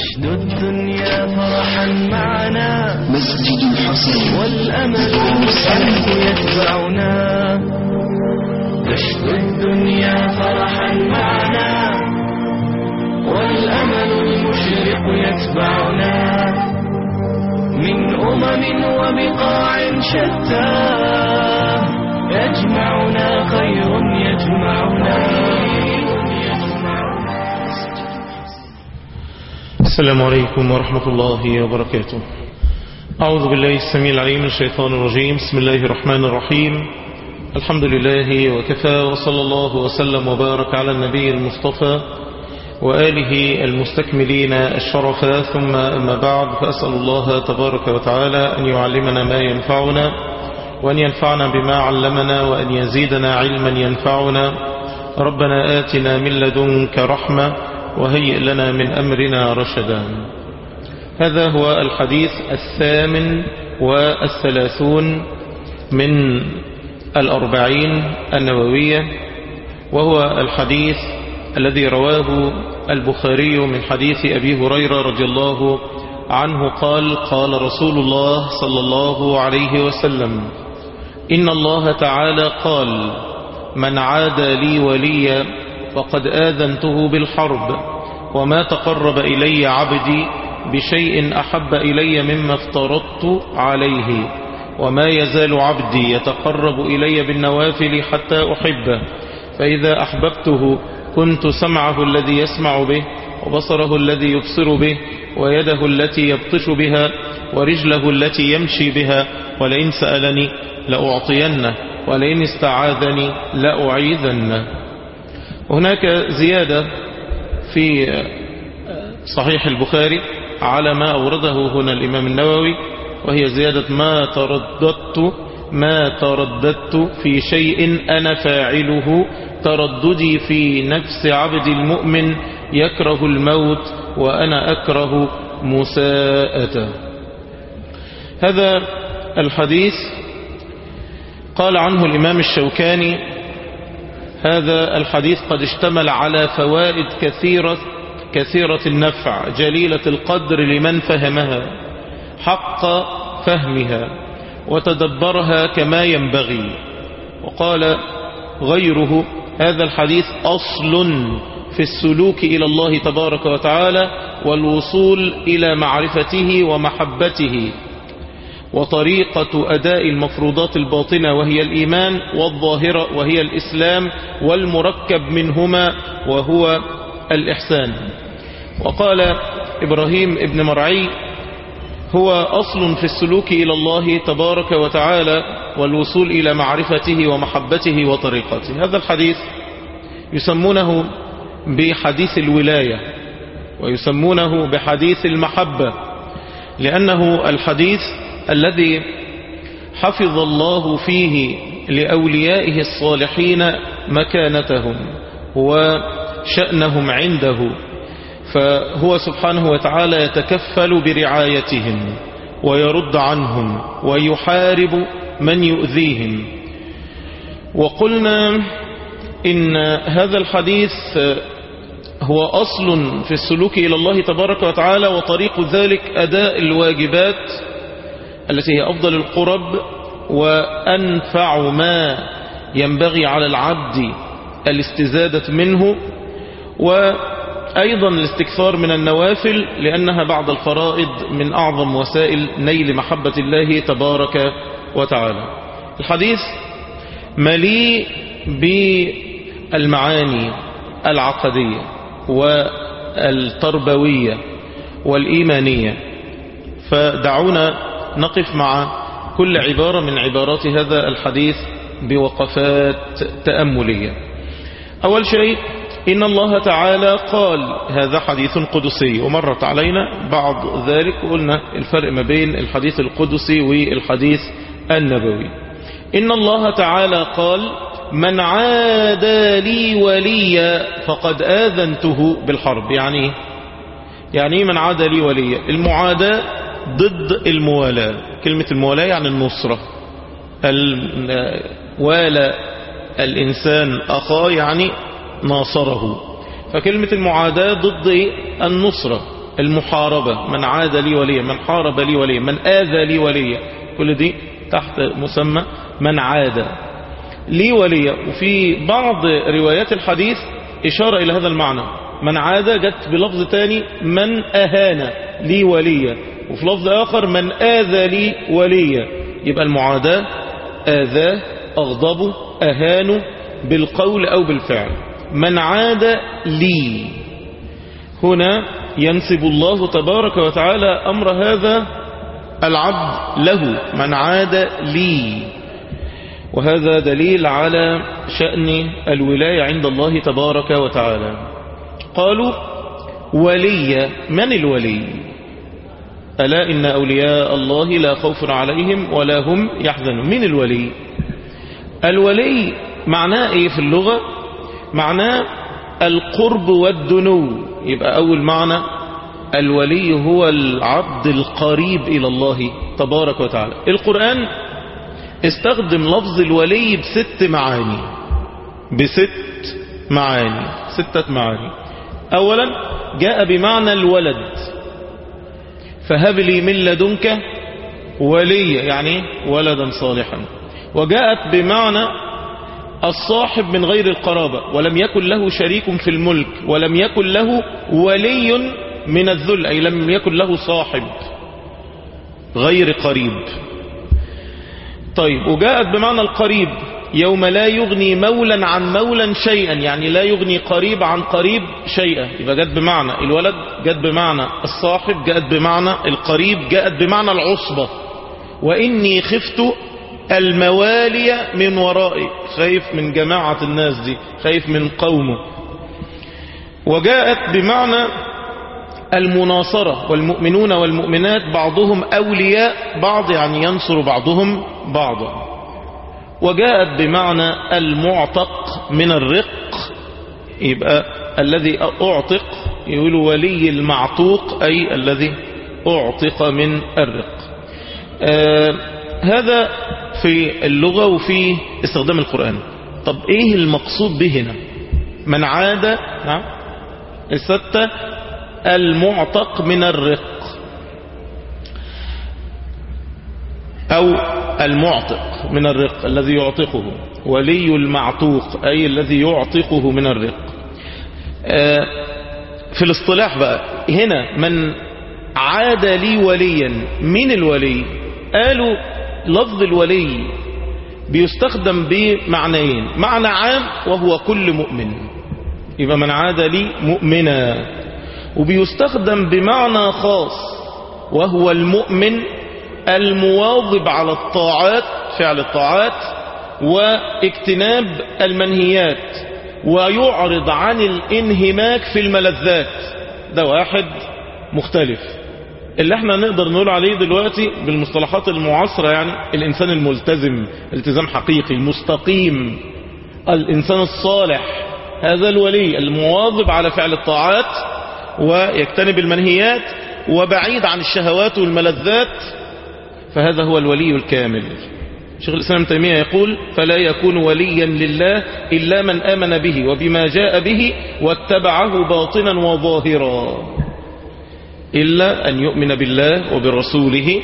نشد الدنيا فرحا معنا مسجد الحسين والأمل المسعد يتبعنا نشد الدنيا فرحا معنا والأمل المشرق يتبعنا من أمم وبقاع شتى يجمعنا خير يجمعنا السلام عليكم ورحمة الله وبركاته أعوذ بالله السميع العليم من الشيطان الرجيم بسم الله الرحمن الرحيم الحمد لله وكفى وصلى الله وسلم وبارك على النبي المصطفى وآله المستكملين الشرفا ثم أما بعد فأسأل الله تبارك وتعالى أن يعلمنا ما ينفعنا وأن ينفعنا بما علمنا وأن يزيدنا علما ينفعنا ربنا آتنا من لدنك رحمة وهيئ لنا من أمرنا رشدا هذا هو الحديث الثامن والثلاثون من الأربعين النووية وهو الحديث الذي رواه البخاري من حديث أبي هريرة رضي الله عنه قال قال رسول الله صلى الله عليه وسلم إن الله تعالى قال من عادى لي وليا فقد آذنته بالحرب وما تقرب إلي عبدي بشيء أحب إلي مما افترضت عليه وما يزال عبدي يتقرب إلي بالنوافل حتى أحبه فإذا أحببته كنت سمعه الذي يسمع به وبصره الذي يبصر به ويده التي يبطش بها ورجله التي يمشي بها ولئن سألني لأعطينه ولئن استعاذني لأعيذنه هناك زيادة في صحيح البخاري على ما أورده هنا الإمام النووي وهي زيادة ما ترددت ما ترددت في شيء أنا فاعله ترددي في نفس عبد المؤمن يكره الموت وأنا أكره مساءته هذا الحديث قال عنه الإمام الشوكاني هذا الحديث قد اشتمل على فوائد كثيرة كثيرة النفع جليلة القدر لمن فهمها حق فهمها وتدبرها كما ينبغي وقال غيره هذا الحديث أصل في السلوك إلى الله تبارك وتعالى والوصول إلى معرفته ومحبته وطريقة أداء المفروضات الباطنة وهي الإيمان والظاهرة وهي الإسلام والمركب منهما وهو الإحسان وقال إبراهيم ابن مرعي هو أصل في السلوك إلى الله تبارك وتعالى والوصول إلى معرفته ومحبته وطريقته هذا الحديث يسمونه بحديث الولاية ويسمونه بحديث المحبة لأنه الحديث الذي حفظ الله فيه لأوليائه الصالحين مكانتهم وشأنهم عنده فهو سبحانه وتعالى يتكفل برعايتهم ويرد عنهم ويحارب من يؤذيهم وقلنا إن هذا الحديث هو أصل في السلوك إلى الله تبارك وتعالى وطريق ذلك أداء الواجبات التي هي أفضل القرب وأنفع ما ينبغي على العبد الاستزادة منه وأيضا الاستكثار من النوافل لأنها بعد الفرائض من أعظم وسائل نيل محبة الله تبارك وتعالى الحديث مليء بالمعاني العقدية والتربوية والإيمانية فدعونا نقف مع كل عبارة من عبارات هذا الحديث بوقفات تأملية أول شيء إن الله تعالى قال هذا حديث قدسي ومرت علينا بعض ذلك قلنا الفرق ما بين الحديث القدسي والحديث النبوي إن الله تعالى قال من عادى لي وليا فقد آذنته بالحرب يعني يعني من عادى لي وليا المعاداة ضد الموالاة كلمة الموالاة يعني النصرة والى الإنسان أخاه يعني ناصره فكلمة المعاداة ضد النصرة المحاربة من عاد لي وليا من حارب لي وليا من آذى لي وليا كل دي تحت مسمى من عاد لي وليا وفي بعض روايات الحديث إشارة إلى هذا المعنى من عاد جت بلفظ تاني من أهان لي وليا وفي لفظ آخر من آذى لي وليا يبقى المعاداة آذاه أغضبه أهانه بالقول أو بالفعل من عاد لي هنا ينسب الله تبارك وتعالى أمر هذا العبد له من عاد لي وهذا دليل على شأن الولاية عند الله تبارك وتعالى قالوا ولي من الولي ألا إن أولياء الله لا خوف عليهم ولا هم يحزنون من الولي الولي معناه إيه في اللغة معناه القرب والدنو يبقى أول معنى الولي هو العبد القريب إلى الله تبارك وتعالى القرآن استخدم لفظ الولي بست معاني بست معاني ستة معاني أولا جاء بمعنى الولد فهب لي من لدنك وليا يعني ولدا صالحا وجاءت بمعنى الصاحب من غير القرابة ولم يكن له شريك في الملك ولم يكن له ولي من الذل أي لم يكن له صاحب غير قريب طيب وجاءت بمعنى القريب يوم لا يغني مولا عن مولا شيئا يعني لا يغني قريب عن قريب شيئا يبقى جاءت بمعنى الولد جاءت بمعنى الصاحب جاءت بمعنى القريب جاءت بمعنى العصبة وإني خفت الموالي من ورائي خايف من جماعة الناس دي خايف من قومه وجاءت بمعنى المناصرة والمؤمنون والمؤمنات بعضهم أولياء بعض يعني ينصر بعضهم بعضا وجاءت بمعنى المعتق من الرق يبقى الذي أعتق يقول ولي المعتوق أي الذي أعتق من الرق آه هذا في اللغة وفي استخدام القرآن طب ايه المقصود به هنا من عاد نعم الستة المعتق من الرق او المعتق من الرق الذي يعتقه ولي المعتوق اي الذي يعتقه من الرق في الاصطلاح بقى هنا من عاد لي وليا من الولي قالوا لفظ الولي بيستخدم بمعنيين معنى عام وهو كل مؤمن يبقى من عاد لي مؤمنا وبيستخدم بمعنى خاص وهو المؤمن المواظب على الطاعات فعل الطاعات واجتناب المنهيات ويعرض عن الانهماك في الملذات ده واحد مختلف اللي احنا نقدر نقول عليه دلوقتي بالمصطلحات المعاصرة يعني الانسان الملتزم التزام حقيقي المستقيم الانسان الصالح هذا الولي المواظب على فعل الطاعات ويجتنب المنهيات وبعيد عن الشهوات والملذات فهذا هو الولي الكامل شيخ الإسلام تيمية يقول فلا يكون وليا لله إلا من آمن به وبما جاء به واتبعه باطنا وظاهرا إلا أن يؤمن بالله وبرسوله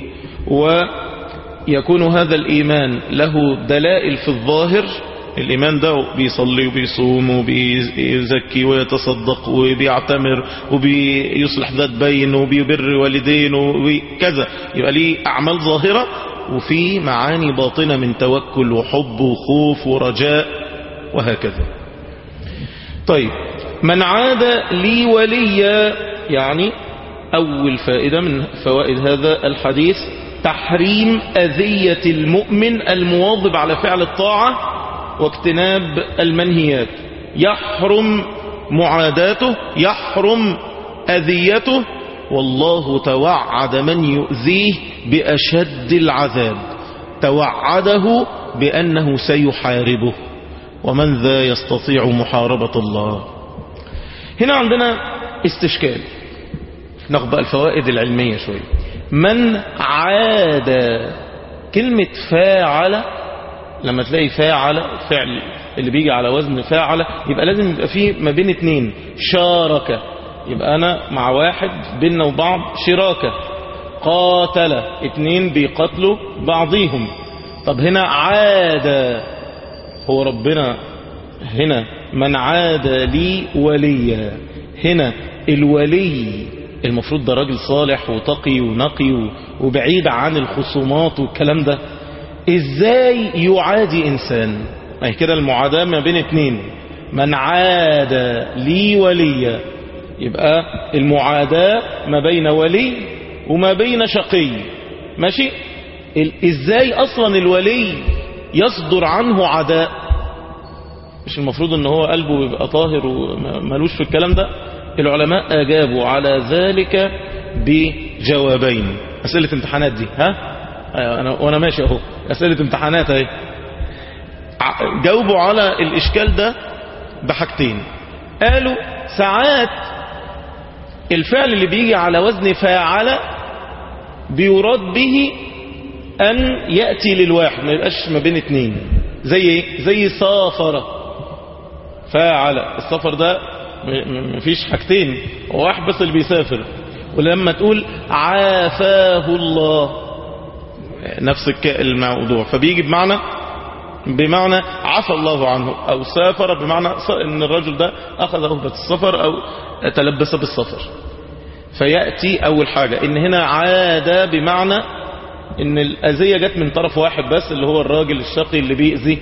ويكون هذا الإيمان له دلائل في الظاهر الإيمان ده بيصلي وبيصوم وبيزكي ويتصدق وبيعتمر وبيصلح ذات بين وبيبر والدين وكذا يبقى ليه أعمال ظاهرة وفي معاني باطنة من توكل وحب وخوف ورجاء وهكذا طيب من عاد لي وليا يعني أول فائدة من فوائد هذا الحديث تحريم أذية المؤمن المواظب على فعل الطاعة واجتناب المنهيات يحرم معاداته يحرم أذيته والله توعد من يؤذيه بأشد العذاب توعده بأنه سيحاربه ومن ذا يستطيع محاربة الله هنا عندنا استشكال نقبل الفوائد العلمية شوية من عاد كلمة فاعل لما تلاقي فاعل فعل اللي بيجي على وزن فاعل يبقى لازم يبقى فيه ما بين اتنين شارك يبقى أنا مع واحد بيننا وبعض شراكة قاتل اتنين بيقتلوا بعضيهم طب هنا عاد هو ربنا هنا من عاد لي وليا هنا الولي المفروض ده راجل صالح وتقي ونقي وبعيد عن الخصومات والكلام ده ازاي يعادي انسان ما هي كده المعاداة ما بين اتنين من عاد لي وليا يبقى المعاداة ما بين ولي وما بين شقي ماشي ازاي اصلا الولي يصدر عنه عداء مش المفروض ان هو قلبه يبقى طاهر وملوش في الكلام ده العلماء اجابوا على ذلك بجوابين اسئلة امتحانات دي ها انا وانا ماشي اهو اسئلة امتحانات اهي جاوبوا على الاشكال ده بحاجتين قالوا ساعات الفعل اللي بيجي على وزن فاعل بيراد به ان يأتي للواحد ما يبقاش ما بين اتنين زي ايه زي سافر فاعل السفر ده مفيش حاجتين هو واحد بس اللي بيسافر ولما تقول عافاه الله نفس الموضوع فبيجي بمعنى بمعنى عفى الله عنه او سافر بمعنى ان الرجل ده اخذ رهبة السفر او تلبس بالسفر فيأتي اول حاجة ان هنا عاد بمعنى ان الاذية جت من طرف واحد بس اللي هو الراجل الشقي اللي بيأذي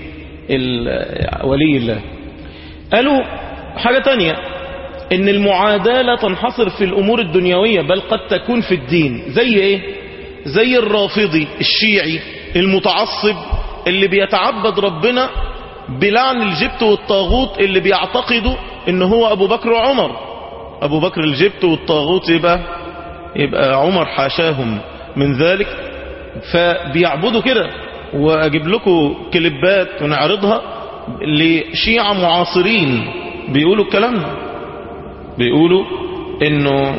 ولي الله قالوا حاجة تانية ان المعاداة لا تنحصر في الامور الدنيوية بل قد تكون في الدين زي ايه زي الرافضي الشيعي المتعصب اللي بيتعبد ربنا بلعن الجبت والطاغوت اللي بيعتقدوا ان هو ابو بكر وعمر ابو بكر الجبت والطاغوت يبقى يبقى عمر حاشاهم من ذلك فبيعبدوا كده واجيب لكم كليبات ونعرضها لشيعة معاصرين بيقولوا الكلام ده بيقولوا انه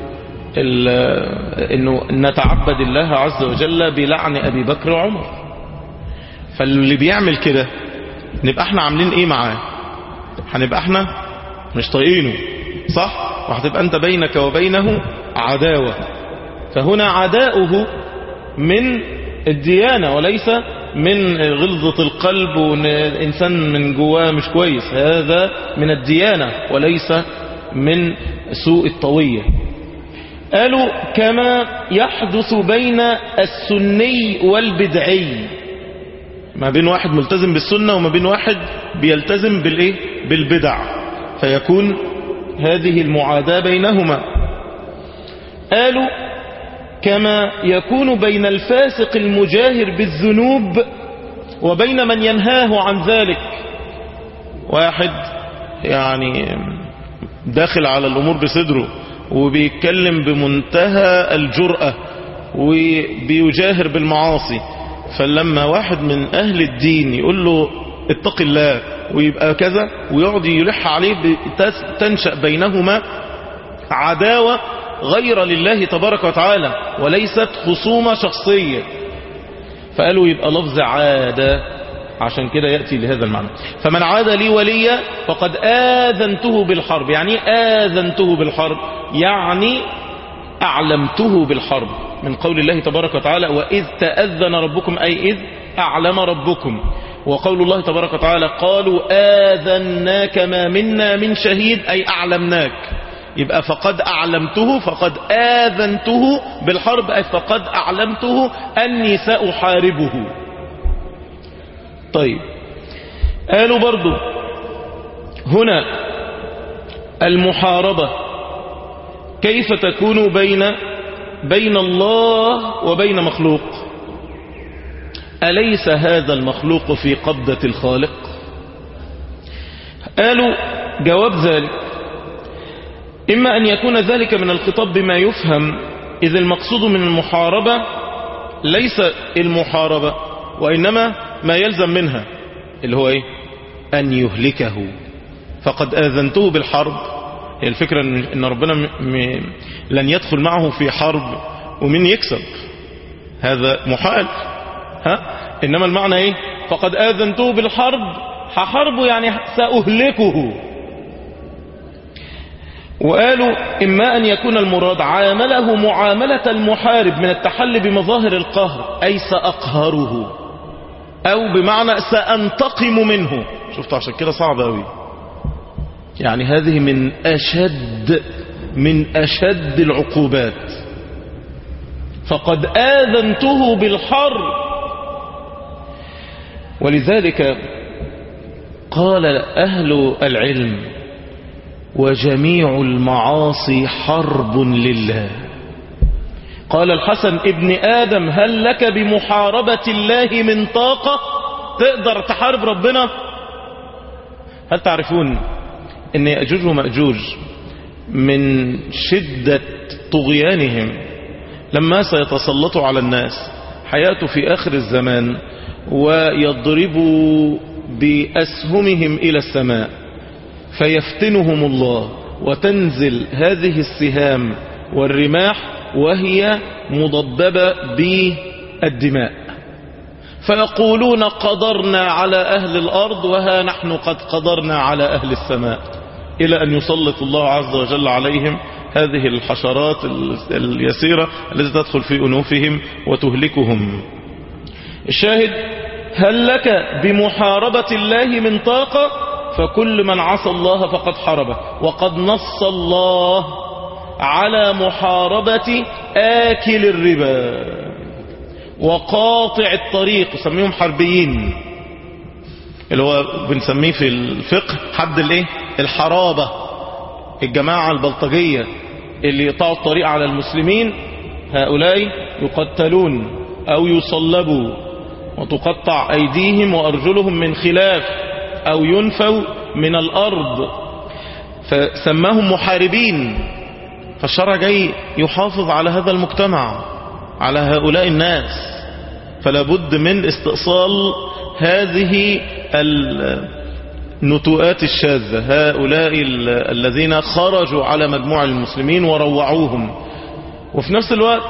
انه نتعبد الله عز وجل بلعن ابي بكر وعمر فاللي بيعمل كده نبقى احنا عاملين ايه معاه هنبقى احنا مش طايقينه صح وهتبقى انت بينك وبينه عداوة فهنا عداؤه من الديانة وليس من غلظة القلب وان الانسان من جواه مش كويس هذا من الديانة وليس من سوء الطوية قالوا كما يحدث بين السني والبدعي ما بين واحد ملتزم بالسنة وما بين واحد بيلتزم بالايه بالبدع فيكون هذه المعاداة بينهما قالوا كما يكون بين الفاسق المجاهر بالذنوب وبين من ينهاه عن ذلك واحد يعني داخل على الأمور بصدره وبيتكلم بمنتهى الجرأة وبيجاهر بالمعاصي فلما واحد من أهل الدين يقول له اتق الله ويبقى كذا ويقعد يلح عليه تنشأ بينهما عداوة غير لله تبارك وتعالى وليست خصومة شخصية فقالوا يبقى لفظ عادة عشان كده يأتي لهذا المعنى فمن عاد لي وليا فقد آذنته بالحرب يعني آذنته بالحرب يعني أعلمته بالحرب من قول الله تبارك وتعالى وإذ تأذن ربكم أي إذ أعلم ربكم وقول الله تبارك وتعالى قالوا آذناك ما منا من شهيد أي أعلمناك يبقى فقد أعلمته فقد آذنته بالحرب أي فقد أعلمته أني سأحاربه طيب قالوا برضو هنا المحاربة كيف تكون بين بين الله وبين مخلوق أليس هذا المخلوق في قبضة الخالق قالوا جواب ذلك إما أن يكون ذلك من الخطاب بما يفهم إذ المقصود من المحاربة ليس المحاربة وإنما ما يلزم منها اللي هو إيه أن يهلكه فقد آذنته بالحرب هي الفكرة أن ربنا م... م... لن يدخل معه في حرب ومن يكسب هذا محال ها إنما المعنى إيه فقد آذنته بالحرب هحاربه يعني سأهلكه وقالوا إما أن يكون المراد عامله معاملة المحارب من التحلي بمظاهر القهر أي سأقهره أو بمعنى سأنتقم منه شفت عشان كده صعب أوي يعني هذه من أشد من أشد العقوبات فقد آذنته بالحرب ولذلك قال أهل العلم وجميع المعاصي حرب لله قال الحسن ابن آدم هل لك بمحاربة الله من طاقة تقدر تحارب ربنا هل تعرفون ان يأجوج ومأجوج من شدة طغيانهم لما سيتسلطوا على الناس حياته في آخر الزمان ويضربوا بأسهمهم إلى السماء فيفتنهم الله وتنزل هذه السهام والرماح وهي مضببة بالدماء فيقولون قدرنا على أهل الأرض وها نحن قد قدرنا على أهل السماء إلى أن يسلط الله عز وجل عليهم هذه الحشرات اليسيرة التي تدخل في أنوفهم وتهلكهم الشاهد هل لك بمحاربة الله من طاقة فكل من عصى الله فقد حاربه وقد نص الله على محاربة آكل الربا وقاطع الطريق يسميهم حربيين اللي هو بنسميه في الفقه حد الايه الحرابة الجماعة البلطجية اللي يقطعوا الطريق على المسلمين هؤلاء يقتلون او يصلبوا وتقطع ايديهم وارجلهم من خلاف او ينفوا من الارض فسماهم محاربين فالشرع جاي يحافظ على هذا المجتمع على هؤلاء الناس فلا بد من استئصال هذه النتوءات الشاذة هؤلاء الذين خرجوا على مجموع المسلمين وروعوهم وفي نفس الوقت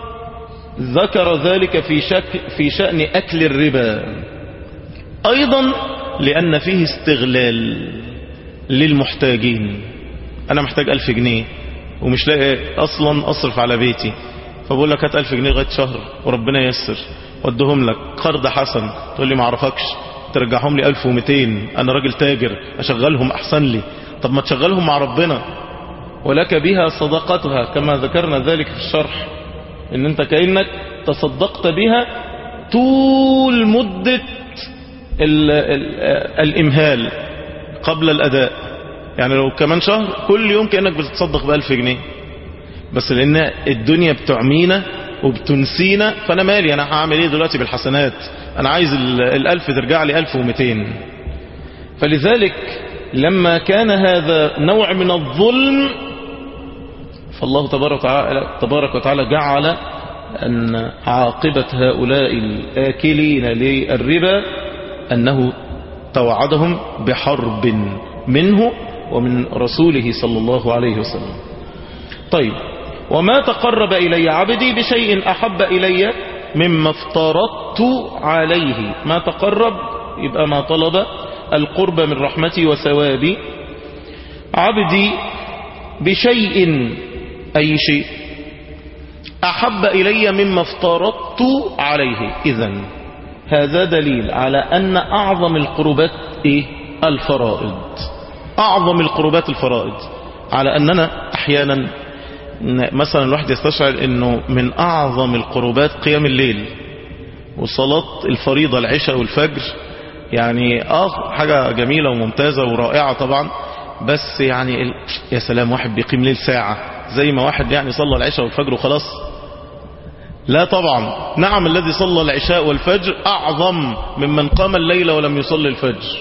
ذكر ذلك في, شك في شأن أكل الربا أيضا لأن فيه استغلال للمحتاجين أنا محتاج ألف جنيه ومش لاقي أصلا أصرف على بيتي فبقول لك هات ألف جنيه لغاية شهر وربنا ييسر ودهم لك قرض حسن تقول لي ما اعرفكش ترجعهم لي 1200 أنا راجل تاجر أشغلهم أحسن لي طب ما تشغلهم مع ربنا ولك بها صدقتها كما ذكرنا ذلك في الشرح ان انت كأنك تصدقت بها طول مدة ال ال الامهال قبل الاداء يعني لو كمان شهر كل يوم كأنك بتتصدق بألف جنيه بس لان الدنيا بتعمينا وبتنسينا فانا مالي انا هعمل ايه دلوقتي بالحسنات انا عايز الالف ترجع لي الف ومتين فلذلك لما كان هذا نوع من الظلم فالله تبارك وتعالى, تبارك وتعالى جعل أن عاقبة هؤلاء الآكلين للربا أنه توعدهم بحرب منه ومن رسوله صلى الله عليه وسلم طيب وما تقرب إلي عبدي بشيء أحب إلي مما افترضت عليه ما تقرب يبقى ما طلب القرب من رحمتي وثوابي عبدي بشيء أي شيء أحب إلي مما افترضت عليه إذا هذا دليل على أن أعظم القربات إيه؟ الفرائض أعظم القربات الفرائض على أننا أحيانا مثلا الواحد يستشعر أنه من أعظم القربات قيام الليل وصلاة الفريضة العشاء والفجر يعني آه حاجة جميلة وممتازة ورائعة طبعا بس يعني يا سلام واحد بيقيم ليل ساعة زي ما واحد يعني صلى العشاء والفجر وخلاص لا طبعا نعم الذي صلى العشاء والفجر أعظم ممن قام الليل ولم يصلي الفجر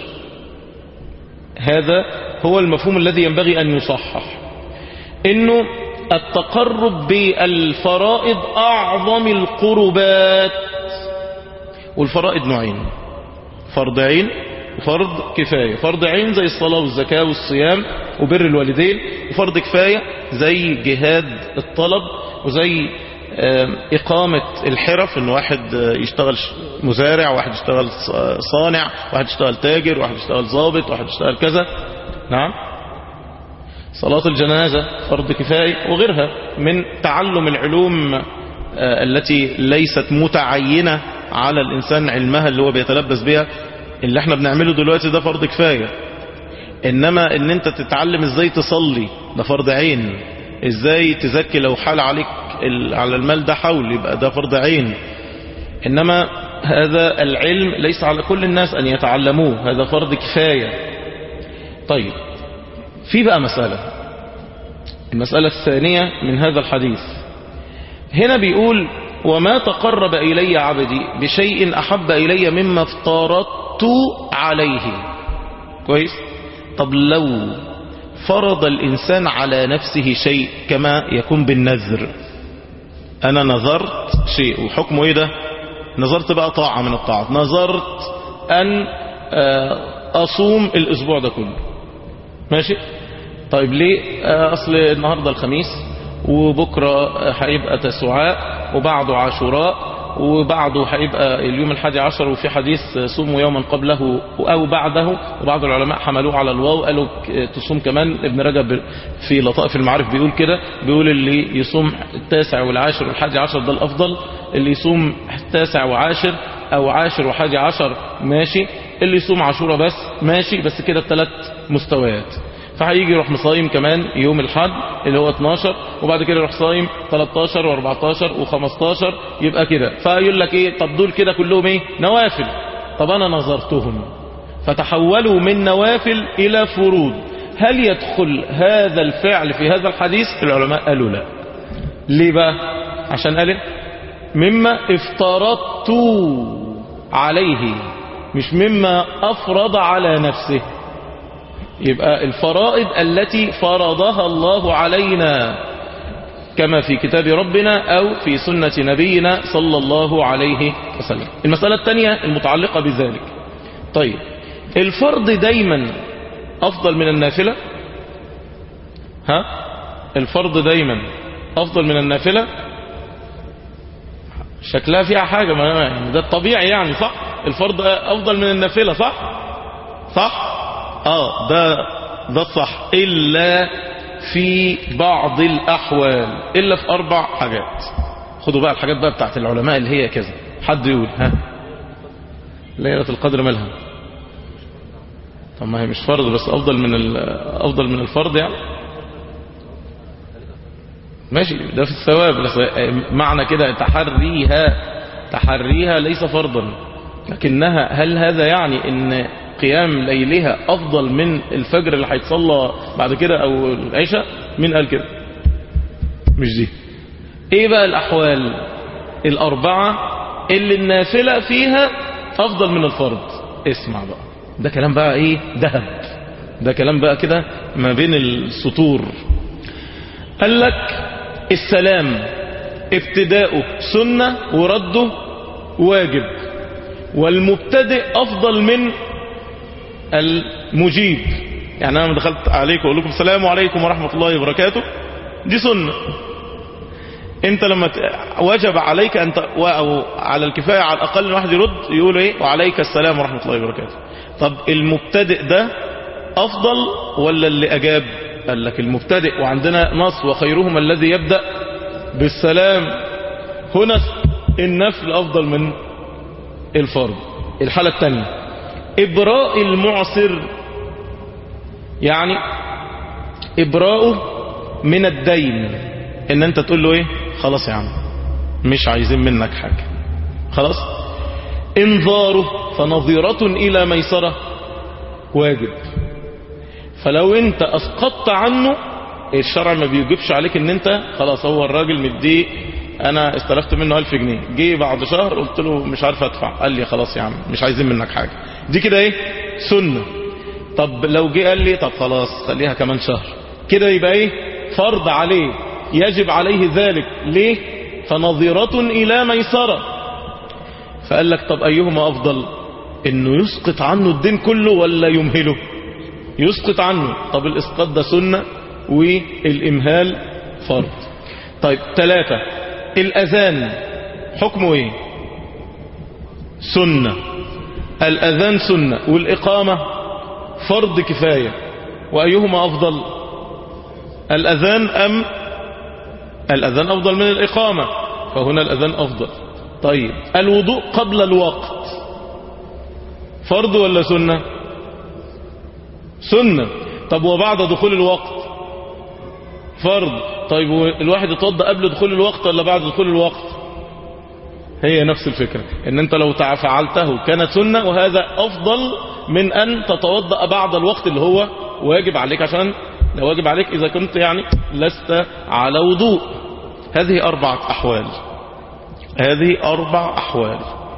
هذا هو المفهوم الذي ينبغي أن يصحح إنه التقرب بالفرائض أعظم القربات والفرائض نوعين فرض عين وفرض كفاية فرض عين زي الصلاة والزكاة والصيام وبر الوالدين وفرض كفاية زي جهاد الطلب وزي إقامة الحرف إن واحد يشتغل مزارع واحد يشتغل صانع واحد يشتغل تاجر واحد يشتغل ضابط واحد يشتغل كذا نعم صلاة الجنازة فرض كفاية وغيرها من تعلم العلوم آه، التي ليست متعينة على الإنسان علمها اللي هو بيتلبس بها اللي احنا بنعمله دلوقتي ده فرض كفاية إنما إن أنت تتعلم إزاي تصلي ده فرض عين إزاي تزكي لو حال عليك ال- على المال ده حول يبقى ده فرض عين إنما هذا العلم ليس على كل الناس أن يتعلموه هذا فرض كفاية طيب في بقى مسألة المسألة الثانية من هذا الحديث هنا بيقول وما تقرب إلي عبدي بشيء أحب إلي مما افترضت عليه كويس طب لو فرض الإنسان على نفسه شيء كما يكون بالنذر أنا نظرت شيء وحكمه إيه ده نظرت بقى طاعة من الطاعات نظرت أن آه، أصوم الأسبوع ده كله ماشي طيب ليه آه، أصل النهاردة الخميس وبكرة آه، هيبقى تسوعاء وبعده عاشوراء وبعده هيبقى اليوم الحادي عشر وفي حديث آه، صوموا يوما قبله أو بعده وبعض العلماء حملوه على الواو قالوا ك- تصوم كمان ابن رجب في لطائف المعارف بيقول كده بيقول اللي يصوم التاسع والعاشر والحادي عشر ده الأفضل اللي يصوم التاسع وعاشر أو عاشر وحادي عشر ماشي اللي يصوم عاشورة بس ماشي بس كده الثلاث مستويات فهيجي يروح مصايم كمان يوم الحد اللي هو 12 وبعد كده يروح صايم 13 و14 و15 يبقى كده فيقول لك ايه طب دول كده كلهم ايه نوافل طب انا نظرتهم فتحولوا من نوافل الى فروض هل يدخل هذا الفعل في هذا الحديث العلماء قالوا لا ليه بقى عشان قال إيه؟ مما افترضت عليه مش مما افرض على نفسه يبقى الفرائض التي فرضها الله علينا كما في كتاب ربنا أو في سنة نبينا صلى الله عليه وسلم المسألة الثانية المتعلقة بذلك طيب الفرض دايما أفضل من النافلة ها الفرض دايما أفضل من النافلة شكلها فيها حاجة ما يعني ده الطبيعي يعني صح الفرض أفضل من النافلة صح صح اه ده ده الصح الا في بعض الاحوال الا في اربع حاجات خدوا بقى الحاجات بقى بتاعت العلماء اللي هي كذا حد يقول ها ليلة القدر مالها طب ما هي مش فرض بس افضل من ال- افضل من الفرض يعني ماشي ده في الثواب بس معنى كده تحريها تحريها ليس فرضا لكنها هل هذا يعني ان قيام ليلها افضل من الفجر اللي هيتصلى بعد كده او العشاء مين قال كده مش دي ايه بقى الاحوال الاربعة اللي النافلة فيها افضل من الفرض اسمع بقى ده كلام بقى ايه ذهب ده كلام بقى كده ما بين السطور قال لك السلام ابتداؤه سنة ورده واجب والمبتدئ أفضل من المجيب يعني أنا لما دخلت عليكم وأقول لكم السلام عليكم ورحمة الله وبركاته دي سنة انت لما ت... وجب عليك ان ت... و- او على الكفايه على الاقل الواحد يرد يقول ايه وعليك السلام ورحمه الله وبركاته طب المبتدئ ده افضل ولا اللي اجاب قال لك المبتدئ وعندنا نص وخيرهم الذي يبدا بالسلام هنا النفل افضل من الفرض الحاله الثانيه ابراء المعسر يعني ابراؤه من الدين ان انت تقول له ايه خلاص يا عم مش عايزين منك حاجة خلاص انظاره فنظيرة الى ميسرة واجب فلو انت اسقطت عنه الشرع ما بيجيبش عليك ان انت خلاص هو الراجل مديه انا استلفت منه الف جنيه جه بعد شهر قلت له مش عارف ادفع قال لي خلاص يا عم مش عايزين منك حاجة دي كده ايه سنة طب لو جه قال لي طب خلاص خليها كمان شهر كده يبقى ايه فرض عليه يجب عليه ذلك ليه فنظيرة الى ميسرة فقال لك طب ايهما افضل انه يسقط عنه الدين كله ولا يمهله يسقط عنه طب الاسقاط ده سنة والامهال فرض طيب ثلاثة الاذان حكمه ايه سنة الاذان سنة والاقامة فرض كفاية وايهما افضل الأذان أم الأذان أفضل من الإقامة فهنا الأذان أفضل طيب الوضوء قبل الوقت فرض ولا سنة سنة طب وبعد دخول الوقت فرض طيب الواحد يتوضا قبل دخول الوقت ولا بعد دخول الوقت هي نفس الفكرة ان انت لو فعلته كانت سنة وهذا افضل من ان تتوضا بعد الوقت اللي هو واجب عليك عشان لو واجب عليك اذا كنت يعني لست على وضوء هذه اربعة احوال هذه اربع احوال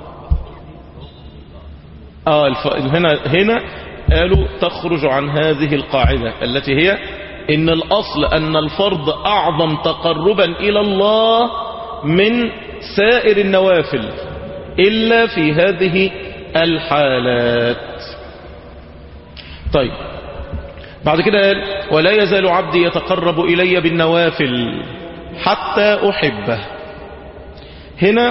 اه الف... هنا هنا قالوا تخرج عن هذه القاعدة التي هي ان الاصل ان الفرض اعظم تقربا الى الله من سائر النوافل الا في هذه الحالات طيب بعد كده قال ولا يزال عبدي يتقرب الي بالنوافل حتى احبه هنا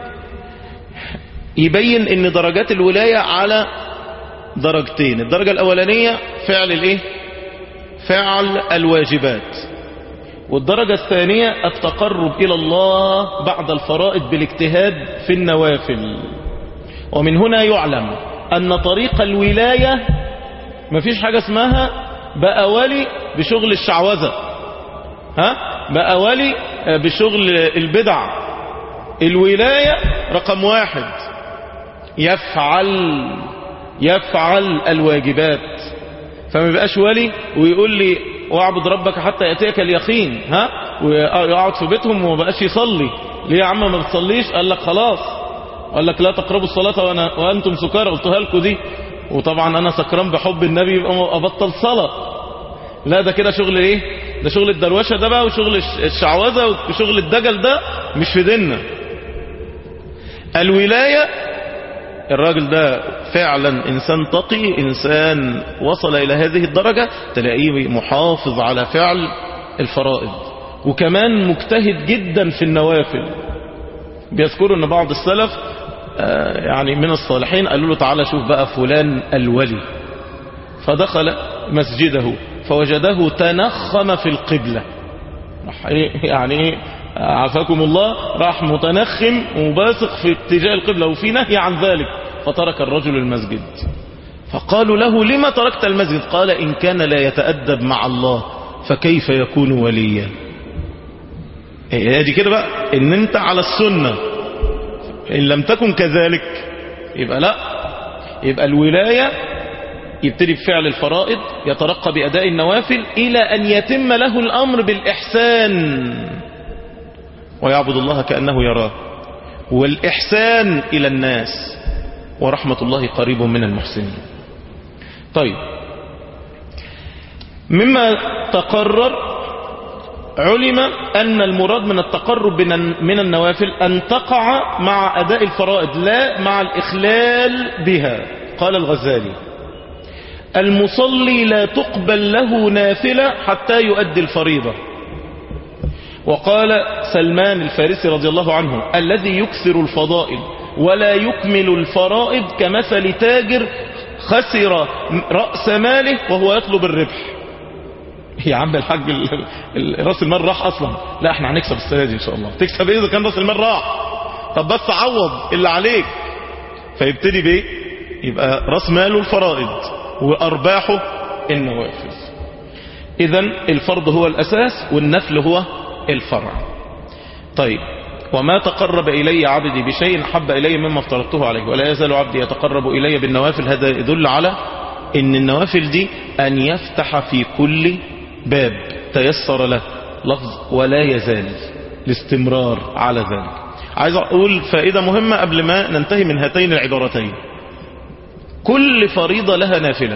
يبين ان درجات الولاية على درجتين الدرجة الاولانية فعل الايه فعل الواجبات والدرجة الثانية التقرب إلى الله بعد الفرائض بالاجتهاد في النوافل ومن هنا يعلم أن طريق الولاية مفيش حاجة اسمها بقى ولي بشغل الشعوذة ها بقى ولي بشغل البدع الولاية رقم واحد يفعل يفعل الواجبات فما يبقاش ولي ويقول لي واعبد ربك حتى يأتيك اليقين ها ويقعد في بيتهم وما بقاش يصلي ليه يا عم ما بتصليش قال لك خلاص قال لك لا تقربوا الصلاة وأنا وأنتم سكارى قلتها لكم دي وطبعا أنا سكران بحب النبي يبقى أبطل صلاة لا ده كده شغل ايه ده شغل الدروشة ده بقى وشغل الشعوذة وشغل الدجل ده مش في ديننا الولاية الراجل ده فعلا إنسان تقي إنسان وصل إلى هذه الدرجة تلاقيه محافظ على فعل الفرائض وكمان مجتهد جدا في النوافل بيذكروا أن بعض السلف يعني من الصالحين قالوا له تعالى شوف بقى فلان الولي فدخل مسجده فوجده تنخم في القبلة يعني عافاكم الله راح متنخم وباسق في اتجاه القبلة وفي نهي عن ذلك فترك الرجل المسجد فقالوا له لما تركت المسجد قال إن كان لا يتأدب مع الله فكيف يكون وليا دي كده بقى ان انت على السنة ان لم تكن كذلك يبقى لا يبقى الولاية يبتدي بفعل الفرائض يترقى بأداء النوافل إلى أن يتم له الأمر بالإحسان ويعبد الله كأنه يراه والإحسان إلى الناس ورحمة الله قريب من المحسنين طيب مما تقرر علم أن المراد من التقرب من النوافل أن تقع مع أداء الفرائض لا مع الإخلال بها قال الغزالي المصلي لا تقبل له نافلة حتى يؤدي الفريضة وقال سلمان الفارسي رضي الله عنه الذي يكثر الفضائل ولا يكمل الفرائض كمثل تاجر خسر رأس ماله وهو يطلب الربح يا عم الحاج راس المال راح اصلا لا احنا هنكسب السنه دي ان شاء الله تكسب ايه اذا كان راس المال راح طب بس عوض اللي عليك فيبتدي بايه يبقى راس ماله الفرائض وارباحه النوافل اذا الفرض هو الاساس والنفل هو الفرع طيب وما تقرب إلي عبدي بشيء حب إلي مما افترضته عليه ولا يزال عبدي يتقرب إلي بالنوافل هذا يدل على ان النوافل دي أن يفتح في كل باب تيسر له لفظ ولا يزال الاستمرار على ذلك عايز أقول فائدة مهمة قبل ما ننتهي من هاتين العبارتين كل فريضة لها نافلة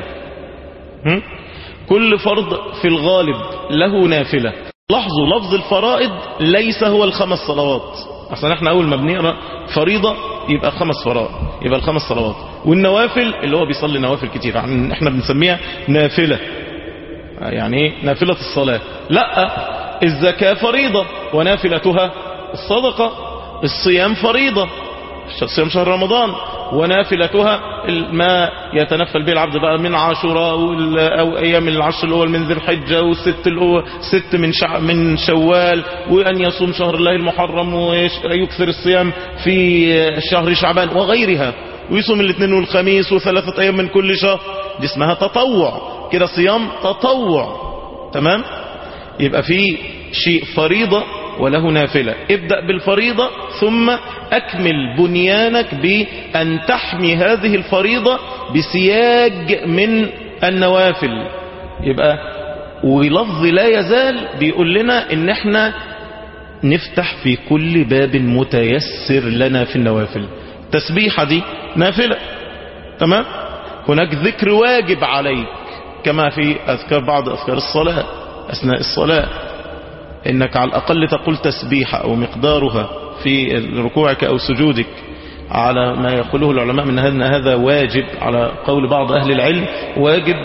كل فرض في الغالب له نافلة لاحظوا لفظ الفرائض ليس هو الخمس صلوات اصلا احنا اول ما بنقرا فريضه يبقى خمس فرائض يبقى الخمس صلوات والنوافل اللي هو بيصلي نوافل كتير يعني احنا بنسميها نافله يعني ايه نافله الصلاه لا الزكاه فريضه ونافلتها الصدقه الصيام فريضه صيام شهر رمضان ونافلتها ما يتنفل به العبد بقى من عاشوراء أو أيام العشر الأول من ذي الحجة والست الأول ست من شع من شوال وأن يصوم شهر الله المحرم ويكثر الصيام في شهر شعبان وغيرها ويصوم الاثنين والخميس وثلاثة أيام من كل شهر دي اسمها تطوع كده صيام تطوع تمام يبقى في شيء فريضة وله نافلة ابدأ بالفريضة ثم أكمل بنيانك بأن تحمي هذه الفريضة بسياج من النوافل يبقى ولفظ لا يزال بيقول لنا ان احنا نفتح في كل باب متيسر لنا في النوافل تسبيحة دي نافلة تمام هناك ذكر واجب عليك كما في أذكار بعض أذكار الصلاة أثناء الصلاة إنك على الأقل تقول تسبيحة أو مقدارها في ركوعك أو سجودك على ما يقوله العلماء من أن هذا واجب على قول بعض أهل العلم واجب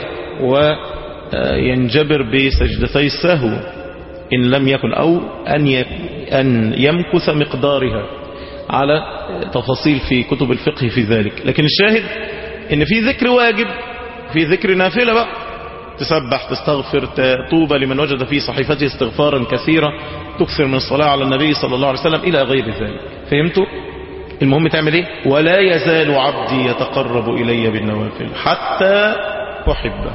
وينجبر بسجدتي السهو إن لم يكن أو أن أن يمكث مقدارها على تفاصيل في كتب الفقه في ذلك لكن الشاهد ان في ذكر واجب في ذكر نافلة بقى تسبح تستغفر طوبى لمن وجد في صحيفته استغفارا كثيرا تكثر من الصلاة على النبي صلى الله عليه وسلم إلى غير ذلك فهمتوا المهم تعمل ايه ولا يزال عبدي يتقرب إلي بالنوافل حتى أحبه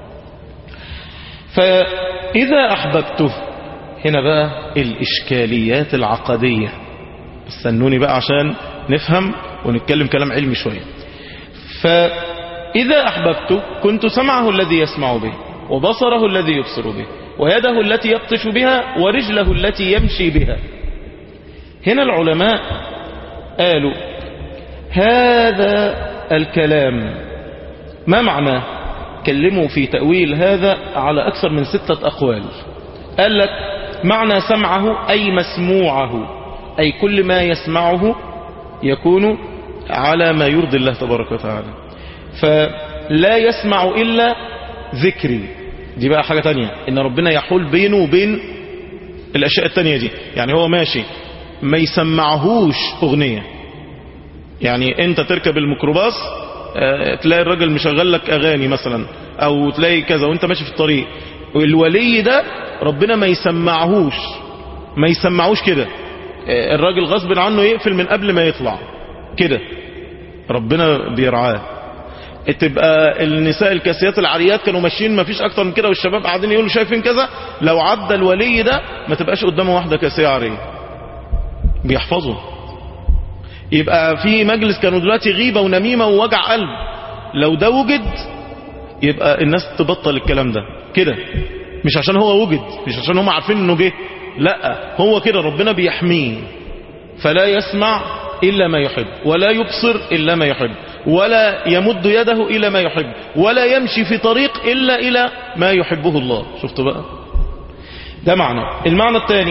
فإذا أحببته هنا بقى الإشكاليات العقدية استنوني بقى عشان نفهم ونتكلم كلام علمي شوية فإذا أحببته كنت سمعه الذي يسمع به وبصره الذي يبصر به ويده التي يبطش بها ورجله التي يمشي بها هنا العلماء قالوا هذا الكلام ما معناه كلموا في تأويل هذا على أكثر من ستة أقوال قال لك معنى سمعه أي مسموعه أي كل ما يسمعه يكون على ما يرضي الله تبارك وتعالى فلا يسمع إلا ذكري دي بقى حاجة تانية إن ربنا يحول بينه وبين الأشياء التانية دي يعني هو ماشي ما يسمعهوش أغنية يعني أنت تركب الميكروباص اه تلاقي الراجل مشغل لك أغاني مثلا أو تلاقي كذا وأنت ماشي في الطريق والولي ده ربنا ما يسمعهوش ما يسمعوش كده الراجل غصب عنه يقفل من قبل ما يطلع كده ربنا بيرعاه تبقى النساء الكاسيات العريات كانوا ماشيين ما فيش اكتر من كده والشباب قاعدين يقولوا شايفين كذا لو عدى الولي ده ما تبقاش قدامه واحدة كاسية عرية بيحفظوا يبقى في مجلس كانوا دلوقتي غيبة ونميمة ووجع قلب لو ده وجد يبقى الناس تبطل الكلام ده كده مش عشان هو وجد مش عشان هم عارفين انه جه لا هو كده ربنا بيحميه فلا يسمع إلا ما يحب ولا يبصر إلا ما يحب ولا يمد يده إلى ما يحب ولا يمشي في طريق إلا إلى ما يحبه الله شفتوا بقى ده معنى المعنى الثاني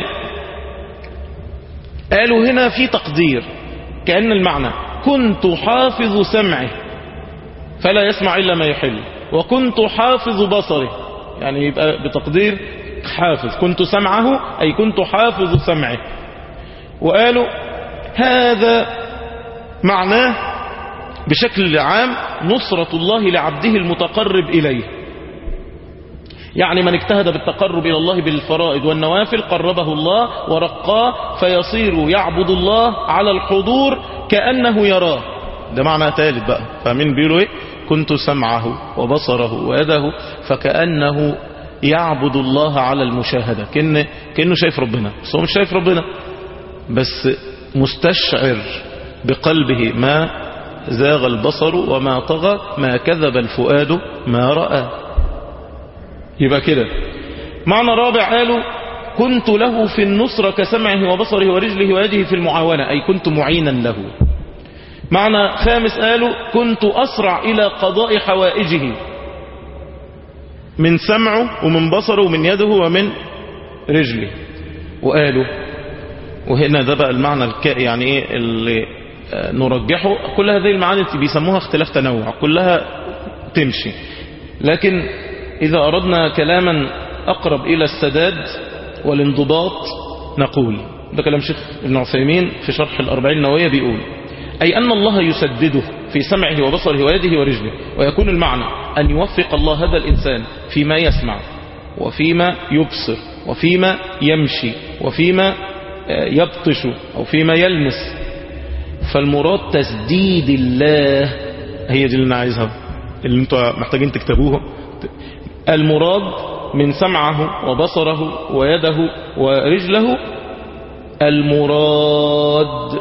قالوا هنا في تقدير كأن المعنى كنت حافظ سمعه فلا يسمع إلا ما يحل وكنت حافظ بصره يعني يبقى بتقدير حافظ كنت سمعه أي كنت حافظ سمعه وقالوا هذا معناه بشكل عام نصرة الله لعبده المتقرب إليه يعني من اجتهد بالتقرب إلى الله بالفرائض والنوافل قربه الله ورقاه فيصير يعبد الله على الحضور كأنه يراه ده معنى ثالث بقى فمن بيقولوا ايه كنت سمعه وبصره ويده فكأنه يعبد الله على المشاهدة كأن كأنه شايف ربنا بس هو مش شايف ربنا بس مستشعر بقلبه ما زاغ البصر وما طغى ما كذب الفؤاد ما رأى يبقى كده معنى رابع قالوا كنت له في النصرة كسمعه وبصره ورجله ويده في المعاونة أي كنت معينا له معنى خامس قالوا كنت أسرع إلى قضاء حوائجه من سمعه ومن بصره ومن يده ومن رجله وقالوا وهنا ده بقى المعنى الكائي يعني ايه اللي نرجحه كل هذه المعاني بيسموها اختلاف تنوع كلها تمشي لكن إذا أردنا كلاما أقرب إلى السداد والانضباط نقول ده كلام شيخ ابن عثيمين في شرح الأربعين النووية بيقول أي أن الله يسدده في سمعه وبصره ويده ورجله ويكون المعنى أن يوفق الله هذا الإنسان فيما يسمع وفيما يبصر وفيما يمشي وفيما يبطش أو فيما يلمس فالمراد تسديد الله هي دي اللي أنا عايزها اللي انتوا محتاجين تكتبوها المراد من سمعه وبصره ويده ورجله المراد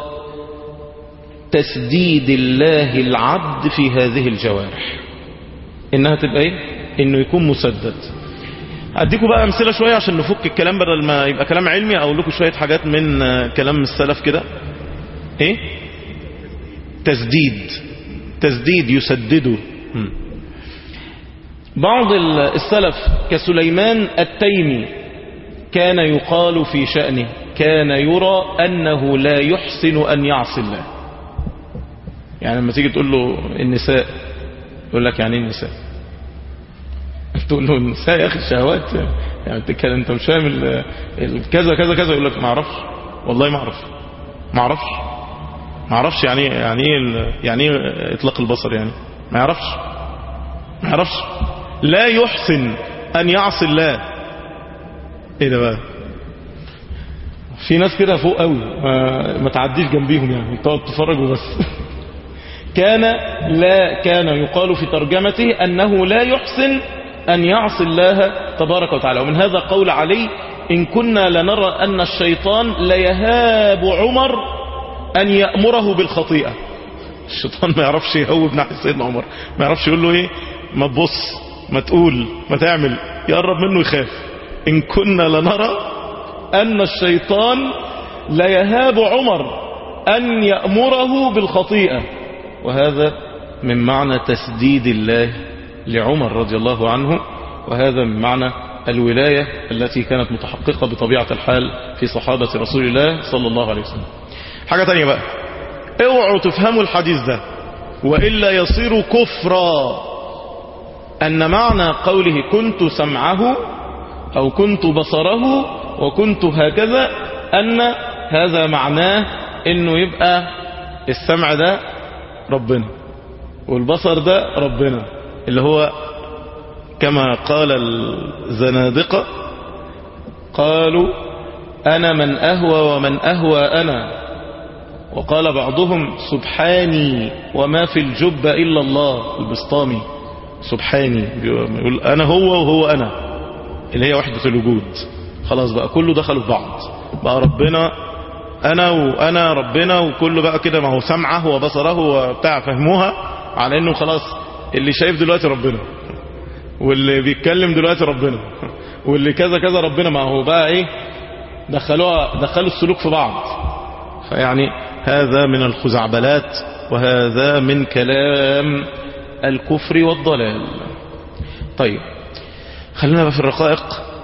تسديد الله العبد في هذه الجوارح انها تبقى ايه انه يكون مسدد اديكم بقى امثله شويه عشان نفك الكلام بدل ما يبقى كلام علمي اقول لكم شويه حاجات من كلام السلف كده ايه تسديد تسديد يسدده بعض السلف كسليمان التيمي كان يقال في شأنه كان يرى أنه لا يحسن أن يعصي الله يعني لما تيجي تقول له النساء يقول لك يعني النساء تقول له النساء يا أخي الشهوات يعني تتكلم انت مش فاهم كذا كذا كذا يقول لك ما اعرفش والله ما اعرف ما اعرفش ما اعرفش يعني يعني ايه يعني ايه اطلاق البصر يعني ما يعرفش ما يعرفش لا يحسن ان يعصي الله ايه ده بقى في ناس كده فوق قوي ما, ما تعديش جنبيهم يعني تقعد تتفرج وبس كان لا كان يقال في ترجمته انه لا يحسن ان يعصي الله تبارك وتعالى ومن هذا قول علي ان كنا لنرى ان الشيطان ليهاب عمر ان يأمره بالخطيئة الشيطان ما يعرفش يهوب ناحية سيدنا عمر ما يعرفش يقول له ايه ما تبص ما تقول ما تعمل يقرب منه يخاف ان كنا لنرى ان الشيطان ليهاب عمر ان يأمره بالخطيئة وهذا من معنى تسديد الله لعمر رضي الله عنه وهذا من معنى الولاية التي كانت متحققة بطبيعة الحال في صحابة رسول الله صلى الله عليه وسلم حاجة تانية بقى اوعوا تفهموا الحديث ده وإلا يصير كفرا أن معنى قوله كنت سمعه أو كنت بصره وكنت هكذا أن هذا معناه أنه يبقى السمع ده ربنا والبصر ده ربنا اللي هو كما قال الزنادقة قالوا أنا من أهوى ومن أهوى أنا وقال بعضهم سبحاني وما في الجب إلا الله البسطامي سبحاني يقول أنا هو وهو أنا اللي هي وحدة الوجود خلاص بقى كله دخلوا في بعض بقى ربنا أنا وأنا ربنا وكله بقى كده ما هو سمعه وبصره وبتاع فهموها على أنه خلاص اللي شايف دلوقتي ربنا واللي بيتكلم دلوقتي ربنا واللي كذا كذا ربنا ما هو بقى ايه دخلوها دخلوا السلوك في بعض فيعني هذا من الخزعبلات وهذا من كلام الكفر والضلال طيب خلينا بقى في الرقائق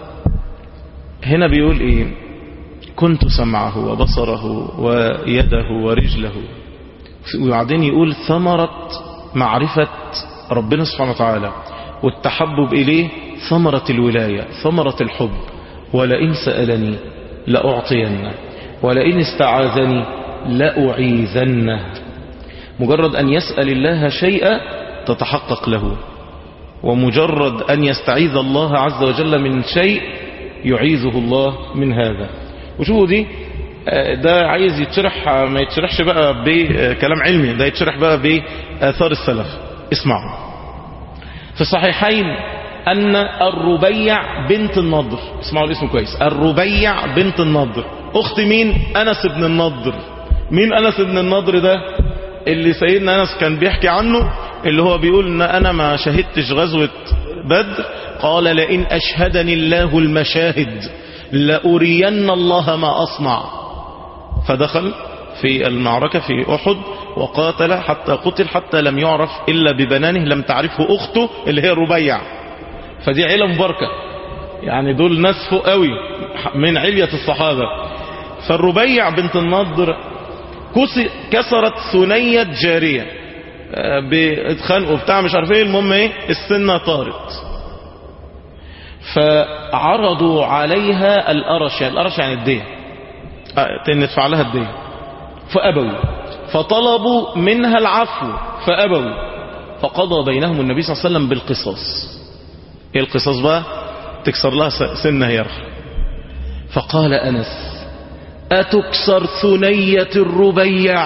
هنا بيقول ايه كنت سمعه وبصره ويده ورجله وبعدين يقول ثمرة معرفة ربنا سبحانه وتعالى والتحبب إليه ثمرة الولاية ثمرة الحب ولئن سألني لأعطينه ولئن استعاذني لأعيذنه مجرد أن يسأل الله شيئا تتحقق له ومجرد أن يستعيذ الله عز وجل من شيء يعيذه الله من هذا وشوفوا دي ده عايز يتشرح ما يتشرحش بقى بكلام علمي ده يتشرح بقى بآثار السلف اسمعوا في الصحيحين أن الربيع بنت النضر اسمعوا الاسم كويس الربيع بنت النضر أخت مين أنس بن النضر مين أنس بن النضر ده اللي سيدنا أنس كان بيحكي عنه اللي هو بيقول ان أنا ما شهدتش غزوة بدر قال لئن أشهدني الله المشاهد لأرين الله ما أصنع فدخل في المعركة في أحد وقاتل حتى قتل حتى لم يعرف إلا ببنانه لم تعرفه أخته اللي هي ربيع فدي عيلة مباركة يعني دول ناس فوق قوي من علية الصحابة فالربيع بنت النضر كسرت ثنية جارية باتخانقوا بتاع مش عارف ايه المهم ايه السنة طارت فعرضوا عليها الأرش يعني الأرش يعني الدية ندفع لها الدية فأبوا فطلبوا منها العفو فأبوا فقضى بينهم النبي صلى الله عليه وسلم بالقصاص ايه القصاص بقى تكسر لها سنة يرخ فقال أنس أتكسر ثنية الربيع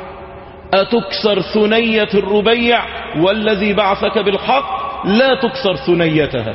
أتكسر ثنية الربيع والذي بعثك بالحق لا تكسر ثنيتها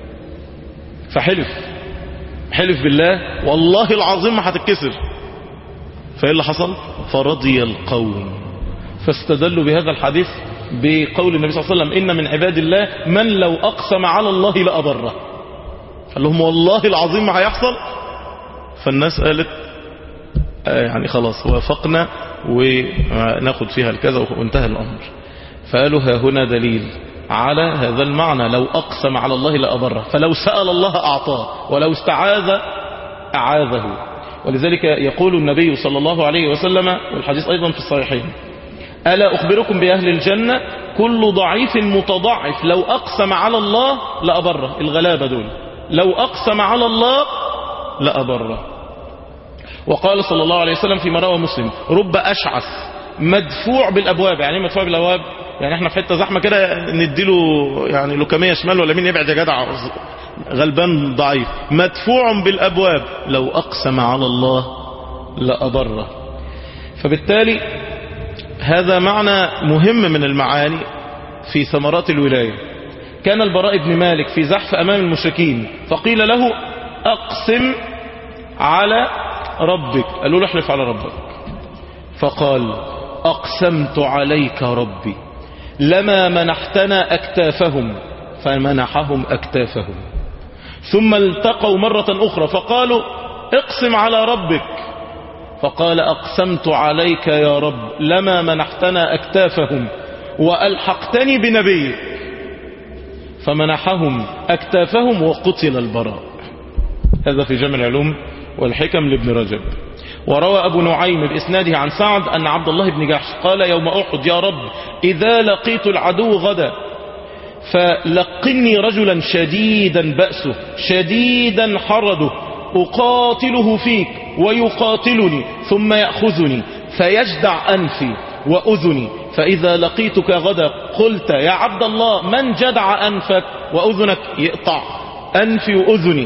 فحلف حلف بالله والله العظيم ما هتتكسر فايه اللي حصل فرضي القوم فاستدلوا بهذا الحديث بقول النبي صلى الله عليه وسلم إن من عباد الله من لو أقسم على الله لأبره قال لهم والله العظيم ما هيحصل فالناس قالت آه يعني خلاص وافقنا وناخد فيها الكذا وانتهى الأمر فقالوا ها هنا دليل على هذا المعنى لو أقسم على الله لأبره فلو سأل الله أعطاه ولو استعاذ أعاذه ولذلك يقول النبي صلى الله عليه وسلم والحديث أيضا في الصحيحين ألا أخبركم بأهل الجنة كل ضعيف متضعف لو أقسم على الله لأبره الغلابة دول لو أقسم على الله لأبره وقال صلى الله عليه وسلم في روى مسلم رب أشعث مدفوع بالأبواب يعني ايه مدفوع بالأبواب يعني احنا في حته زحمه كده نديله يعني لوكاميه شمال ولا مين يبعد يا جدع غلبان ضعيف مدفوع بالابواب لو اقسم على الله لأبره فبالتالي هذا معنى مهم من المعاني في ثمرات الولاية كان البراء بن مالك في زحف أمام المشركين فقيل له أقسم على ربك قالوا له احلف على ربك فقال أقسمت عليك ربي لما منحتنا أكتافهم فمنحهم أكتافهم ثم التقوا مرة أخرى فقالوا اقسم على ربك فقال أقسمت عليك يا رب لما منحتنا أكتافهم وألحقتني بنبيك فمنحهم أكتافهم وقتل البراء هذا في جمع العلوم والحكم لابن رجب وروى أبو نعيم بإسناده عن سعد أن عبد الله بن جحش قال يوم أحد يا رب إذا لقيت العدو غدا فلقني رجلا شديدا بأسه شديدا حرده أقاتله فيك ويقاتلني ثم يأخذني فيجدع أنفي وأذني فإذا لقيتك غدا قلت يا عبد الله من جدع أنفك وأذنك يقطع أنفي وأذني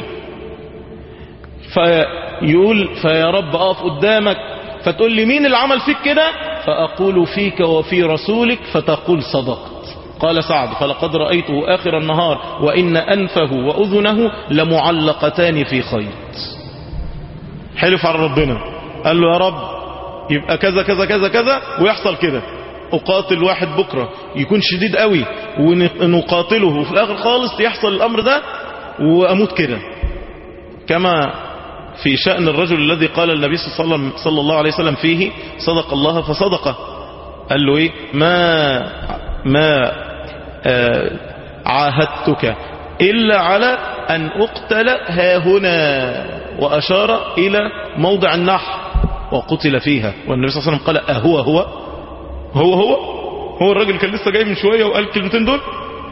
فيقول فيا رب أقف قدامك فتقول لي مين اللي عمل فيك كده فأقول فيك وفي رسولك فتقول صدقت قال سعد فلقد رأيته آخر النهار وإن أنفه وأذنه لمعلقتان في خيط حلف على ربنا قال له يا رب يبقى كذا كذا كذا كذا ويحصل كده أقاتل واحد بكرة يكون شديد قوي ونقاتله وفي الآخر خالص يحصل الأمر ده وأموت كده كما في شأن الرجل الذي قال النبي صلى الله عليه وسلم فيه صدق الله فصدقه قال له ايه ما ما آه عاهدتك إلا على أن أقتل ها هنا وأشار إلى موضع النحر وقتل فيها والنبي صلى الله عليه وسلم قال أهو هو هو هو هو الراجل كان لسه جاي من شوية وقال الكلمتين دول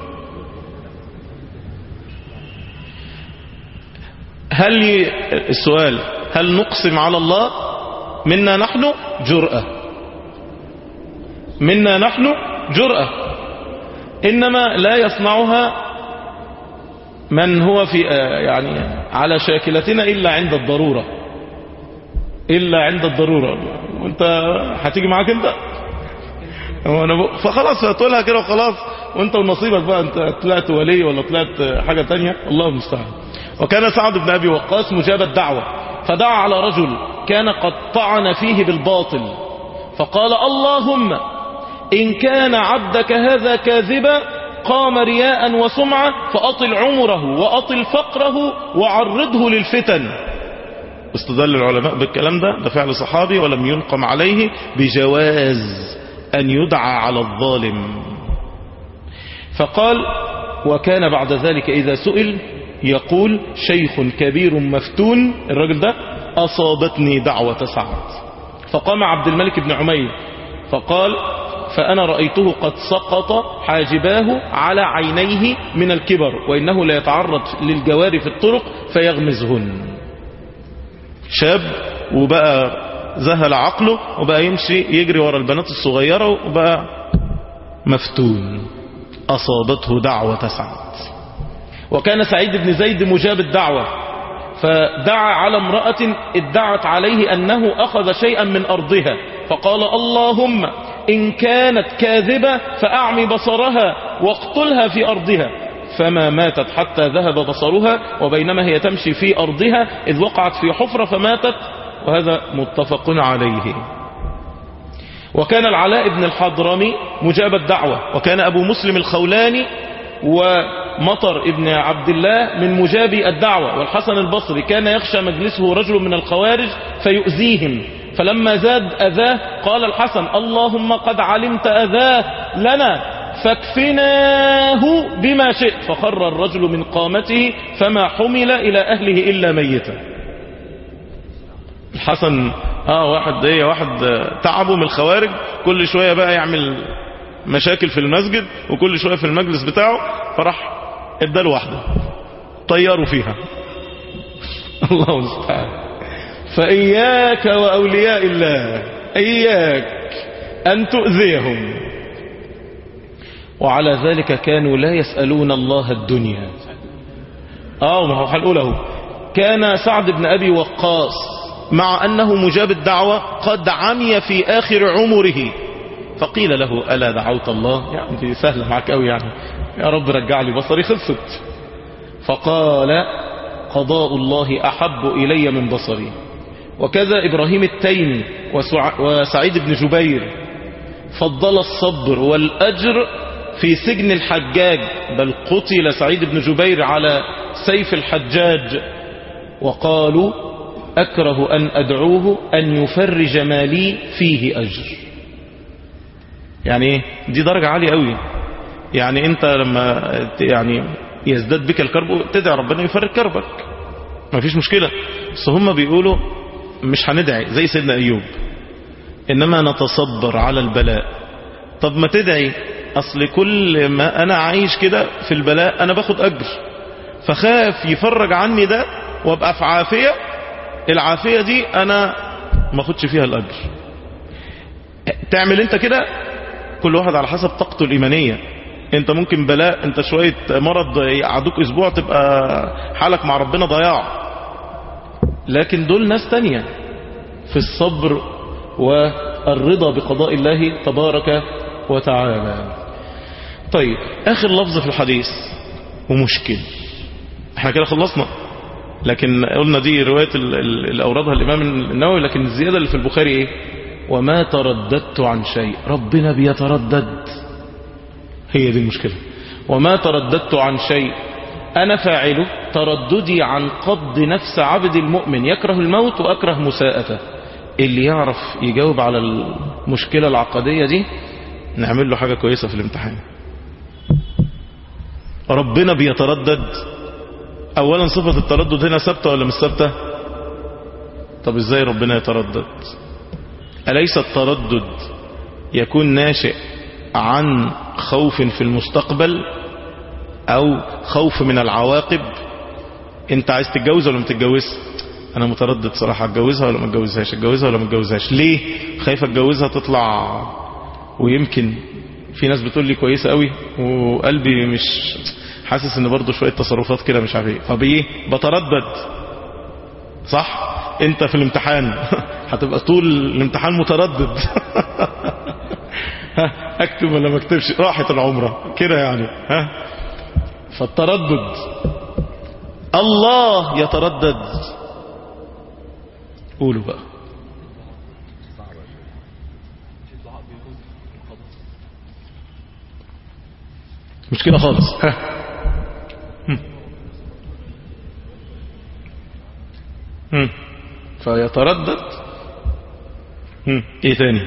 هل ي... السؤال هل نقسم على الله منا نحن جرأة منا نحن جرأة إنما لا يصنعها من هو في يعني على شاكلتنا إلا عند الضرورة إلا عند الضرورة وانت هتيجي معاك انت وانا فخلاص هتقولها كده وخلاص وانت ونصيبك بقى انت طلعت ولي ولا طلعت حاجة تانية الله المستعان وكان سعد بن أبي وقاص مجاب الدعوة فدعا على رجل كان قد طعن فيه بالباطل فقال اللهم إن كان عبدك هذا كاذبا قام رياء وسمعة فأطل عمره وأطل فقره وعرضه للفتن استدل العلماء بالكلام ده ده فعل صحابي ولم ينقم عليه بجواز أن يدعى على الظالم فقال وكان بعد ذلك إذا سئل يقول شيخ كبير مفتون الرجل ده أصابتني دعوة سعد فقام عبد الملك بن عمير فقال فأنا رأيته قد سقط حاجباه على عينيه من الكبر وإنه لا يتعرض للجوار في الطرق فيغمزهن شاب وبقى ذهل عقله وبقى يمشي يجري ورا البنات الصغيرة وبقى مفتون أصابته دعوة سعد وكان سعيد بن زيد مجاب الدعوة فدعا على امرأة ادعت عليه أنه أخذ شيئا من أرضها فقال اللهم إن كانت كاذبة فأعمي بصرها واقتلها في أرضها فما ماتت حتى ذهب بصرها وبينما هي تمشي في أرضها إذ وقعت في حفرة فماتت وهذا متفق عليه وكان العلاء بن الحضرمي مجاب الدعوة وكان أبو مسلم الخولاني ومطر ابن عبد الله من مجابي الدعوة والحسن البصري كان يخشى مجلسه رجل من الخوارج فيؤذيهم فلما زاد أذاه قال الحسن اللهم قد علمت أذاه لنا فاكفناه بما شئت فخر الرجل من قامته فما حمل إلى أهله إلا ميتا الحسن اه واحد ايه واحد تعبه من الخوارج كل شوية بقى يعمل مشاكل في المسجد وكل شوية في المجلس بتاعه فراح اداله واحدة طيروا فيها الله المستعان فإياك وأولياء الله إياك أن تؤذيهم وعلى ذلك كانوا لا يسألون الله الدنيا اه ما هو هنقوله كان سعد بن أبي وقاص مع أنه مجاب الدعوة قد عمي في آخر عمره فقيل له ألا دعوت الله يعني دي سهلة معك قوي يعني يا رب رجع لي بصري خلصت فقال قضاء الله أحب إلي من بصري وكذا إبراهيم التيمي وسع... وسعيد بن جبير فضل الصبر والأجر في سجن الحجاج بل قتل سعيد بن جبير على سيف الحجاج وقالوا أكره أن أدعوه أن يفرج ما لي فيه أجر يعني ايه دي درجة عالية قوي يعني انت لما يعني يزداد بك الكرب تدعي ربنا يفرج كربك ما فيش مشكلة بس هم بيقولوا مش هندعي زي سيدنا أيوب إنما نتصبر على البلاء طب ما تدعي أصل كل ما أنا عايش كده في البلاء أنا باخد أجر فخاف يفرج عني ده وابقى في عافية العافية دي أنا ما اخدش فيها الأجر تعمل انت كده كل واحد على حسب طاقته الإيمانية انت ممكن بلاء انت شوية مرض يقعدوك اسبوع تبقى حالك مع ربنا ضياع لكن دول ناس تانية في الصبر والرضا بقضاء الله تبارك وتعالى طيب اخر لفظ في الحديث ومشكل احنا كده خلصنا لكن قلنا دي رواية اللي أوردها الإمام النووي لكن الزيادة اللي في البخاري إيه وما ترددت عن شيء ربنا بيتردد هي دي المشكلة وما ترددت عن شيء أنا فاعله ترددي عن قبض نفس عبد المؤمن يكره الموت وأكره مساءته اللي يعرف يجاوب على المشكلة العقدية دي نعمل له حاجة كويسة في الامتحان ربنا بيتردد اولا صفة التردد هنا ثابتة ولا مش ثابتة طب ازاي ربنا يتردد أليس التردد يكون ناشئ عن خوف في المستقبل او خوف من العواقب انت عايز تتجوز ولا ما تتجوز انا متردد صراحة اتجوزها ولا ما اتجوزهاش اتجوزها ولا ما اتجوزهاش ليه خايف اتجوزها تطلع ويمكن في ناس بتقول لي كويسة قوي وقلبي مش حاسس ان برضو شوية تصرفات كده مش عارف ايه طب ايه بتردد صح انت في الامتحان هتبقى طول الامتحان متردد ها اكتب ولا ما اكتبش راحت العمرة كده يعني ها فالتردد الله يتردد قولوا بقى مش كده خالص ها هم. هم. فيتردد هم. ايه تاني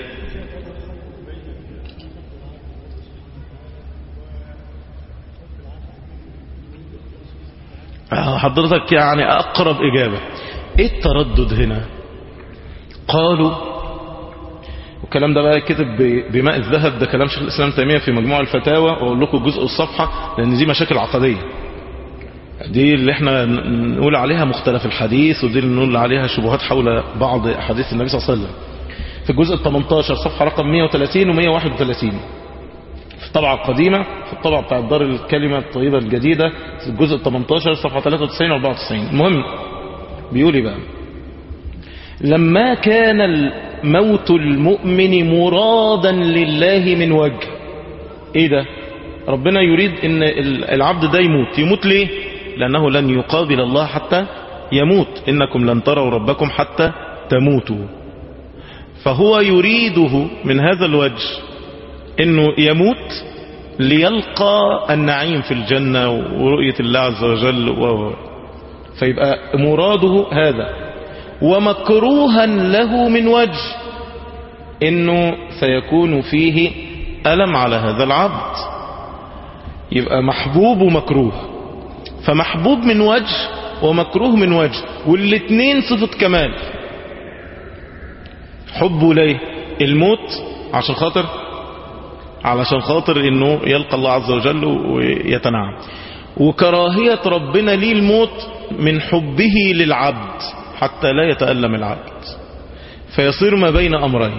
حضرتك يعني اقرب اجابة ايه التردد هنا قالوا والكلام ده بقى كتب بماء الذهب ده كلام شيخ الاسلام تيميه في مجموع الفتاوى واقول لكم جزء الصفحه لان دي مشاكل عقديه دي اللي احنا نقول عليها مختلف الحديث ودي اللي نقول عليها شبهات حول بعض حديث النبي صلى الله عليه وسلم في الجزء ال 18 صفحة رقم 130 و 131 في الطبعة القديمة في الطبعة بتاع دار الكلمة الطيبة الجديدة في الجزء ال 18 صفحة 93 و 94 المهم بيقول إيه بقى لما كان الموت المؤمن مرادا لله من وجه ايه ده ربنا يريد ان العبد ده يموت يموت ليه لانه لن يقابل الله حتى يموت انكم لن تروا ربكم حتى تموتوا فهو يريده من هذا الوجه انه يموت ليلقى النعيم في الجنة ورؤية الله عز وجل و فيبقى مراده هذا ومكروها له من وجه انه سيكون فيه ألم على هذا العبد يبقى محبوب ومكروه فمحبوب من وجه ومكروه من وجه والاثنين صفة كمال حبه ليه الموت عشان خاطر علشان خاطر انه يلقى الله عز وجل ويتنعم وكراهية ربنا ليه الموت من حبه للعبد حتى لا يتألم العبد فيصير ما بين أمرين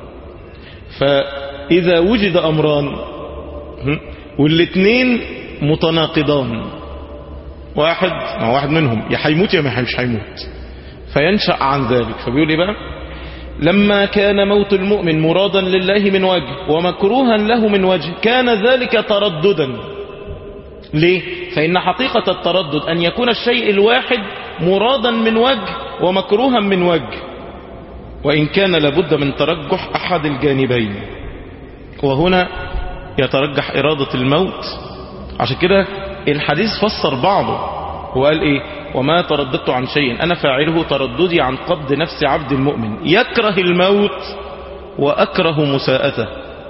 فإذا وجد أمران والاثنين متناقضان واحد مع واحد منهم يا هيموت يا مش هيموت فينشأ عن ذلك فبيقول ايه بقى لما كان موت المؤمن مرادا لله من وجه ومكروها له من وجه كان ذلك ترددا ليه فإن حقيقة التردد أن يكون الشيء الواحد مرادا من وجه ومكروها من وجه وإن كان لابد من ترجح أحد الجانبين وهنا يترجح إرادة الموت عشان كده الحديث فسر بعضه وقال إيه وما ترددت عن شيء أنا فاعله ترددي عن قبض نفس عبد المؤمن يكره الموت وأكره مساءته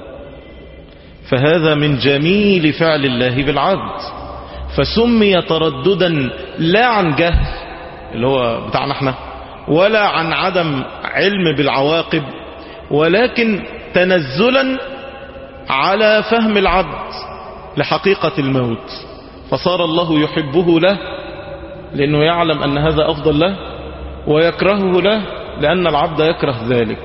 فهذا من جميل فعل الله بالعبد فسمي ترددا لا عن جهل اللي هو بتاعنا احنا ولا عن عدم علم بالعواقب ولكن تنزلا على فهم العبد لحقيقة الموت فصار الله يحبه له لأنه يعلم أن هذا أفضل له ويكرهه له لأن العبد يكره ذلك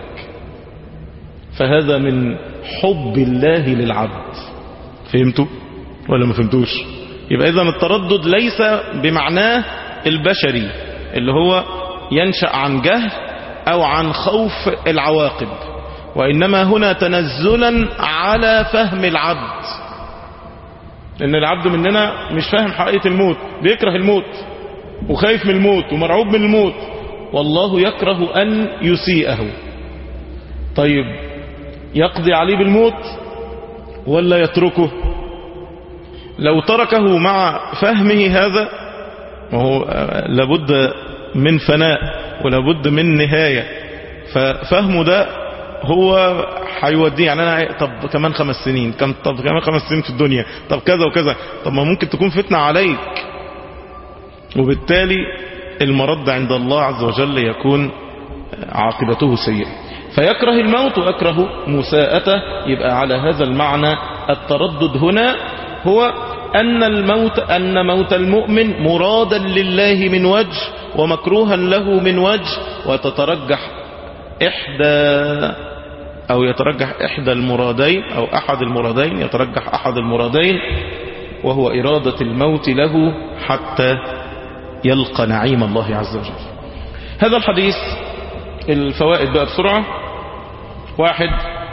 فهذا من حب الله للعبد فهمتوا ولا ما فهمتوش يبقى إذا التردد ليس بمعناه البشري اللي هو ينشأ عن جهل أو عن خوف العواقب وإنما هنا تنزلا على فهم العبد لأن العبد مننا مش فاهم حقيقة الموت بيكره الموت وخايف من الموت ومرعوب من الموت والله يكره أن يسيئه طيب يقضي عليه بالموت ولا يتركه لو تركه مع فهمه هذا وهو لابد من فناء ولابد من نهاية ففهمه ده هو هيوديه يعني انا طب كمان خمس سنين كم طب كمان خمس سنين في الدنيا طب كذا وكذا طب ما ممكن تكون فتنة عليك وبالتالي المرد عند الله عز وجل يكون عاقبته سيئة فيكره الموت ويكره مساءته يبقى على هذا المعنى التردد هنا هو أن الموت أن موت المؤمن مرادا لله من وجه ومكروها له من وجه وتترجح إحدى أو يترجح إحدى المرادين أو أحد المرادين يترجح أحد المرادين وهو إرادة الموت له حتى يلقى نعيم الله عز وجل هذا الحديث الفوائد بقى بسرعة واحد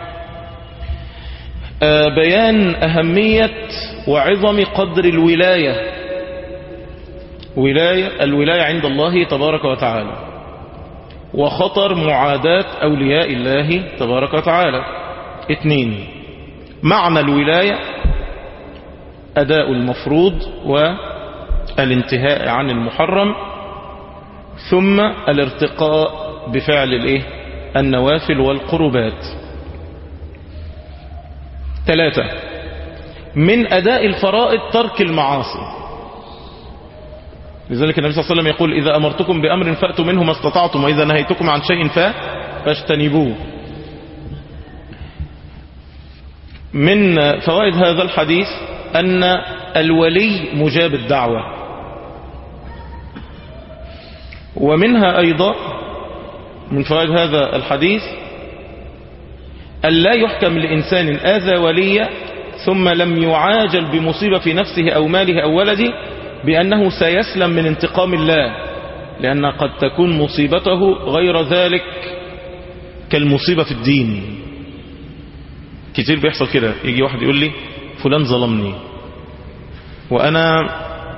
بيان أهمية وعظم قدر الولاية ولاية الولاية عند الله تبارك وتعالى وخطر معاداة أولياء الله تبارك وتعالى اثنين معنى الولاية أداء المفروض والانتهاء عن المحرم ثم الارتقاء بفعل الايه النوافل والقربات ثلاثة من أداء الفرائض ترك المعاصي لذلك النبي صلى الله عليه وسلم يقول إذا أمرتكم بأمر فأتوا منه ما استطعتم وإذا نهيتكم عن شيء فاجتنبوه من فوائد هذا الحديث أن الولي مجاب الدعوة ومنها أيضا من فوائد هذا الحديث أن لا يحكم لإنسان آذى وليا ثم لم يعاجل بمصيبة في نفسه أو ماله أو ولده بأنه سيسلم من انتقام الله لأن قد تكون مصيبته غير ذلك كالمصيبة في الدين كتير بيحصل كده يجي واحد يقول لي فلان ظلمني وأنا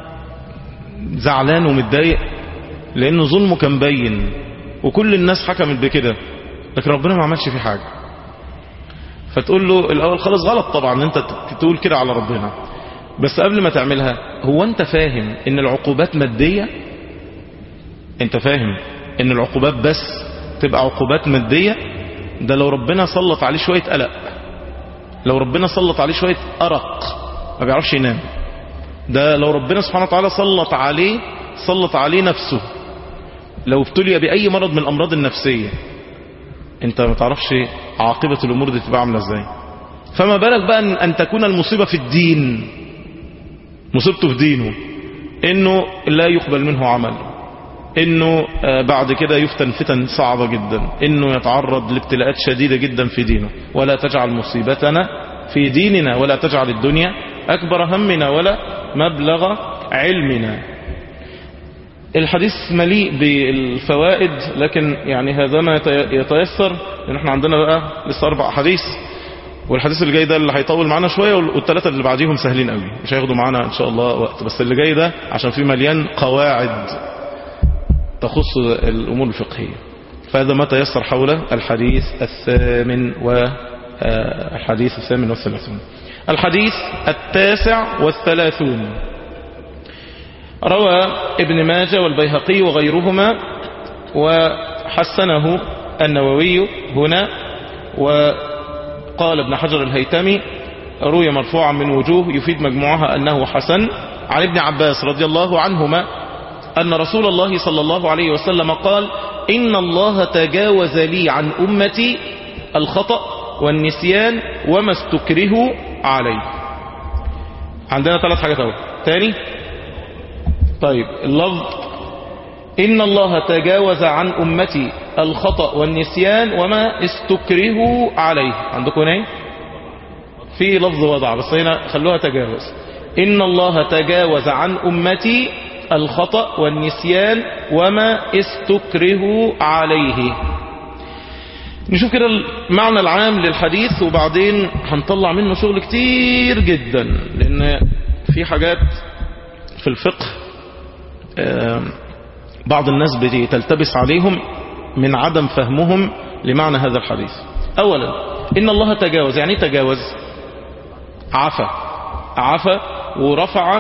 زعلان ومتضايق لأنه ظلمه كان بين وكل الناس حكمت بكده لكن ربنا ما عملش فيه حاجة فتقول له الأول خلاص غلط طبعا انت تقول كده على ربنا بس قبل ما تعملها هو انت فاهم ان العقوبات مادية انت فاهم ان العقوبات بس تبقى عقوبات مادية ده لو ربنا سلط عليه شوية قلق لو ربنا سلط عليه شوية أرق ما بيعرفش ينام ده لو ربنا سبحانه وتعالى سلط عليه سلط عليه نفسه لو ابتلي بأي مرض من الأمراض النفسية انت ما تعرفش عاقبة الأمور دي تبقى عاملة ازاي فما بالك بقى أن, أن تكون المصيبة في الدين مصيبته في دينه انه لا يقبل منه عمل انه بعد كده يفتن فتن صعبة جدا انه يتعرض لابتلاءات شديدة جدا في دينه ولا تجعل مصيبتنا في ديننا ولا تجعل الدنيا اكبر همنا ولا مبلغ علمنا الحديث مليء بالفوائد لكن يعني هذا ما يتيسر لان احنا عندنا بقى لسه اربع حديث والحديث اللي جاي ده اللي هيطول معانا شوية والثلاثة اللي بعديهم سهلين قوي مش هياخدوا معانا ان شاء الله وقت بس اللي جاي ده عشان فيه مليان قواعد تخص الامور الفقهية فهذا ما تيسر حول الحديث الثامن والحديث الثامن والثلاثون الحديث التاسع والثلاثون روى ابن ماجه والبيهقي وغيرهما وحسنه النووي هنا وقال ابن حجر الهيتمي روي مرفوعا من وجوه يفيد مجموعها أنه حسن عن ابن عباس رضي الله عنهما أن رسول الله صلى الله عليه وسلم قال إن الله تجاوز لي عن أمتي الخطأ والنسيان وما استكرهوا عليه عندنا ثلاث حاجات اهو تاني طيب اللفظ إن الله تجاوز عن أمتي الخطأ والنسيان وما استكرهوا عليه عندكم هنا في لفظ وضع بس هنا خلوها تجاوز إن الله تجاوز عن أمتي الخطأ والنسيان وما استكرهوا عليه نشوف كده المعنى العام للحديث وبعدين هنطلع منه شغل كتير جدا لأن في حاجات في الفقه بعض الناس بتلتبس عليهم من عدم فهمهم لمعنى هذا الحديث أولا إن الله تجاوز يعني تجاوز عفى عفى ورفع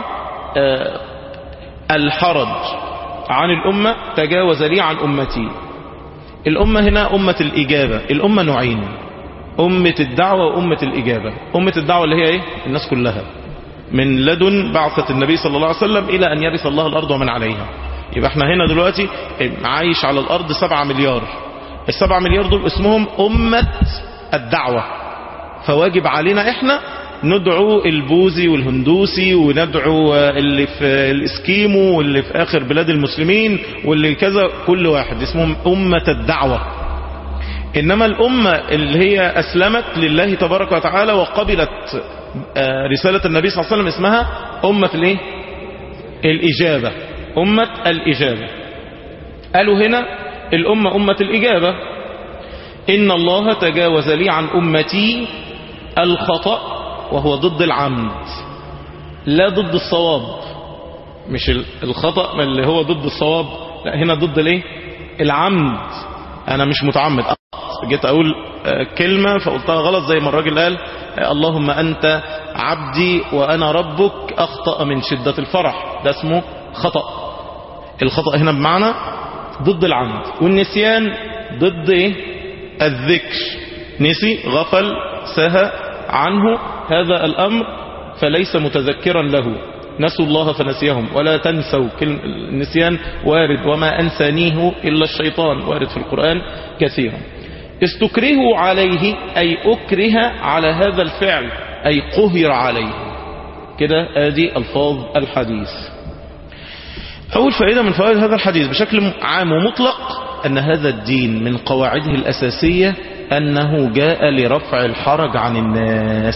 الحرج عن الأمة تجاوز لي عن أمتي الأمة هنا أمة الإجابة الأمة نوعين أمة الدعوة وأمة الإجابة أمة الدعوة اللي هي إيه؟ الناس كلها من لدن بعثة النبي صلى الله عليه وسلم إلى أن يرث الله الأرض ومن عليها يبقى احنا هنا دلوقتي عايش على الأرض سبعة مليار السبعة مليار دول اسمهم أمة الدعوة فواجب علينا احنا ندعو البوذي والهندوسي وندعو اللي في الاسكيمو واللي في اخر بلاد المسلمين واللي كذا كل واحد اسمهم امة الدعوة انما الامة اللي هي اسلمت لله تبارك وتعالى وقبلت رسالة النبي صلى الله عليه وسلم اسمها امة الايه الاجابة امة الاجابة قالوا هنا الامة امة الاجابة ان الله تجاوز لي عن امتي الخطأ وهو ضد العمد لا ضد الصواب مش الخطأ اللي هو ضد الصواب لا هنا ضد الايه العمد انا مش متعمد جيت اقول كلمة فقلتها غلط زي ما الراجل قال اللهم انت عبدي وانا ربك اخطأ من شدة الفرح ده اسمه خطأ الخطأ هنا بمعنى ضد العمد والنسيان ضد ايه الذكر نسي غفل سهى عنه هذا الأمر فليس متذكرا له نسوا الله فنسيهم ولا تنسوا النسيان وارد وما أنسانيه إلا الشيطان وارد في القرآن كثيرا استكرهوا عليه أي أكره على هذا الفعل أي قهر عليه كده آدي ألفاظ الحديث أول فائدة من فوائد هذا الحديث بشكل عام ومطلق أن هذا الدين من قواعده الأساسية أنه جاء لرفع الحرج عن الناس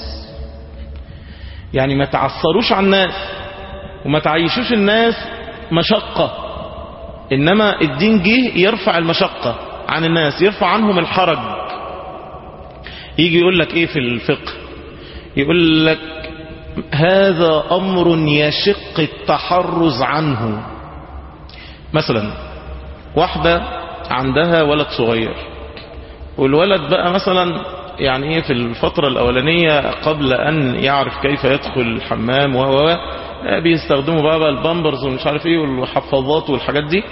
يعني ما تعصروش عن الناس وما تعيشوش الناس مشقة إنما الدين جه يرفع المشقة عن الناس يرفع عنهم الحرج يجي يقول لك إيه في الفقه يقول لك هذا أمر يشق التحرز عنه مثلا واحدة عندها ولد صغير والولد بقى مثلا يعني ايه في الفترة الأولانية قبل أن يعرف كيف يدخل الحمام وهو بيستخدموا بقى, بقى البامبرز ومش عارف ايه والحفاظات والحاجات دي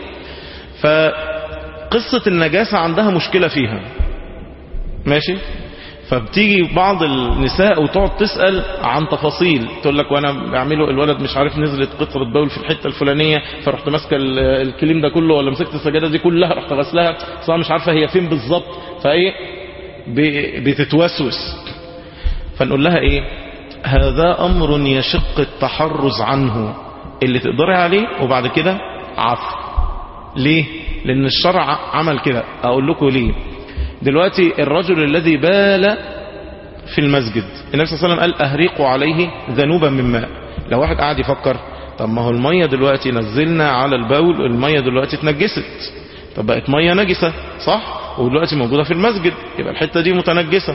فقصة النجاسة عندها مشكلة فيها ماشي فبتيجي بعض النساء وتقعد تسأل عن تفاصيل تقول لك وانا بعمله الولد مش عارف نزلت قطرة بول في الحتة الفلانية فرحت ماسكه الكليم ده كله ولا مسكت السجادة دي كلها رحت غسلها صراحة مش عارفة هي فين بالظبط فايه بتتوسوس فنقول لها ايه هذا امر يشق التحرز عنه اللي تقدري عليه وبعد كده عفو ليه لان الشرع عمل كده اقول لكم ليه دلوقتي الرجل الذي بال في المسجد النبي صلى الله عليه وسلم قال أهريقوا عليه ذنوبا من ماء لو واحد قاعد يفكر طب ما هو المية دلوقتي نزلنا على البول المية دلوقتي اتنجست طب بقت مية نجسة صح ودلوقتي موجودة في المسجد يبقى الحتة دي متنجسة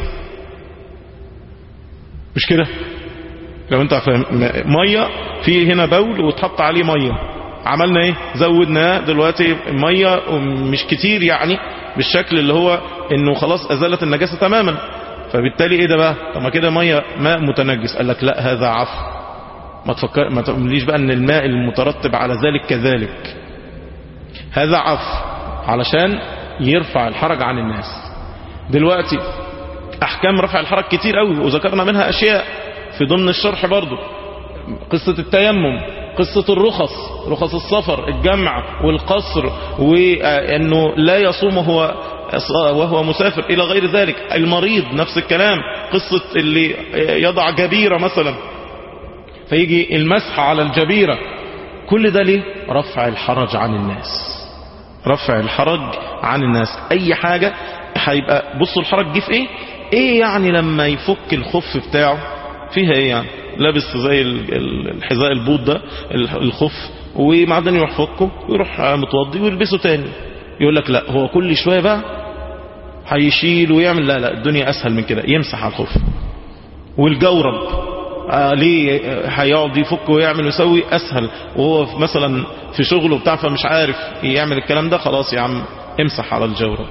مش كده لو انت فاهم مية في هنا بول وتحط عليه مية عملنا ايه زودنا دلوقتي مية مش كتير يعني بالشكل اللي هو انه خلاص ازالت النجاسة تماما فبالتالي ايه ده بقى طب ما كده مية ماء متنجس قال لك لا هذا عفو ما تفكر ما تقوليش بقى ان الماء المترتب على ذلك كذلك هذا عفو علشان يرفع الحرج عن الناس دلوقتي احكام رفع الحرج كتير قوي وذكرنا منها اشياء في ضمن الشرح برضو قصة التيمم قصة الرخص رخص السفر الجمع والقصر وأنه لا يصوم هو وهو مسافر إلى غير ذلك المريض نفس الكلام قصة اللي يضع جبيرة مثلا فيجي المسح على الجبيرة كل ده ليه رفع الحرج عن الناس رفع الحرج عن الناس أي حاجة هيبقى بصوا الحرج جه في ايه ايه يعني لما يفك الخف بتاعه فيها ايه يعني لابس زي الحذاء البوط ده الخف وبعدين يروح فكه ويروح متوضي ويلبسه تاني يقول لك لا هو كل شوية بقى هيشيل ويعمل لا لا الدنيا اسهل من كده يمسح على الخف والجورب آه ليه هيقعد يفك ويعمل ويسوي اسهل وهو مثلا في شغله بتاع فمش عارف يعمل الكلام ده خلاص يا عم امسح على الجورب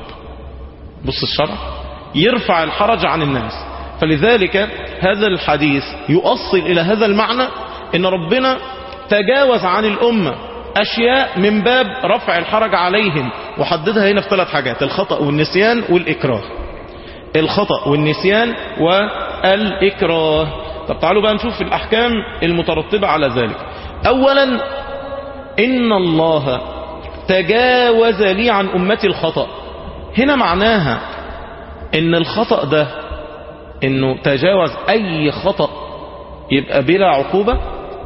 بص الشرع يرفع الحرج عن الناس فلذلك هذا الحديث يؤصل إلى هذا المعنى إن ربنا تجاوز عن الأمة أشياء من باب رفع الحرج عليهم وحددها هنا في ثلاث حاجات الخطأ والنسيان والإكراه الخطأ والنسيان والإكراه طب تعالوا بقى نشوف الأحكام المترتبة على ذلك أولا إن الله تجاوز لي عن أمتي الخطأ هنا معناها إن الخطأ ده إنه تجاوز أي خطأ يبقى بلا عقوبة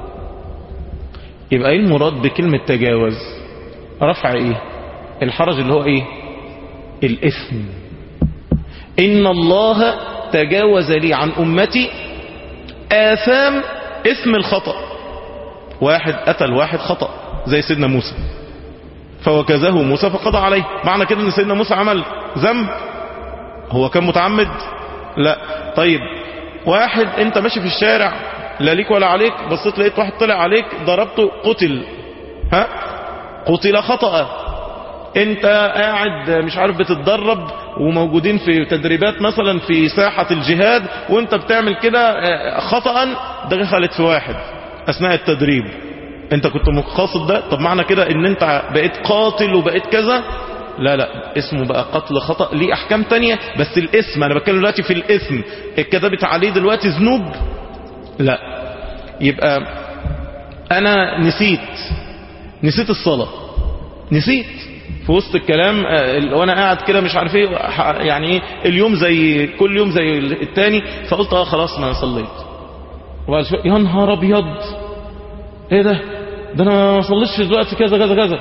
يبقى ايه المراد بكلمة تجاوز رفع ايه الحرج اللي هو ايه الاثم ان الله تجاوز لي عن امتي اثام اسم الخطأ واحد قتل واحد خطأ زي سيدنا موسى فوكزه موسى فقضى عليه معنى كده ان سيدنا موسى عمل ذنب هو كان متعمد لا طيب واحد انت ماشي في الشارع لا ليك ولا عليك بصيت لقيت واحد طلع عليك ضربته قتل ها قتل خطأ انت قاعد مش عارف بتتدرب وموجودين في تدريبات مثلا في ساحة الجهاد وانت بتعمل كده خطأ دخلت في واحد اثناء التدريب انت كنت مقاصد ده طب معنى كده ان انت بقيت قاتل وبقيت كذا لا لا اسمه بقى قتل خطأ ليه احكام تانية بس الاسم انا بتكلم دلوقتي في الاسم اتكتبت عليه دلوقتي ذنوب لا يبقى انا نسيت نسيت الصلاة نسيت في وسط الكلام وانا قاعد كده مش عارف ايه يعني ايه اليوم زي كل يوم زي التاني فقلت اه خلاص ما انا صليت وبعد شويه يا نهار ابيض ايه ده ده انا ما صليتش دلوقتي كذا كذا كذا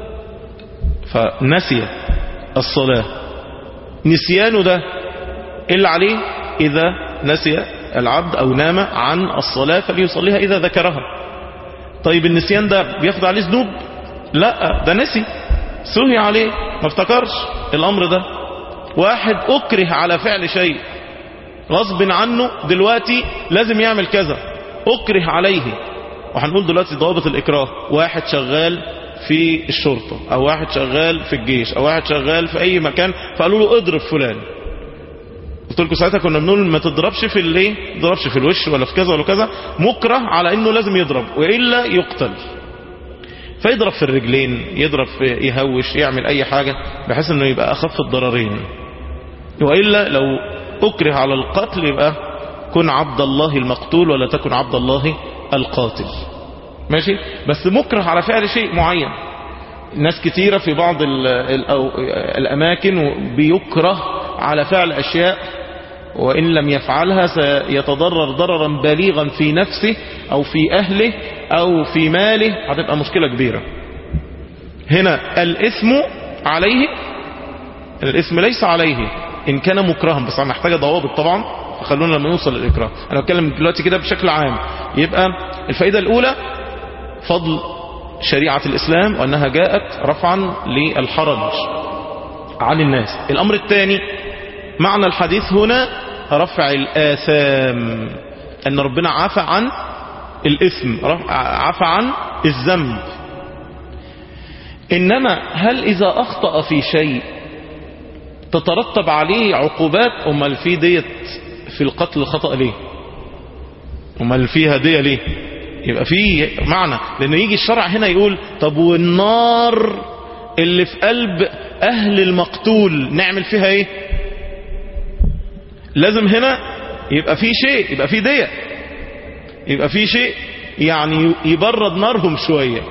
فنسي الصلاة نسيانه ده إلا عليه إذا نسي العبد أو نام عن الصلاة فليصليها إذا ذكرها طيب النسيان ده بياخد عليه ذنوب لا ده نسي سهي عليه ما افتكرش الأمر ده واحد أكره على فعل شيء غصب عنه دلوقتي لازم يعمل كذا أكره عليه وهنقول دلوقتي ضوابط الإكراه واحد شغال في الشرطة أو واحد شغال في الجيش أو واحد شغال في أي مكان فقالوا له اضرب فلان قلت لكم ساعتها كنا بنقول ما تضربش في الايه ما تضربش في الوش ولا في كذا ولا كذا مكره على انه لازم يضرب والا يقتل فيضرب في الرجلين يضرب في يهوش يعمل اي حاجة بحيث انه يبقى اخف الضررين والا لو اكره على القتل يبقى كن عبد الله المقتول ولا تكن عبد الله القاتل ماشي بس مكره على فعل شيء معين ناس كتيرة في بعض ال ال الأماكن بيكره على فعل أشياء وإن لم يفعلها سيتضرر ضررا بليغا في نفسه أو في أهله أو في ماله هتبقى مشكلة كبيرة هنا الإثم عليه الإثم ليس عليه إن كان مكرها بس محتاجة ضوابط طبعا فخلونا لما نوصل للإكراه أنا بتكلم دلوقتي كده بشكل عام يبقى الفائدة الأولى فضل شريعة الإسلام وأنها جاءت رفعا للحرج عن الناس الأمر الثاني معنى الحديث هنا رفع الآثام أن ربنا عفى عن الإثم عفى عن الذنب إنما هل إذا أخطأ في شيء تترتب عليه عقوبات أمال في ديت في القتل خطأ ليه أمال فيها دية ليه يبقى في معنى لأنه يجي الشرع هنا يقول طب والنار اللي في قلب أهل المقتول نعمل فيها ايه لازم هنا يبقى في شيء يبقى في دية يبقى في شيء يعني يبرد نارهم شوية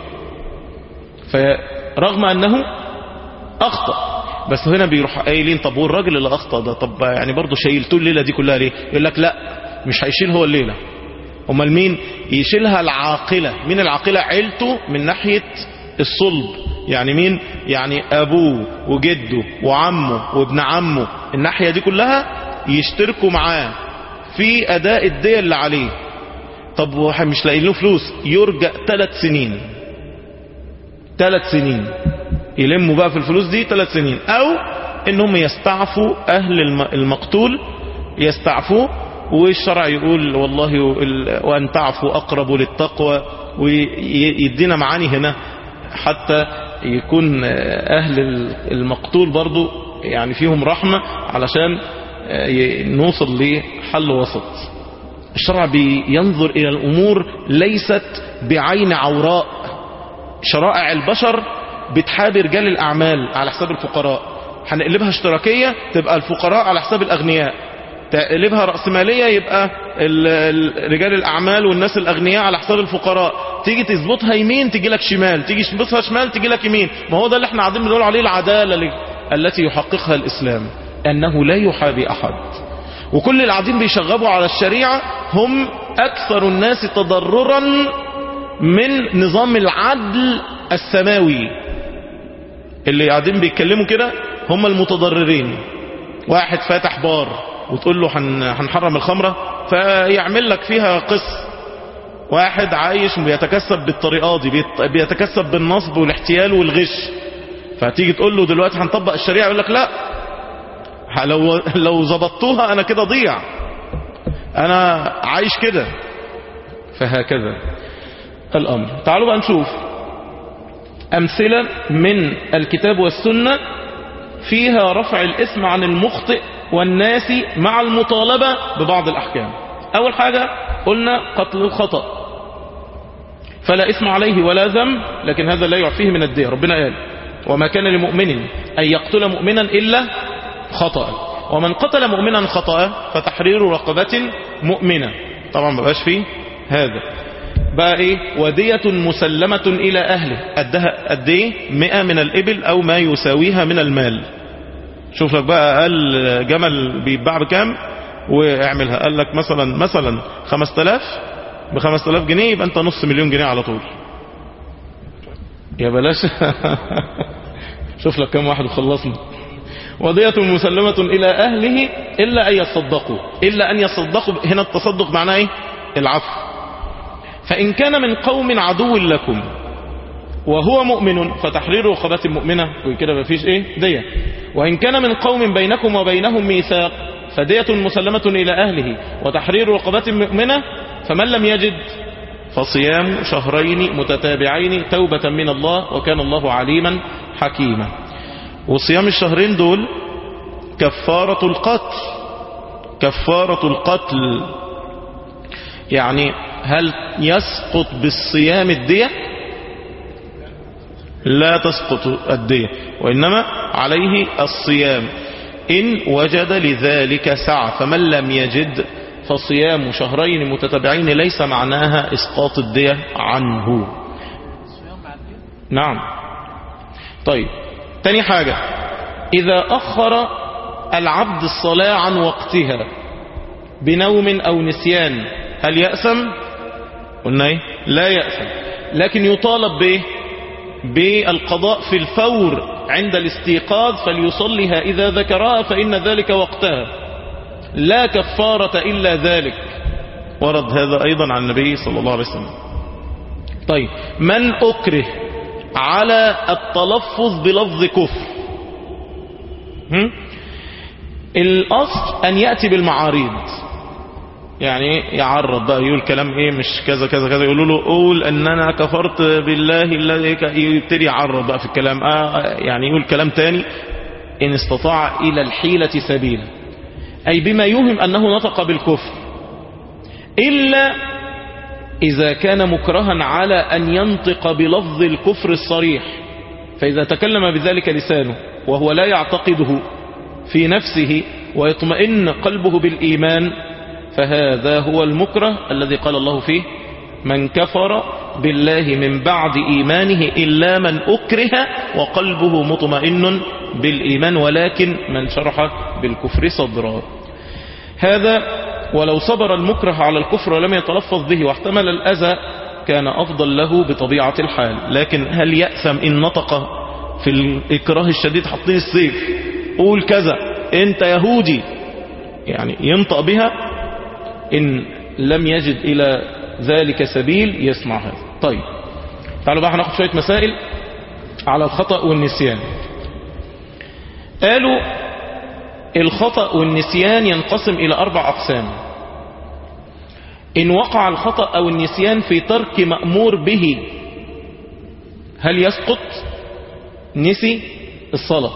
فرغم أنه أخطأ بس هنا بيروح قايلين طب والراجل اللي أخطأ ده طب يعني برضه شايلتوه الليلة دي كلها ليه يقول لك لا مش هيشيل هو الليلة امال مين يشيلها العاقلة مين العاقلة عيلته من ناحية الصلب يعني مين يعني ابوه وجده وعمه وابن عمه الناحية دي كلها يشتركوا معاه في اداء الدية اللي عليه طب مش لاقيين له فلوس يرجع ثلاث سنين ثلاث سنين يلموا بقى في الفلوس دي ثلاث سنين او انهم يستعفوا اهل المقتول يستعفوه والشرع يقول والله وأن تعفوا أقرب للتقوى ويدينا معاني هنا حتى يكون أهل المقتول برضو يعني فيهم رحمة علشان نوصل لحل وسط الشرع بينظر إلى الأمور ليست بعين عوراء شرائع البشر بتحابي رجال الأعمال على حساب الفقراء هنقلبها اشتراكية تبقى الفقراء على حساب الأغنياء تقلبها رأسمالية يبقى رجال الأعمال والناس الأغنياء على حساب الفقراء تيجي تظبطها يمين تيجي لك شمال تيجي تظبطها شمال تيجي لك يمين ما هو ده اللي احنا قاعدين بنقول عليه العدالة التي يحققها الإسلام أنه لا يحابي أحد وكل اللي قاعدين بيشغبوا على الشريعة هم أكثر الناس تضررا من نظام العدل السماوي اللي قاعدين بيتكلموا كده هم المتضررين واحد فاتح بار وتقول له هنحرم الخمرة فيعمل لك فيها قص واحد عايش بيتكسب بالطريقة دي بيتكسب بالنصب والاحتيال والغش فتيجي تقول له دلوقتي هنطبق الشريعة يقول لك لا لو لو ظبطتوها انا كده ضيع انا عايش كده فهكذا الامر تعالوا بقى نشوف امثلة من الكتاب والسنة فيها رفع الاسم عن المخطئ والناس مع المطالبة ببعض الأحكام أول حاجة قلنا قتل الخطأ فلا إثم عليه ولا ذنب لكن هذا لا يعفيه من الدية ربنا قال وما كان لمؤمن أن يقتل مؤمنا إلا خطأ ومن قتل مؤمنا خطأ فتحرير رقبة مؤمنة طبعا ما بقاش فيه هذا بقى ايه ودية مسلمة الى اهله قدها قد ايه 100 من الابل او ما يساويها من المال شوف لك بقى اقل جمل بيتباع بكام واعملها قال لك مثلا مثلا 5000 ب 5000 جنيه يبقى انت نص مليون جنيه على طول يا بلاش شوف لك كم واحد وخلصنا ودية مسلمة إلى أهله إلا أن يصدقوا إلا أن يصدقوا هنا التصدق معناه إيه العفو فإن كان من قوم عدو لكم وهو مؤمن فتحرير رقبة مؤمنة وكده ما فيش إيه دية وإن كان من قوم بينكم وبينهم ميثاق فدية مسلمة إلى أهله وتحرير رقبة مؤمنة فمن لم يجد فصيام شهرين متتابعين توبة من الله وكان الله عليما حكيما وصيام الشهرين دول كفارة القتل كفارة القتل يعني هل يسقط بالصيام الدية لا تسقط الدية وإنما عليه الصيام إن وجد لذلك سعة فمن لم يجد فصيام شهرين متتابعين ليس معناها إسقاط الدية عنه نعم طيب تاني حاجة إذا أخر العبد الصلاة عن وقتها بنوم أو نسيان هل يأسم قلنا ايه لا يأسم لكن يطالب بايه بالقضاء في الفور عند الاستيقاظ فليصليها إذا ذكرها فإن ذلك وقتها لا كفارة إلا ذلك ورد هذا أيضا عن النبي صلى الله عليه وسلم طيب من أكره على التلفظ بلفظ كفر هم؟ الأصل أن يأتي بالمعاريض يعني يعرض بقى يقول كلام ايه مش كذا كذا كذا يقولوا له قول ان انا كفرت بالله الذي يبتدي يعرض بقى في الكلام آه يعني يقول كلام تاني ان استطاع الى الحيلة سبيلا اي بما يوهم انه نطق بالكفر الا اذا كان مكرها على ان ينطق بلفظ الكفر الصريح فاذا تكلم بذلك لسانه وهو لا يعتقده في نفسه ويطمئن قلبه بالايمان فهذا هو المكره الذي قال الله فيه من كفر بالله من بعد إيمانه إلا من أكره وقلبه مطمئن بالإيمان ولكن من شرح بالكفر صدرا هذا ولو صبر المكره على الكفر ولم يتلفظ به واحتمل الأذى كان أفضل له بطبيعة الحال لكن هل يأثم إن نطق في الإكراه الشديد حطين السيف قول كذا انت يهودي يعني ينطق بها إن لم يجد إلى ذلك سبيل يسمع هذا طيب تعالوا بقى هناخد شوية مسائل على الخطأ والنسيان قالوا الخطأ والنسيان ينقسم إلى أربع أقسام إن وقع الخطأ أو النسيان في ترك مأمور به هل يسقط نسي الصلاة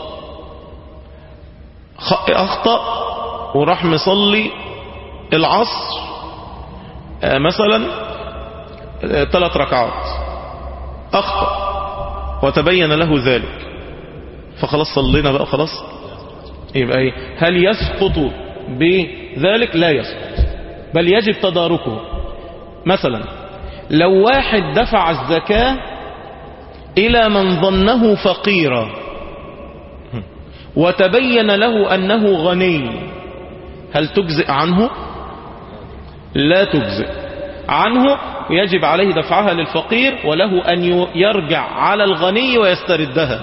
أخطأ وراح مصلي العصر مثلا ثلاث ركعات أخطأ وتبين له ذلك فخلاص صلينا بقى خلاص يبقى ايه هل يسقط بذلك لا يسقط بل يجب تداركه مثلا لو واحد دفع الزكاة إلى من ظنه فقيرا وتبين له أنه غني هل تجزئ عنه لا تجزئ عنه يجب عليه دفعها للفقير وله أن يرجع على الغني ويستردها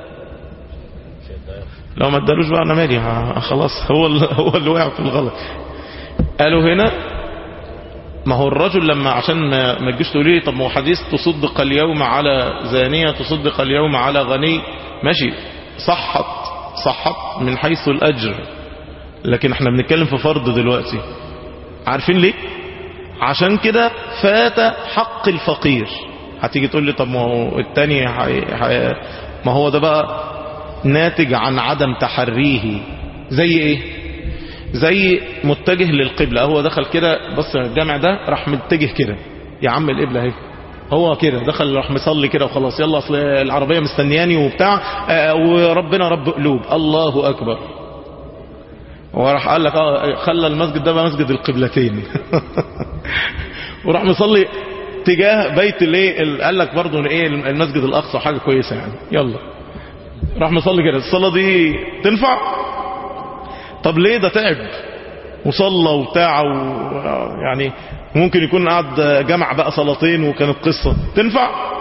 لو ما ادالوش بقى انا مالي خلاص هو هو اللي وقع في الغلط قالوا هنا ما هو الرجل لما عشان ما ما تجيش تقولي لي طب ما هو حديث تصدق اليوم على زانية تصدق اليوم على غني ماشي صحت صحت من حيث الأجر لكن احنا بنتكلم في فرض دلوقتي عارفين ليه عشان كده فات حق الفقير هتيجي تقول لي طب ما هو التاني حي... حي... ما هو ده بقى ناتج عن عدم تحريه زي ايه زي متجه للقبلة هو دخل كده بص الجامع ده راح متجه كده يا عم القبلة اهي هو كده دخل راح مصلي كده وخلاص يلا اصل العربية مستنياني وبتاع آه وربنا رب قلوب الله اكبر وراح قال لك اه خلى المسجد ده بقى مسجد القبلتين وراح مصلي تجاه بيت الايه قال لك برضه ايه المسجد الاقصى حاجه كويسه يعني يلا راح مصلي كده الصلاه دي تنفع طب ليه ده تعب وصلى وبتاع و... يعني ممكن يكون قعد جمع بقى صلاتين وكانت قصه تنفع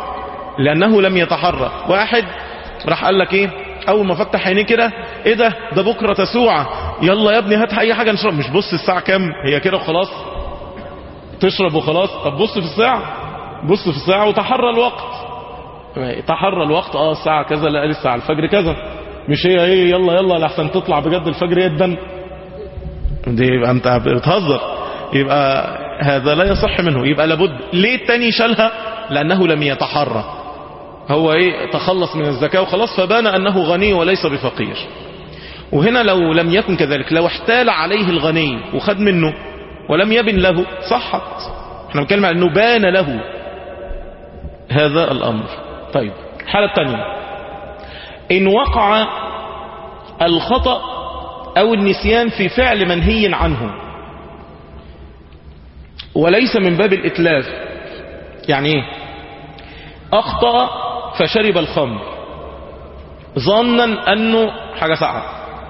لأنه لم يتحرى واحد راح قال لك ايه اول ما فتح عينيه كده ايه ده ده بكرة تسوعة يلا يا ابني هات اي حاجة نشرب مش بص الساعة كام هي كده وخلاص تشرب وخلاص طب بص في الساعة بص في الساعة وتحرى الوقت تحرى الوقت اه الساعة كذا لا لسه على الفجر كذا مش هي ايه يلا يلا لحسن تطلع بجد الفجر يدا دي يبقى انت بتهزر يبقى هذا لا يصح منه يبقى لابد ليه التاني شالها لانه لم يتحرى هو ايه تخلص من الزكاة وخلاص فبان انه غني وليس بفقير وهنا لو لم يكن كذلك لو احتال عليه الغني وخد منه ولم يبن له صحت احنا بنتكلم عن انه بان له هذا الامر طيب الحالة الثانية ان وقع الخطأ او النسيان في فعل منهي عنه وليس من باب الاتلاف يعني ايه اخطأ فشرب الخمر ظنا انه حاجة ساعة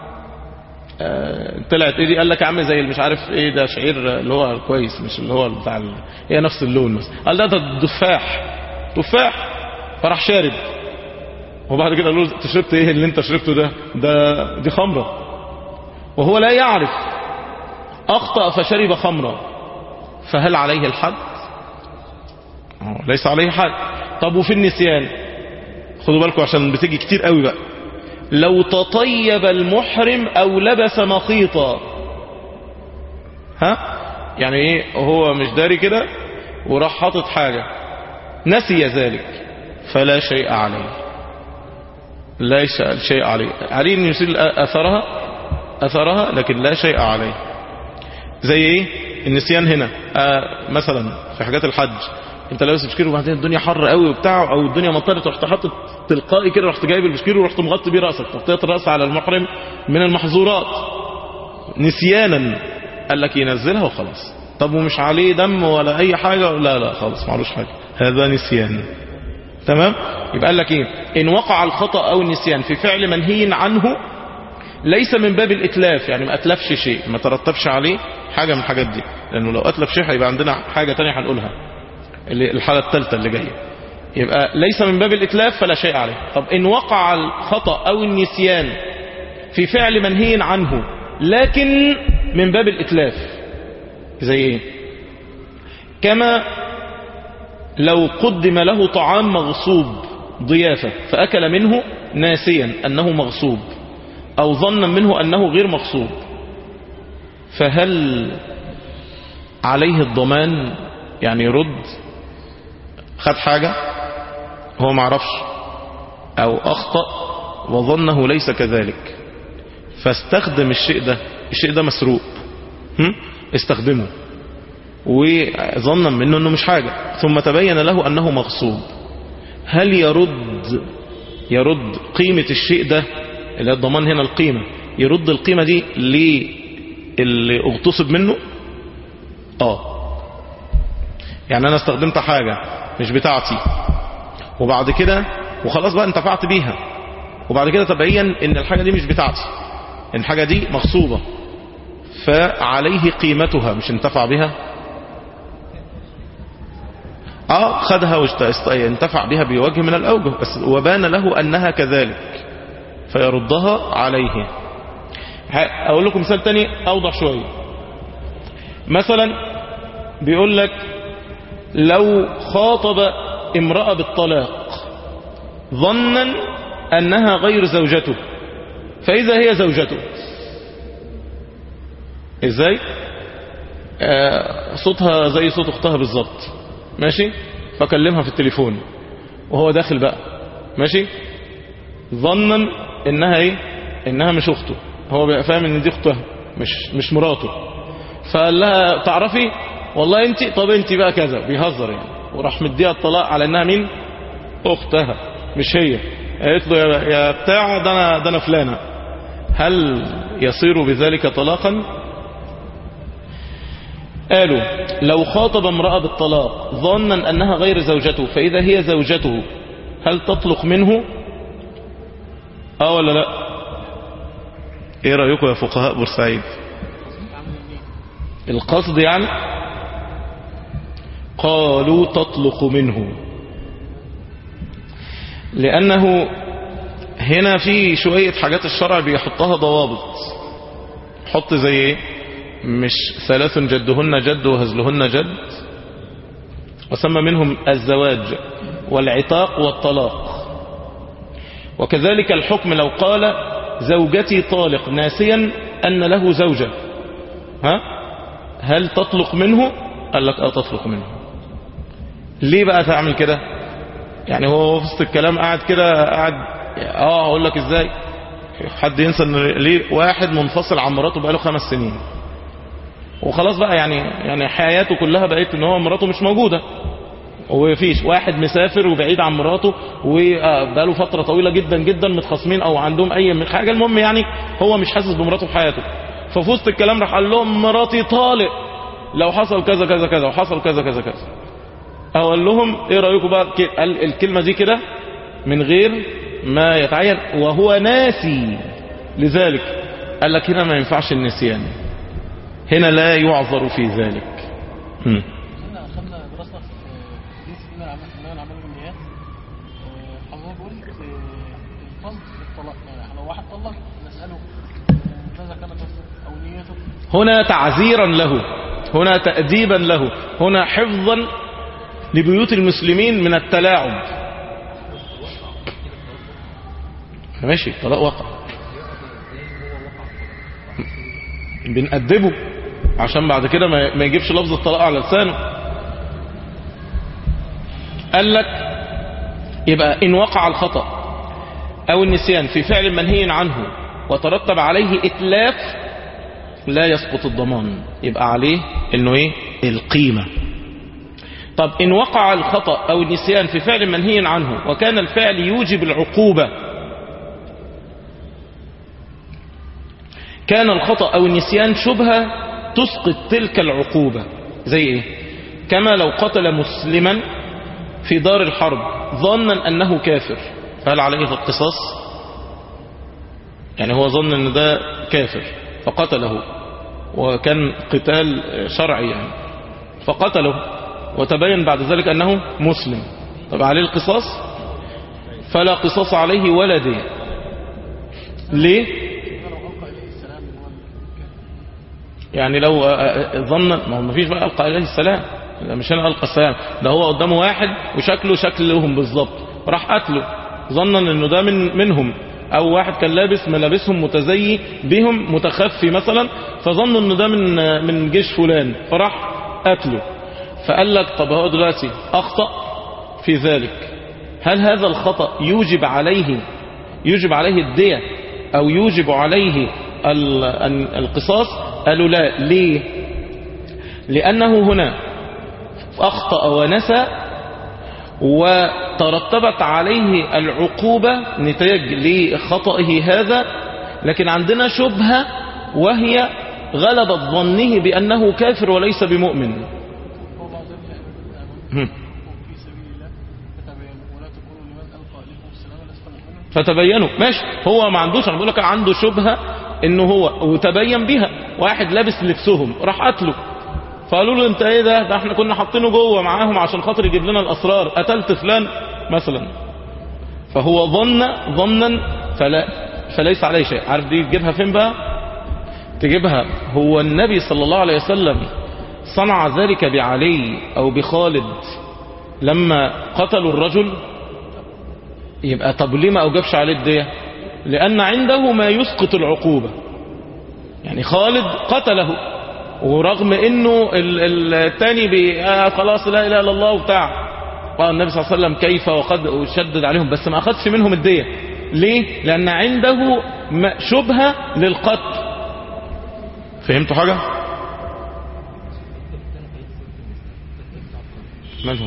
آه، طلعت ايه دي قال لك عامل زي اللي مش عارف ايه ده شعير اللي هو كويس مش اللي هو بتاع ال... هي نفس اللون بس قال ده ده تفاح تفاح فراح شارب وبعد كده قالوا له انت شربت ايه اللي انت شربته ده ده دي خمرة وهو لا يعرف اخطأ فشرب خمرة فهل عليه الحد آه، ليس عليه حد طب وفي النسيان خدوا بالكم عشان بتيجي كتير قوي بقى لو تطيب المحرم او لبس مخيطا ها يعني ايه هو مش داري كده وراح حاطط حاجة نسي ذلك فلا شيء عليه لا شيء عليه عليه ان يسير اثرها اثرها لكن لا شيء عليه زي ايه النسيان هنا آه مثلا في حاجات الحج انت لابس بشكير وبعدين الدنيا حر قوي وبتاع او الدنيا مطرت رحت حاطط تلقائي كده رحت جايب البشكير ورحت مغطي بيه راسك تغطيه الراس على المحرم من المحظورات نسيانا قال لك ينزلها وخلاص طب ومش عليه دم ولا اي حاجه لا لا خالص معلوش حاجه هذا نسيان تمام يبقى قال لك ايه ان وقع الخطا او النسيان في فعل منهي عنه ليس من باب الاتلاف يعني ما اتلفش شيء ما ترتبش عليه حاجه من الحاجات دي لانه لو اتلف شيء هيبقى عندنا حاجه تانية هنقولها اللي الحالة الثالثة اللي جاية يبقى ليس من باب الإتلاف فلا شيء عليه طب إن وقع الخطأ أو النسيان في فعل منهي عنه لكن من باب الإتلاف زي إيه كما لو قدم له طعام مغصوب ضيافة فأكل منه ناسيا أنه مغصوب أو ظنا منه أنه غير مغصوب فهل عليه الضمان يعني يرد خد حاجة هو معرفش او اخطأ وظنه ليس كذلك فاستخدم الشيء ده الشيء ده مسروق هم؟ استخدمه وظنا منه انه مش حاجة ثم تبين له انه مغصوب هل يرد يرد قيمة الشيء ده اللي الضمان هنا القيمة يرد القيمة دي للي اغتصب منه اه يعني انا استخدمت حاجة مش بتاعتي وبعد كده وخلاص بقى انتفعت بيها وبعد كده تبين ان الحاجة دي مش بتاعتي ان الحاجة دي مغصوبة فعليه قيمتها مش انتفع بها اه خدها وانتفع بها بوجه من الاوجه بس وبان له انها كذلك فيردها عليه اقول لكم مثال تاني اوضح شوية مثلا بيقول لك لو خاطب امرأة بالطلاق ظنا أنها غير زوجته فإذا هي زوجته إزاي آه صوتها زي صوت أختها بالظبط ماشي فكلمها في التليفون وهو داخل بقى ماشي ظنا إنها إيه إنها مش أخته هو بقى فاهم إن دي أختها مش مش مراته فقال لها تعرفي والله انت طب انت بقى كذا بيهزر يعني وراح مديها الطلاق على انها مين اختها مش هي قالت له يا, يا بتاع ده انا ده انا فلانه هل يصير بذلك طلاقا قالوا لو خاطب امرأة بالطلاق ظنا انها غير زوجته فاذا هي زوجته هل تطلق منه اه ولا لا ايه رأيكم يا فقهاء بورسعيد القصد يعني قالوا تطلق منه لأنه هنا في شوية حاجات الشرع بيحطها ضوابط حط زي ايه مش ثلاث جدهن جد وهزلهن جد وسمى منهم الزواج والعتاق والطلاق وكذلك الحكم لو قال زوجتي طالق ناسيا أن له زوجة ها هل تطلق منه قال لك اه تطلق منه ليه بقى تعمل كده يعني هو في وسط الكلام قاعد كده قاعد اه هقول لك ازاي حد ينسى ان ليه واحد منفصل عن مراته بقاله خمس سنين وخلاص بقى يعني يعني حياته كلها بقت ان هو مراته مش موجوده ومفيش واحد مسافر وبعيد عن مراته وبقاله فتره طويله جدا جدا متخاصمين او عندهم اي من حاجه المهم يعني هو مش حاسس بمراته في حياته ففي وسط الكلام راح قال لهم مراتي طالق لو حصل كذا كذا كذا وحصل كذا كذا كذا اقول لهم ايه رايكم بقى قال الكلمه دي كده من غير ما يتعين وهو ناسي لذلك قال لك هنا ما ينفعش النسيان هنا لا يعذر في ذلك هم. احنا اخذنا دراسه في حديث ابن العمل ابن العمل بالنيات حضرتك قلت الطلق في الطلاق يعني لو واحد طلق نساله ماذا كان قصده او نيته هنا تعذيرا له هنا تأديبا له هنا حفظا لبيوت المسلمين من التلاعب ماشي الطلاق وقع بنأدبه عشان بعد كده ما ما يجيبش لفظ الطلاق على لسانه قال لك يبقى إن وقع الخطأ أو النسيان في فعل منهي عنه وترتب عليه إتلاف لا يسقط الضمان يبقى عليه انه ايه القيمة طب ان وقع الخطأ او النسيان في فعل منهي عنه وكان الفعل يوجب العقوبة كان الخطأ او النسيان شبهة تسقط تلك العقوبة زي ايه كما لو قتل مسلما في دار الحرب ظنا انه كافر فهل عليه القصاص يعني هو ظن ان ده كافر فقتله وكان قتال شرعي يعني فقتله وتبين بعد ذلك أنه مسلم طب عليه القصاص فلا قصاص عليه ولا دية ليه لو القى اليه السلام هو الكافر يعني لو ظن ما هو مفيش بقى ألقى عليه السلام ده مش أنا ألقى السلام ده هو قدامه واحد وشكله شكلهم بالظبط راح قتله ظنا انه ده من منهم او واحد كان لابس ملابسهم متزي بهم متخفي مثلا فظنوا انه ده من من جيش فلان فراح قتله فقال لك طب هو دلوقتي اخطا في ذلك هل هذا الخطا يوجب عليه يوجب عليه الدية او يوجب عليه ال- ال- القصاص قالوا لا ليه لانه هنا اخطا ونسى وترتبت عليه العقوبة نتاج لخطئه هذا لكن عندنا شبهة وهي غلبت ظنه بأنه كافر وليس بمؤمن هو الله عز وجل هم. آمنوا في سبيل الله فتبينوا ولا تكونوا لمن القى اليكم السلام لست مؤمنا فتبينوا ماشي هو ما عندوش انا بقول لك عنده شبهة انه هو وتبين بها واحد لابس لبسهم راح قتله فقالوا له انت ايه ده ده احنا كنا حاطينه جوه معاهم عشان خاطر يجيب لنا الاسرار قتلت فلان مثلا فهو ظن ظنا فلا فليس عليه شيء عارف دي تجيبها فين بقى تجيبها هو النبي صلى الله عليه وسلم صنع ذلك بعلي او بخالد لما قتلوا الرجل يبقى طب ليه ما اوجبش عليه الدية لان عنده ما يسقط العقوبة يعني خالد قتله ورغم انه ال- ال- التاني بي آه خلاص لا اله الا الله وبتاع قال النبي صلى الله عليه وسلم كيف وقد شدد عليهم بس ما اخذش منهم الدية ليه لان عنده م- شبهة للقتل فهمتوا حاجة مالهم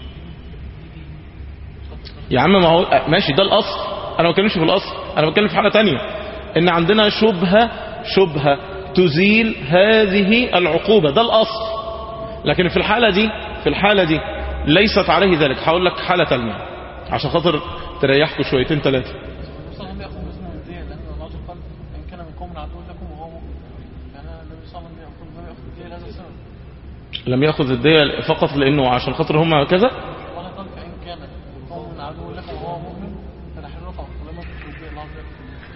يا عم ما هو ماشي ده الاصل انا ما بتكلمش في الاصل انا بتكلم في حاجه تانية ان عندنا شبهه شبهه تزيل هذه العقوبه ده الاصل لكن في الحاله دي في الحاله دي ليست عليه ذلك هقول لك حاله تانية عشان خاطر تريحكم شويتين ثلاثه النبي صلى الله عليه وسلم ياخذ باسمه الدية لان الله عز وجل قال ان كان من قوم عدو لكم وهو مؤمن يعني النبي صلى الله عليه وسلم ياخذ لم ياخذ الدية لهذا السبب لم ياخذ الدية فقط لانه عشان خاطر هم كذا ولا قال فان كان من قوم عدو لكم وهو مؤمن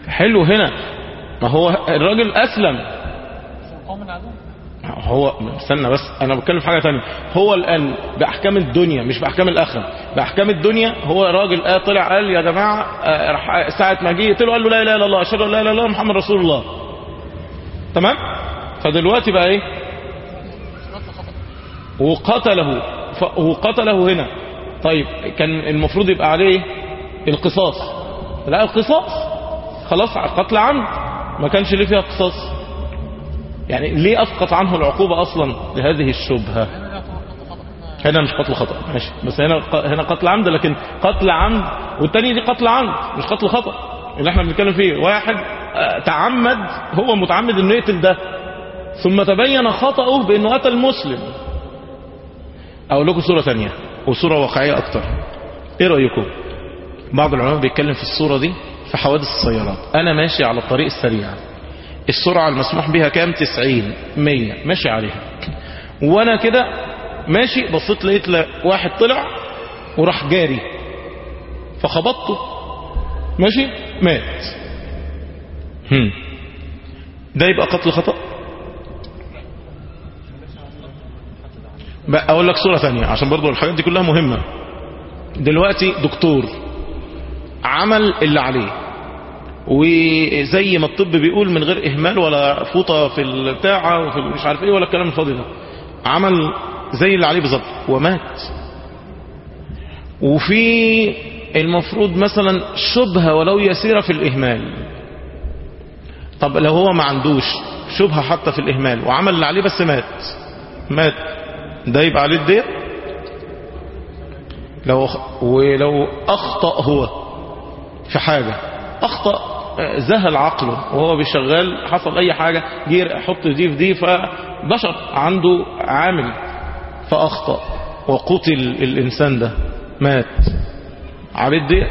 حلو هنا ما هو الراجل أسلم قوم من عدو هو استنى بس انا بتكلم في حاجه ثانيه هو الان باحكام الدنيا مش باحكام الاخره باحكام الدنيا هو راجل آه طلع قال يا جماعه آه راح ساعه ما جه يقتله قال له لا اله الا الله اشهد ان لا اله الا الله محمد رسول الله تمام فدلوقتي بقى ايه قتل خطأ وقتله ف... وقتله هنا طيب كان المفروض يبقى عليه القصاص لا القصاص خلاص قتل عمد ما كانش ليه فيها قصاص يعني ليه أسقط عنه العقوبة أصلا لهذه الشبهة هنا ده يعتبر قتل خطأ هنا مش قتل خطأ ماشي بس هنا هنا قتل عمد لكن قتل عمد والتاني دي قتل عمد مش قتل خطأ اللي احنا بنتكلم فيه واحد آه، تعمد هو متعمد انه يقتل ده ثم تبين خطأه بانه قتل مسلم اقول لكم صورة ثانية وصورة واقعية اكتر ايه رأيكم بعض العلماء بيتكلم في الصورة دي في حوادث السيارات انا ماشي على الطريق السريع السرعة المسموح بها كام 90 100 ماشي عليها وانا كده ماشي بصيت لقيت لا- واحد طلع وراح جاري فخبطته ماشي مات هم. ده يبقى قتل خطأ بقى اقول لك صورة ثانية عشان برضو الحاجات دي كلها مهمة دلوقتي دكتور عمل اللي عليه وزي ما الطب بيقول من غير اهمال ولا فوطه في البتاعه وفي مش عارف ايه ولا الكلام الفاضي ده عمل زي اللي عليه بالظبط ومات وفي المفروض مثلا شبهه ولو يسيره في الاهمال طب لو هو ما عندوش شبهه حتى في الاهمال وعمل اللي عليه بس مات مات ده يبقى عليه الدية لو ولو اخطا هو في حاجة أخطأ آه، ذهل عقله وهو بيشغال حصل أي حاجة جير حط دي في دي فبشر عنده عامل فأخطأ وقتل الإنسان ده مات عليه الدية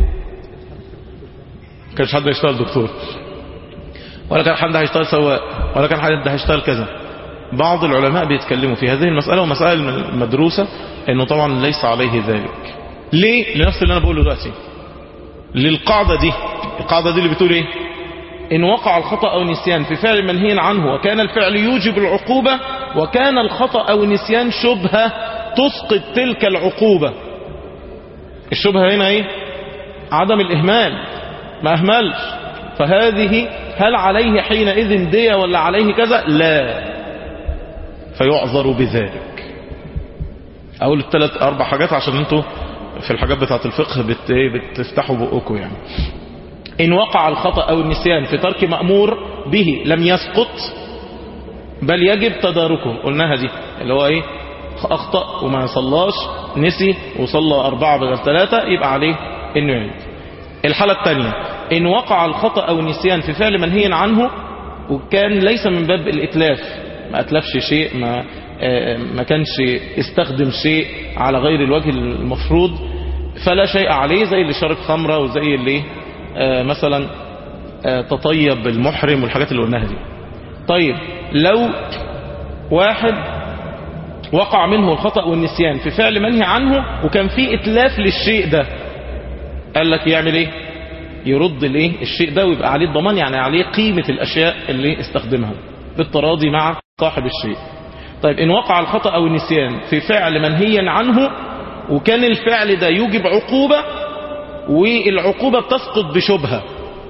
كانش حد هيشتغل دكتور ولا كان حد هيشتغل سواق ولا كان حد هيشتغل كذا بعض العلماء بيتكلموا في هذه المسألة ومسائل مدروسة انه طبعا ليس عليه ذلك ليه لنفس اللي انا بقوله دلوقتي للقاعدة دي القاعدة دي اللي بتقول ايه ان وقع الخطأ او النسيان في فعل منهي عنه وكان الفعل يوجب العقوبة وكان الخطأ او النسيان شبهة تسقط تلك العقوبة الشبهة هنا ايه عدم الاهمال ما اهملش فهذه هل عليه حينئذ دية ولا عليه كذا لا فيعذر بذلك اقول الثلاث اربع حاجات عشان انتوا في الحاجات بتاعت الفقه بت... إيه بتفتحوا بقكم يعني ان وقع الخطأ او النسيان في ترك مأمور به لم يسقط بل يجب تداركه قلناها دي اللي هو ايه اخطأ وما صلاش نسي وصلى اربعة بدل ثلاثة يبقى عليه انه يعيد الحالة الثانية ان وقع الخطأ او النسيان في فعل منهي عنه وكان ليس من باب الاتلاف ما اتلفش شيء ما آه، ما كانش استخدم شيء على غير الوجه المفروض فلا شيء عليه زي اللي شرب خمرة وزي اللي آه، مثلا آه، تطيب المحرم والحاجات اللي قلناها دي طيب لو واحد وقع منه الخطأ والنسيان في فعل منهي عنه وكان في اتلاف للشيء ده قال لك يعمل ايه يرد الايه الشيء ده ويبقى عليه الضمان يعني عليه قيمة الاشياء اللي استخدمها بالتراضي مع صاحب الشيء طيب ان وقع الخطأ او النسيان في فعل منهي عنه وكان الفعل ده يوجب عقوبة والعقوبة بتسقط بشبهة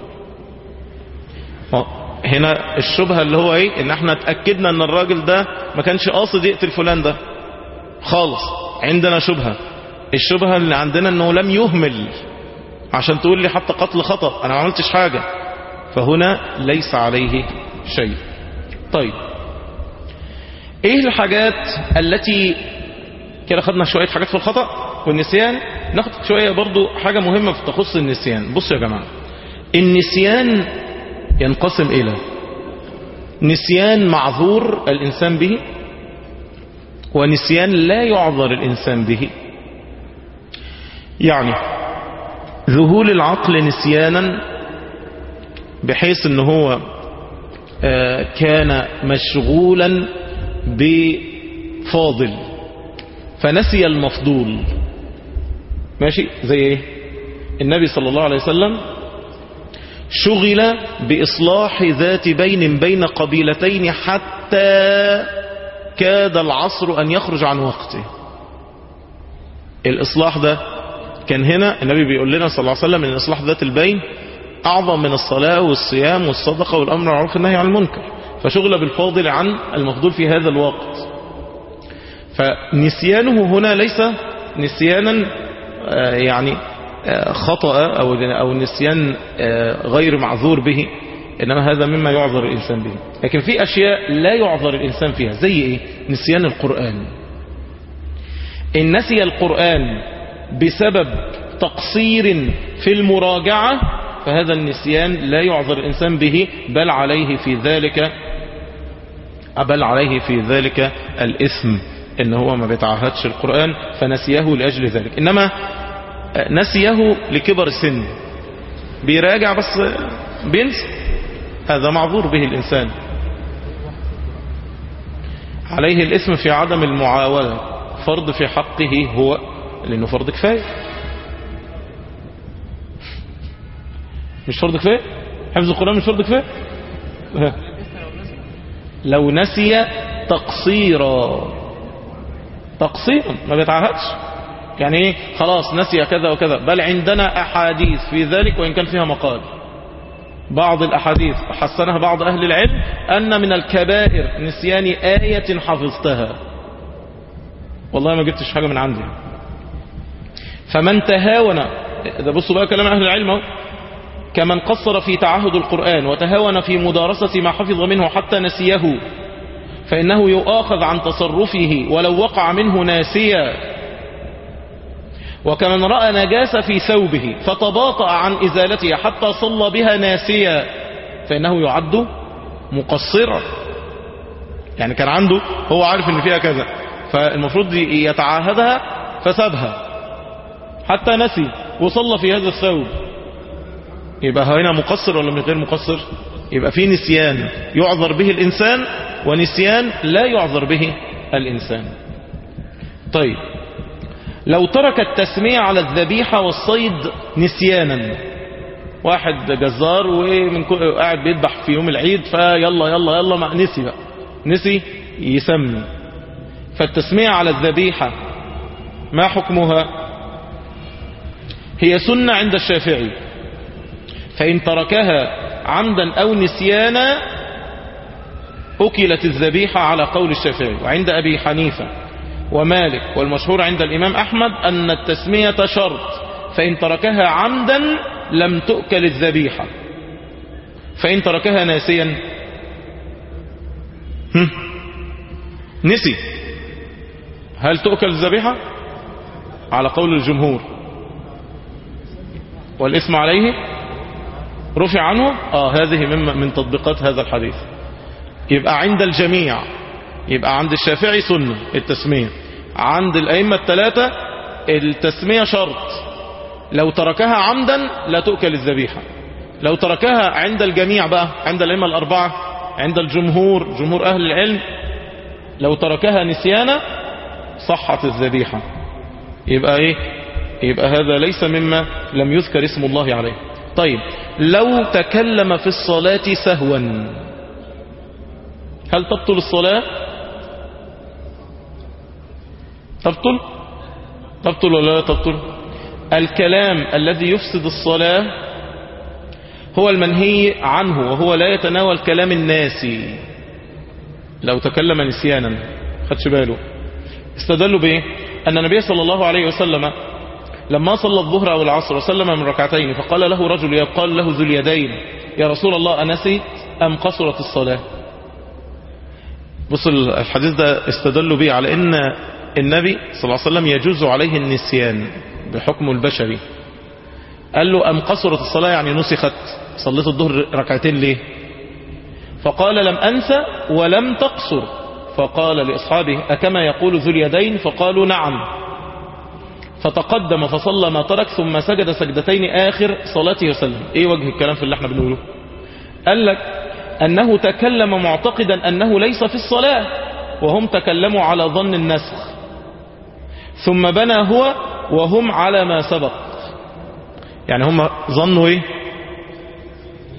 هنا الشبهة اللي هو ايه ان احنا اتأكدنا ان الراجل ده ما كانش قاصد يقتل فلان ده خالص عندنا شبهة الشبهة اللي عندنا انه لم يهمل عشان تقول لي حتى قتل خطأ انا ما عملتش حاجة فهنا ليس عليه شيء طيب ايه الحاجات التي كده خدنا شوية حاجات في الخطأ والنسيان ناخد شوية برضو حاجة مهمة في تخص النسيان بصوا يا جماعة النسيان ينقسم إلى نسيان معذور الإنسان به ونسيان لا يعذر الإنسان به يعني ذهول العقل نسيانا بحيث ان هو آه، كان مشغولا بفاضل فنسي المفضول ماشي زي ايه النبي صلى الله عليه وسلم شغل بإصلاح ذات بين بين قبيلتين حتى كاد العصر أن يخرج عن وقته الإصلاح ده كان هنا النبي بيقول لنا صلى الله عليه وسلم أن إصلاح ذات البين أعظم من الصلاة والصيام والصدقة والأمر معروف النهي عن المنكر فشغل بالفاضل عن المفضول في هذا الوقت فنسيانه هنا ليس نسيانا آه، يعني آه، خطأ أو أو نسيان آه، غير معذور به إنما هذا مما يعذر الإنسان به لكن في أشياء لا يعذر الإنسان فيها زي إيه نسيان القرآن إن نسي القرآن بسبب تقصير في المراجعة فهذا النسيان لا يعذر الإنسان به بل عليه في ذلك بل عليه في ذلك الإثم إن هو ما بيتعهدش القرآن فنسيه لأجل ذلك إنما نسيه لكبر السن بيراجع بس بينسى هذا معذور به الإنسان عليه الإثم في عدم المعاونة فرض في حقه هو لأنه فرض كفاية مش فرض كفاية حفظ القرآن مش فرض كفاية ها. لو نسي تقصيرا تقصيرا ما بيتعهدش يعني ايه خلاص نسي كذا وكذا بل عندنا احاديث في ذلك وان كان فيها مقال بعض الاحاديث حسنها بعض اهل العلم ان من الكبائر نسيان آية حفظتها والله ما جبتش حاجة من عندي فمن تهاون ده بصوا بقى كلام اهل العلم اهو كمن قصر في تعهد القرآن وتهاون في مدارسة ما حفظ منه حتى نسيه فإنه يؤاخذ عن تصرفه ولو وقع منه ناسيا وكمن رأى نجاسة في ثوبه فتباطأ عن إزالتها حتى صلى بها ناسيا فإنه يعد مقصرا يعني كان عنده هو عارف ان فيها كذا فالمفروض يتعاهدها فسابها حتى نسي وصلى في هذا الثوب يبقى هنا مقصر ولا من غير مقصر يبقى في نسيان يعذر به الإنسان ونسيان لا يعذر به الإنسان طيب لو ترك التسمية على الذبيحة والصيد نسيانا واحد جزار ومن كل- قاعد بيذبح في يوم العيد فيلا يلا يلا ما نسي بقى نسي يسمي فالتسمية على الذبيحة ما حكمها هي سنة عند الشافعي فإن تركها عمدا أو نسيانا أكلت الذبيحة على قول الشافعي وعند أبي حنيفة ومالك والمشهور عند الإمام أحمد أن التسمية شرط فإن تركها عمدا لم تؤكل الذبيحة فإن تركها ناسيا هم؟ نسي هل تؤكل الذبيحة على قول الجمهور والاسم عليه رفع عنه آه هذه من, من تطبيقات هذا الحديث يبقى عند الجميع يبقى عند الشافعي سنة التسمية عند الأئمة الثلاثة التسمية شرط لو تركها عمدا لا تؤكل الذبيحة لو تركها عند الجميع بقى عند الأئمة الأربعة عند الجمهور جمهور أهل العلم لو تركها نسيانا صحت الذبيحة يبقى ايه يبقى هذا ليس مما لم يذكر اسم الله عليه طيب لو تكلم في الصلاة سهوا هل تبطل الصلاة تبطل تبطل ولا لا تبطل الكلام الذي يفسد الصلاة هو المنهي عنه وهو لا يتناول كلام الناسي لو تكلم نسيانا خدش باله استدلوا بايه ان النبي صلى الله عليه وسلم لما صلى الظهر او العصر وسلم من ركعتين فقال له رجل يقال له ذو اليدين يا رسول الله انسيت ام قصرت الصلاة بص الحديث ده استدلوا به على ان النبي صلى الله عليه وسلم يجوز عليه النسيان بحكمه البشري قال له ام قصرت الصلاة يعني نسخت صليت الظهر ركعتين ليه فقال لم أنسى ولم تقصر فقال لأصحابه أكما يقول ذو اليدين فقالوا نعم فتقدم فصلى ما ترك ثم سجد سجدتين آخر صلاته وسلم ايه وجه الكلام في اللي احنا بنقوله قال لك أنه تكلم معتقدا أنه ليس في الصلاة وهم تكلموا على ظن النسخ ثم بنى هو وهم على ما سبق يعني هم ظنوا ايه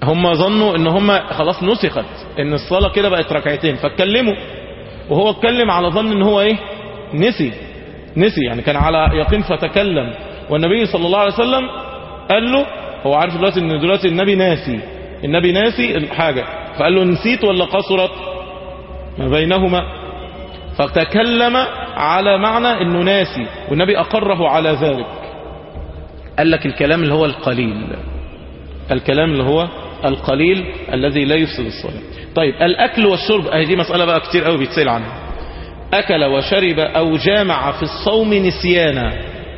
هم ظنوا ان هم خلاص نسخت ان الصلاة كده بقت ركعتين فاتكلموا وهو اتكلم على ظن ان هو ايه نسي نسي يعني كان على يقين فتكلم والنبي صلى الله عليه وسلم قال له هو عارف دلوقتي ان دلوقتي النبي ناسي النبي ناسي الحاجة فقال له نسيت ولا قصرت ما بينهما فتكلم على معنى انه ناسي والنبي اقره على ذلك قال لك الكلام اللي هو القليل الكلام اللي هو القليل الذي لا يفسد الصلاة طيب الأكل والشرب اهي دي مسألة بقى كتير قوي بيتسأل عنها أكل وشرب أو جامع في الصوم نسيانا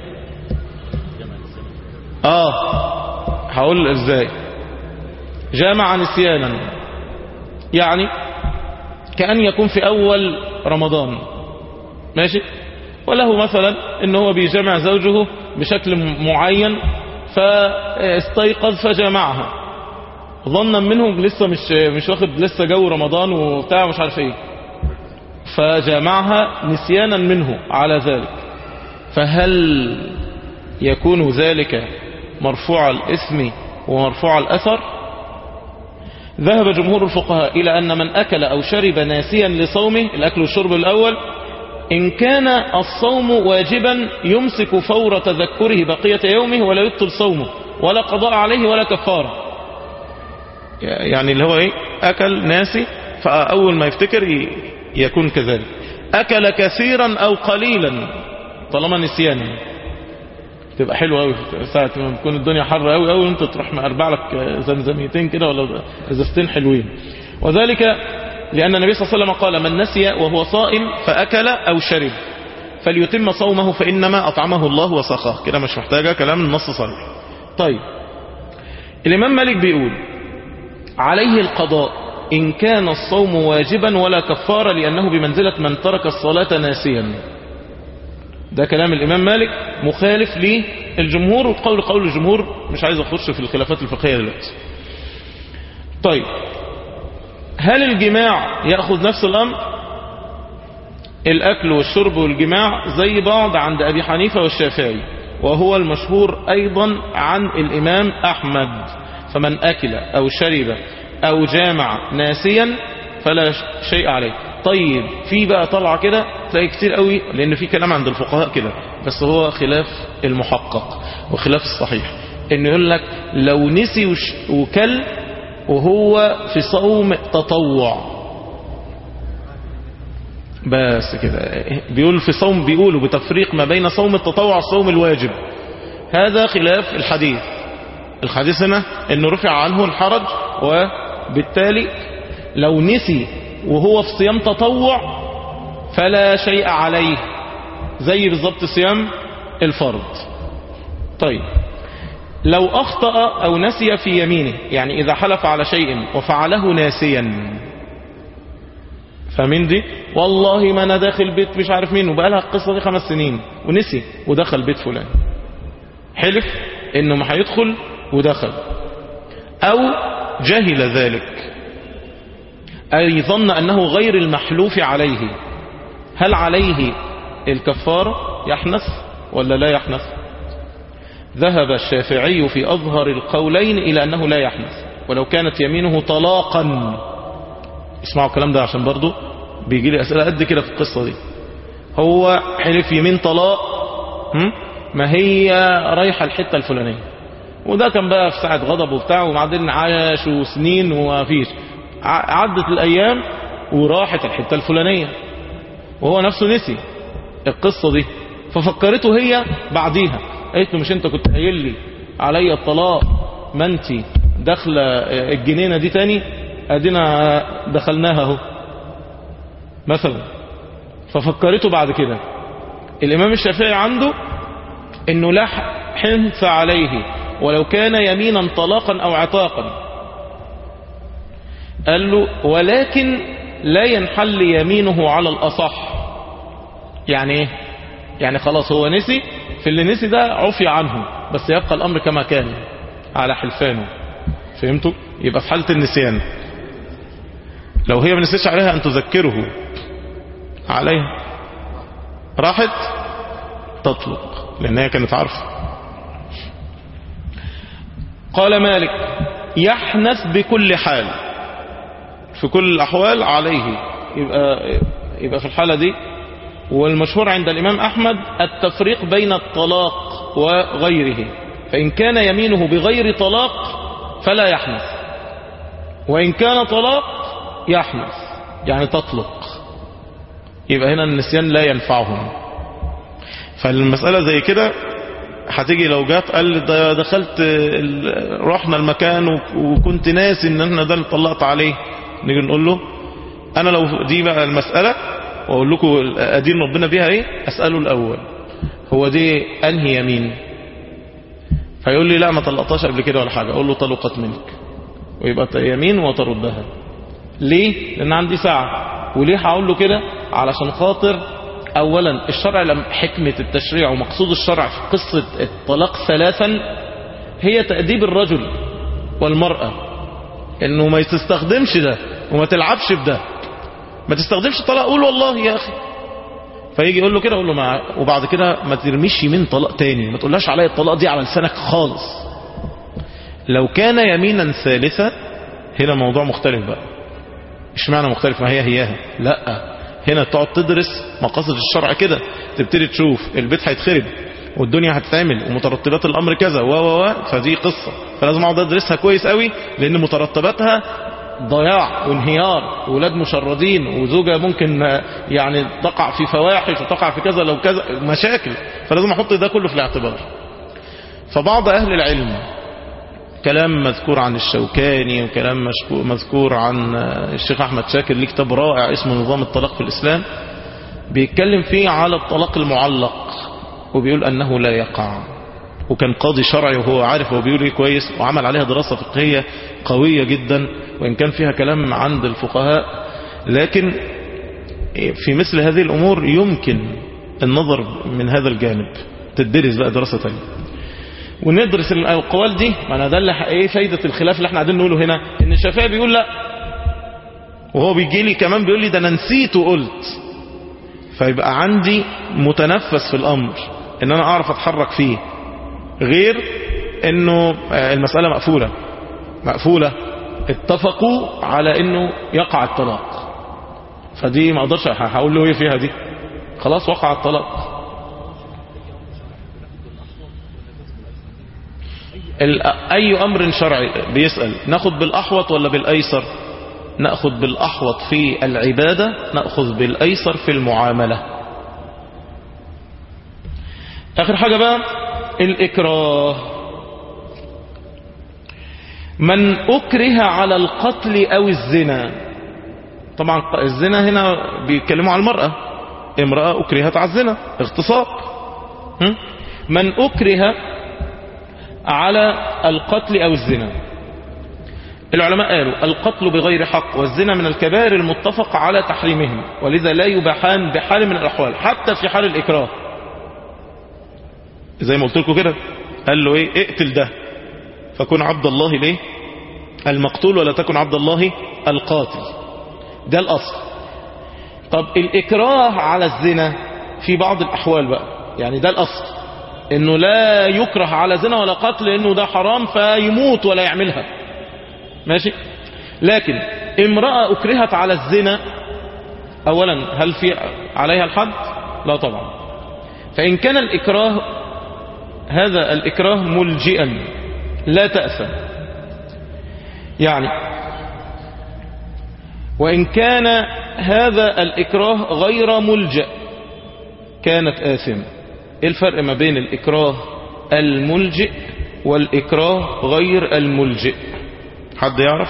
آه هقول ازاي جامع نسيانا يعني كأن يكون في أول رمضان ماشي وله مثلا ان هو بيجمع زوجه بشكل معين فاستيقظ فجمعها ظنا منهم لسه مش مش واخد لسه جو رمضان وبتاع مش عارف ايه فجمعها نسيانا منه على ذلك فهل يكون ذلك مرفوع الاسم ومرفوع الاثر ذهب جمهور الفقهاء إلى أن من أكل أو شرب ناسيا لصومه الأكل والشرب الأول إن كان الصوم واجبا يمسك فور تذكره بقية يومه ولا يبطل صومه ولا قضاء عليه ولا كفارة يعني اللي هو إيه أكل ناسي فأول ما يفتكر يكون كذلك أكل كثيرا أو قليلا طالما نسيانا تبقى حلوه قوي ساعه ما تكون الدنيا حر قوي قوي وانت تروح مقربع لك زمزميتين كده ولا ازازتين حلوين وذلك لان النبي صلى الله عليه وسلم قال من نسي وهو صائم فاكل او شرب فليتم صومه فانما اطعمه الله وسقاه كده مش محتاجه كلام النص صريح طيب الامام مالك بيقول عليه القضاء ان كان الصوم واجبا ولا كفاره لانه بمنزله من ترك الصلاه ناسيا ده كلام الإمام مالك مخالف للجمهور وقول قول الجمهور مش عايز أخش في الخلافات الفقهية دلوقتي طيب هل الجماع يأخذ نفس الأمر الأكل والشرب والجماع زي بعض عند أبي حنيفة والشافعي وهو المشهور أيضا عن الإمام أحمد فمن أكل أو شرب أو جامع ناسيا فلا شيء عليه طيب في بقى طلعة كده تلاقي كتير قوي لان في كلام عند الفقهاء كده بس هو خلاف المحقق وخلاف الصحيح انه يقول لك لو نسي وش وكل وهو في صوم تطوع بس كده بيقول في صوم بيقولوا بتفريق ما بين صوم التطوع والصوم الواجب هذا خلاف الحديث الحديث هنا انه رفع عنه الحرج وبالتالي لو نسي وهو في صيام تطوع فلا شيء عليه زي بالضبط صيام الفرض طيب لو أخطأ أو نسي في يمينه يعني إذا حلف على شيء وفعله ناسيا فمن دي والله ما أنا داخل بيت مش عارف مين وبقى لها القصة دي خمس سنين ونسي ودخل بيت فلان حلف إنه ما هيدخل ودخل أو جهل ذلك أي ظن أنه غير المحلوف عليه هل عليه الكفارة يحنث ولا لا يحنث ذهب الشافعي في أظهر القولين إلى أنه لا يحنث ولو كانت يمينه طلاقا اسمعوا الكلام ده عشان برضو بيجي لي أسئلة قد كده في القصة دي هو حلف يمين طلاق هم؟ ما هي رايحة الحتة الفلانية وده كان بقى في ساعة غضب وبتاع وبعدين عاشوا سنين ومفيش عدت الأيام وراحت الحتة الفلانية وهو نفسه نسي القصة دي ففكرته هي بعديها قالت له مش انت كنت قايل لي علي الطلاق ما انت داخله الجنينة دي تاني ادينا دخلناها اهو مثلا ففكرته بعد كده الامام الشافعي عنده انه لا حنث عليه ولو كان يمينا طلاقا او عتاقا قال له ولكن لا ينحل يمينه على الأصح يعني ايه يعني خلاص هو نسي في اللي نسي ده عفي عنه بس يبقى الأمر كما كان على حلفانه فهمتوا يبقى في حالة النسيان لو هي ما نسيش عليها أن تذكره عليها راحت تطلق لأنها كانت عارفة قال مالك يحنث بكل حال في كل الأحوال عليه يبقى, يبقى في الحالة دي والمشهور عند الإمام أحمد التفريق بين الطلاق وغيره فإن كان يمينه بغير طلاق فلا يحنث وإن كان طلاق يحنث يعني تطلق يبقى هنا النسيان لا ينفعهم فالمسألة زي كده هتيجي لو جات قال ده دخلت ال- رحنا المكان وك- وكنت ناسي ان احنا ده اللي طلقت عليه نيجي نقول له انا لو دي بقى المسألة واقول لكم ادين ربنا بيها ايه اسأله الاول هو دي انهي يمين فيقول لي لا ما طلقتهاش قبل كده ولا حاجة اقول له طلقت منك ويبقى يمين وتردها ليه لان عندي ساعة وليه هقول له كده علشان خاطر اولا الشرع لم حكمة التشريع ومقصود الشرع في قصة الطلاق ثلاثا هي تأديب الرجل والمرأة انه ما تستخدمش ده وما تلعبش بده ما تستخدمش الطلاق قول والله يا اخي فيجي يقول له كده اقول له مع وبعد كده ما ترميش يمين طلاق تاني ما تقولهاش عليا الطلاق دي على لسانك خالص لو كان يمينا ثالثة هنا موضوع مختلف بقى اشمعنى مختلف ما هي هياها لا هنا تقعد تدرس مقاصد الشرع كده تبتدي تشوف البيت هيتخرب والدنيا هتتعمل ومترتبات الامر كذا و و و فدي قصه فلازم اقعد ادرسها كويس قوي لان مترتباتها ضياع وانهيار وولاد مشردين وزوجة ممكن يعني تقع في فواحش وتقع في كذا لو كذا مشاكل فلازم احط ده كله في الاعتبار فبعض اهل العلم كلام مذكور عن الشوكاني وكلام مشكو- مذكور عن الشيخ أحمد شاكر ليه كتاب رائع اسمه نظام الطلاق في الإسلام بيتكلم فيه على الطلاق المعلق وبيقول أنه لا يقع وكان قاضي شرعي وهو عارف هو بيقول ايه كويس وعمل عليها دراسة فقهية قوية جدا وإن كان فيها كلام عند الفقهاء لكن في مثل هذه الأمور يمكن النظر من هذا الجانب تدرس بقى دراسة تانية وندرس الأقوال دي ما أنا ده اللي ح- ايه فايدة الخلاف اللي احنا قاعدين نقوله هنا ان الشافعي بيقول لا وهو بيجي لي كمان بيقول لي ده انا نسيت وقلت فيبقى عندي متنفس في الامر ان انا اعرف اتحرك فيه غير انه آه، المسألة مقفولة مقفولة اتفقوا على انه يقع الطلاق فدي ما اقدرش هقول له ايه فيها دي خلاص وقع الطلاق ال- أي أمر شرعي بيسأل ناخد بالأحوط ولا بالأيسر نأخذ بالأحوط في العبادة نأخذ بالأيسر في المعاملة آخر حاجة بقى الإكراه من أكره على القتل أو الزنا طبعا الزنا هنا بيتكلموا على المرأة امرأة أكرهت على الزنا اغتصاب هم؟ من أكره على القتل أو الزنا العلماء قالوا القتل بغير حق والزنا من الكبائر المتفق على تحريمهم ولذا لا يباحان بحال من الأحوال حتى في حال الإكراه زي ما قلت لكم كده قال له ايه اقتل ده فكن عبد الله ليه المقتول ولا تكن عبد الله القاتل ده الأصل طب الإكراه على الزنا في بعض الأحوال بقى يعني ده الأصل انه لا يكره على زنا ولا قتل انه ده حرام فيموت ولا يعملها ماشي لكن امرأة اكرهت على الزنا اولا هل في عليها الحد لا طبعا فان كان الاكراه هذا الاكراه ملجئا لا تأثم يعني وإن كان هذا الإكراه غير ملجأ كانت آثمة ايه الفرق ما بين الإكراه الملجئ والإكراه غير الملجئ حد يعرف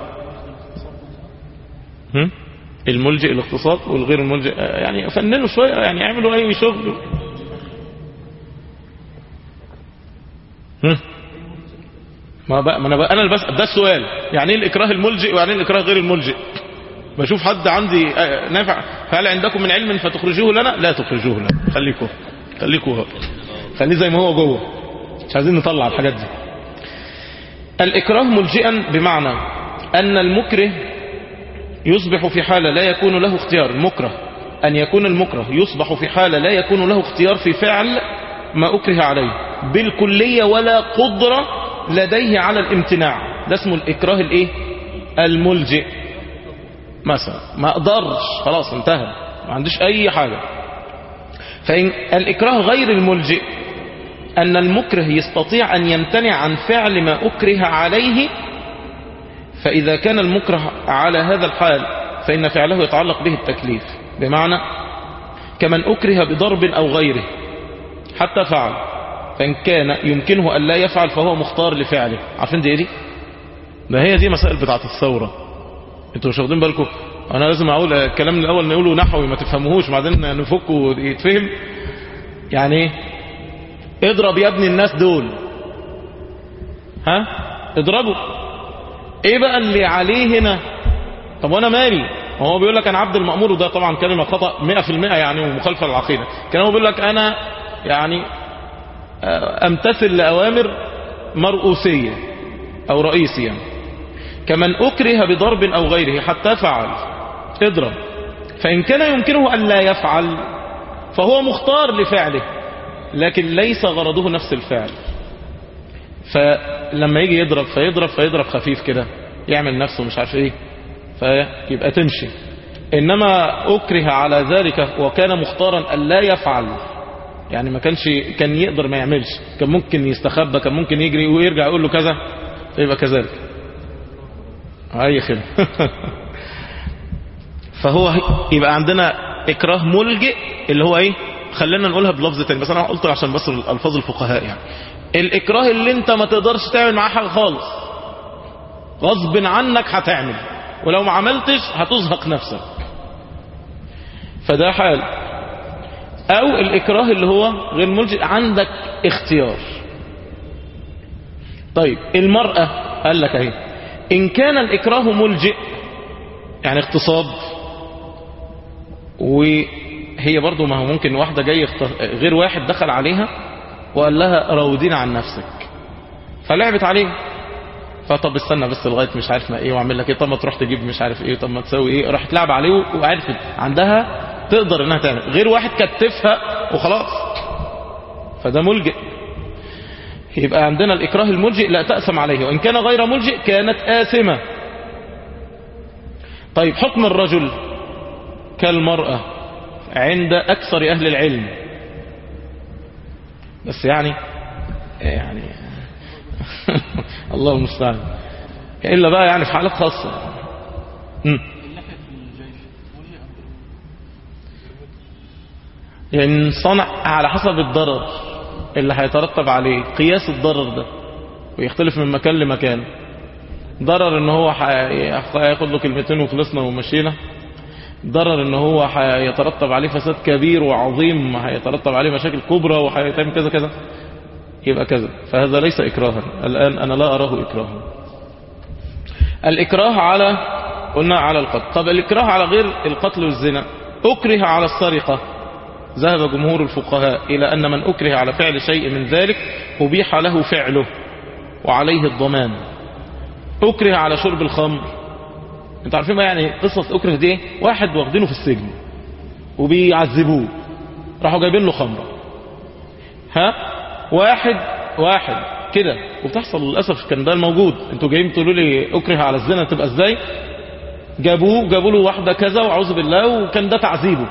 هم؟ الملجئ الاقتصاد والغير الملجئ آه، يعني فننوا شوية يعني يعملوا أي شغل هم؟ ما بقى ما انا بقى انا اللي بسأل ده السؤال يعني ايه الاكراه الملجئ ويعني ايه الاكراه غير الملجئ بشوف حد عندي آه، نافع هل عندكم من علم فتخرجوه لنا لا تخرجوه لنا خليكم خليكوا خليه زي ما هو جوه مش عايزين نطلع الحاجات دي الإكراه ملجئا بمعنى أن المكره يصبح في حالة لا يكون له اختيار المكره أن يكون المكره يصبح في حالة لا يكون له اختيار في فعل ما أكره عليه بالكلية ولا قدرة لديه على الامتناع ده اسمه الإكراه الإيه الملجئ مثلا ما أقدرش خلاص انتهى ما عنديش أي حاجة فإن الإكراه غير الملجئ أن المكره يستطيع أن يمتنع عن فعل ما أكره عليه فإذا كان المكره على هذا الحال فإن فعله يتعلق به التكليف بمعنى كمن أكره بضرب أو غيره حتى فعل فإن كان يمكنه أن لا يفعل فهو مختار لفعله عارفين دي إيه دي ده هي دي مسائل بتاعت الثورة انتوا مش واخدين بالكم انا لازم اقول الكلام الاول نقوله نحوي ما تفهموهوش بعدين نفكه ويتفهم يعني ايه اضرب يا ابن الناس دول ها اضربوا ايه بقى اللي عليه هنا طب وانا مالي هو بيقول لك انا عبد المأمور وده طبعا كلمة خطأ 100% يعني ومخالفة للعقيدة كان هو بيقول لك انا يعني امتثل لأوامر مرؤوسية او رئيسية يعني. كمن أكره بضرب أو غيره حتى فعل اضرب فإن كان يمكنه أن لا يفعل فهو مختار لفعله لكن ليس غرضه نفس الفعل فلما يجي يضرب فيضرب فيضرب خفيف كده يعمل نفسه مش عارف ايه فيبقى تمشي إنما أكره على ذلك وكان مختارا أن لا يفعل يعني ما كانش كان يقدر ما يعملش كان ممكن يستخبى كان ممكن يجري ويرجع يقول له كذا فيبقى كذلك اي خدمة فهو يبقى عندنا اكراه ملجئ اللي هو ايه خلينا نقولها بلفظ تاني بس انا قلت عشان بس الفاظ الفقهاء يعني الاكراه اللي انت ما تقدرش تعمل معاه حاجه خالص غصب عنك هتعمل ولو ما عملتش هتزهق نفسك فده حال او الاكراه اللي هو غير ملجئ عندك اختيار طيب المرأة قال لك اهي إن كان الإكراه ملجئ يعني اغتصاب وهي برضو ما هو ممكن واحدة جاي غير واحد دخل عليها وقال لها راودين عن نفسك فلعبت عليه فطب استنى بس لغاية مش عارف ما ايه واعمل لك ايه طب ما تروح تجيب مش عارف ايه طب ما تسوي ايه راحت لعب عليه وعرفت عندها تقدر انها تعمل غير واحد كتفها وخلاص فده ملجئ يبقى عندنا الإكراه الملجئ لا تأسم عليه وإن كان غير ملجئ كانت آثمة طيب حكم الرجل كالمرأة عند أكثر أهل العلم بس يعني يعني الله المستعان إلا بقى يعني في حالات خاصة م. يعني صنع على حسب الضرر اللي هيترتب عليه قياس الضرر ده ويختلف من مكان لمكان ضرر ان هو هياخد له كلمتين وخلصنا ومشينا ضرر ان هو هيترتب عليه فساد كبير وعظيم هيترتب عليه مشاكل كبرى وهيتم كذا كذا يبقى كذا فهذا ليس إكراها الآن أنا لا أراه إكراها الإكراه على قلنا على القتل طب الإكراه على غير القتل والزنا أكره على السرقة ذهب جمهور الفقهاء إلى أن من أكره على فعل شيء من ذلك أبيح له فعله وعليه الضمان أكره على شرب الخمر انت عارفين بقى يعني قصة أكره دي واحد واخدينه في السجن وبيعذبوه راحوا جايبين له خمرة ها واحد واحد كده وبتحصل للأسف كان ده الموجود انتوا جايين تقولوا لي أكره على الزنا تبقى ازاي جابوه جابوا له واحدة كذا وأعوذ بالله وكان ده تعذيبه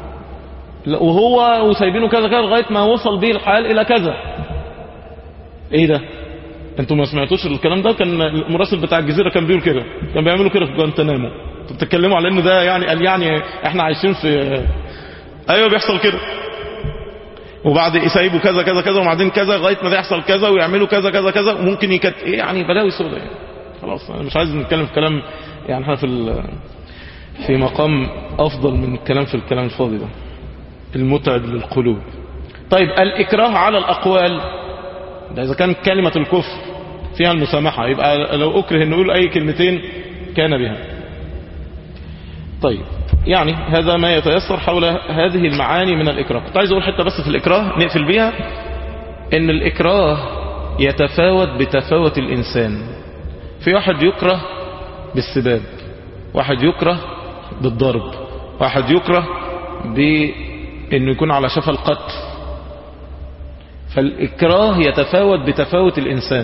وهو وسايبينه كذا كذا لغاية ما وصل بيه الحال إلى كذا ايه ده انتوا ما سمعتوش الكلام ده كان المراسل بتاع الجزيرة كان بيقول كده كان بيعملوا كده في جوانتنامو انتوا بتتكلموا على انه ده يعني قال يعني احنا عايشين في ايوه بيحصل كده وبعد يسيبوا كذا كذا كذا وبعدين كذا لغايه ما ده يحصل كذا ويعملوا كذا كذا كذا وممكن يكت ايه يعني بلاوي سوداء يعني. خلاص انا مش عايز نتكلم في كلام يعني احنا في ال... في مقام افضل من الكلام في الكلام الفاضي ده المتعب للقلوب طيب الإكراه على الأقوال ده إذا كانت كلمة الكفر فيها المسامحة يبقى لو أكره أن نقول أي كلمتين كان بها طيب يعني هذا ما يتيسر حول هذه المعاني من الإكراه كنت عايز أقول حتى بس في الإكراه نقفل بيها أن الإكراه يتفاوت بتفاوت الإنسان في واحد يكره بالسباب واحد يكره بالضرب واحد يكره بأنه يكون على شفا القتل فالإكراه يتفاوت بتفاوت الإنسان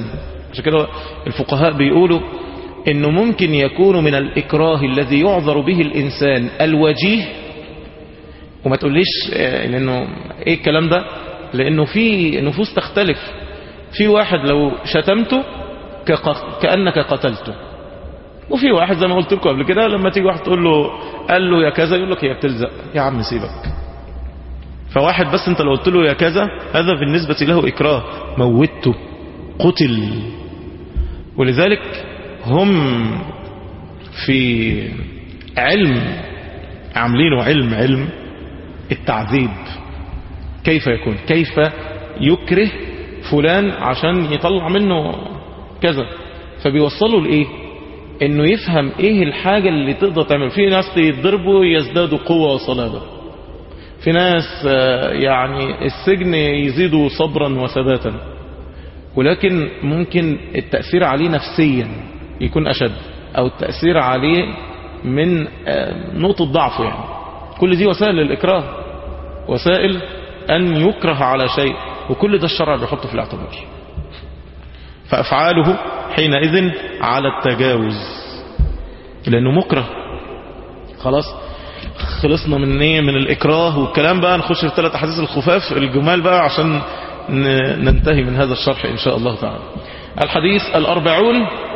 عشان كده الفقهاء بيقولوا انه ممكن يكون من الاكراه الذي يعذر به الانسان الوجيه وما تقوليش آه، لانه ايه الكلام ده لانه في نفوس تختلف في واحد لو شتمته كق- كأنك قتلته وفي واحد زي ما قلت لكم قبل كده لما تيجي واحد تقول له قال له يا كذا يقول لك هي بتلزق يا عم سيبك فواحد بس انت لو قلت له يا كذا هذا بالنسبة له إكراه موته قتل ولذلك هم في علم عاملينه علم علم التعذيب كيف يكون كيف يكره فلان عشان يطلع منه كذا فبيوصلوا لإيه انه يفهم ايه الحاجة اللي تقدر تعمل في ناس يتضربوا يزدادوا قوة وصلابة في ناس آه، يعني السجن يزيدوا صبرا وثباتا ولكن ممكن التأثير عليه نفسيا يكون أشد أو التأثير عليه من آه، نقطة ضعفه يعني كل دي وسائل للإكراه وسائل أن يكره على شيء وكل ده الشرع بيحطه في الاعتبار فأفعاله حينئذ على التجاوز لأنه مكره خلاص خلصنا من ايه من الإكراه والكلام بقى نخش في ثلاث أحاديث الخفاف الجمال بقى عشان ن- ننتهي من هذا الشرح إن شاء الله تعالى الحديث الأربعون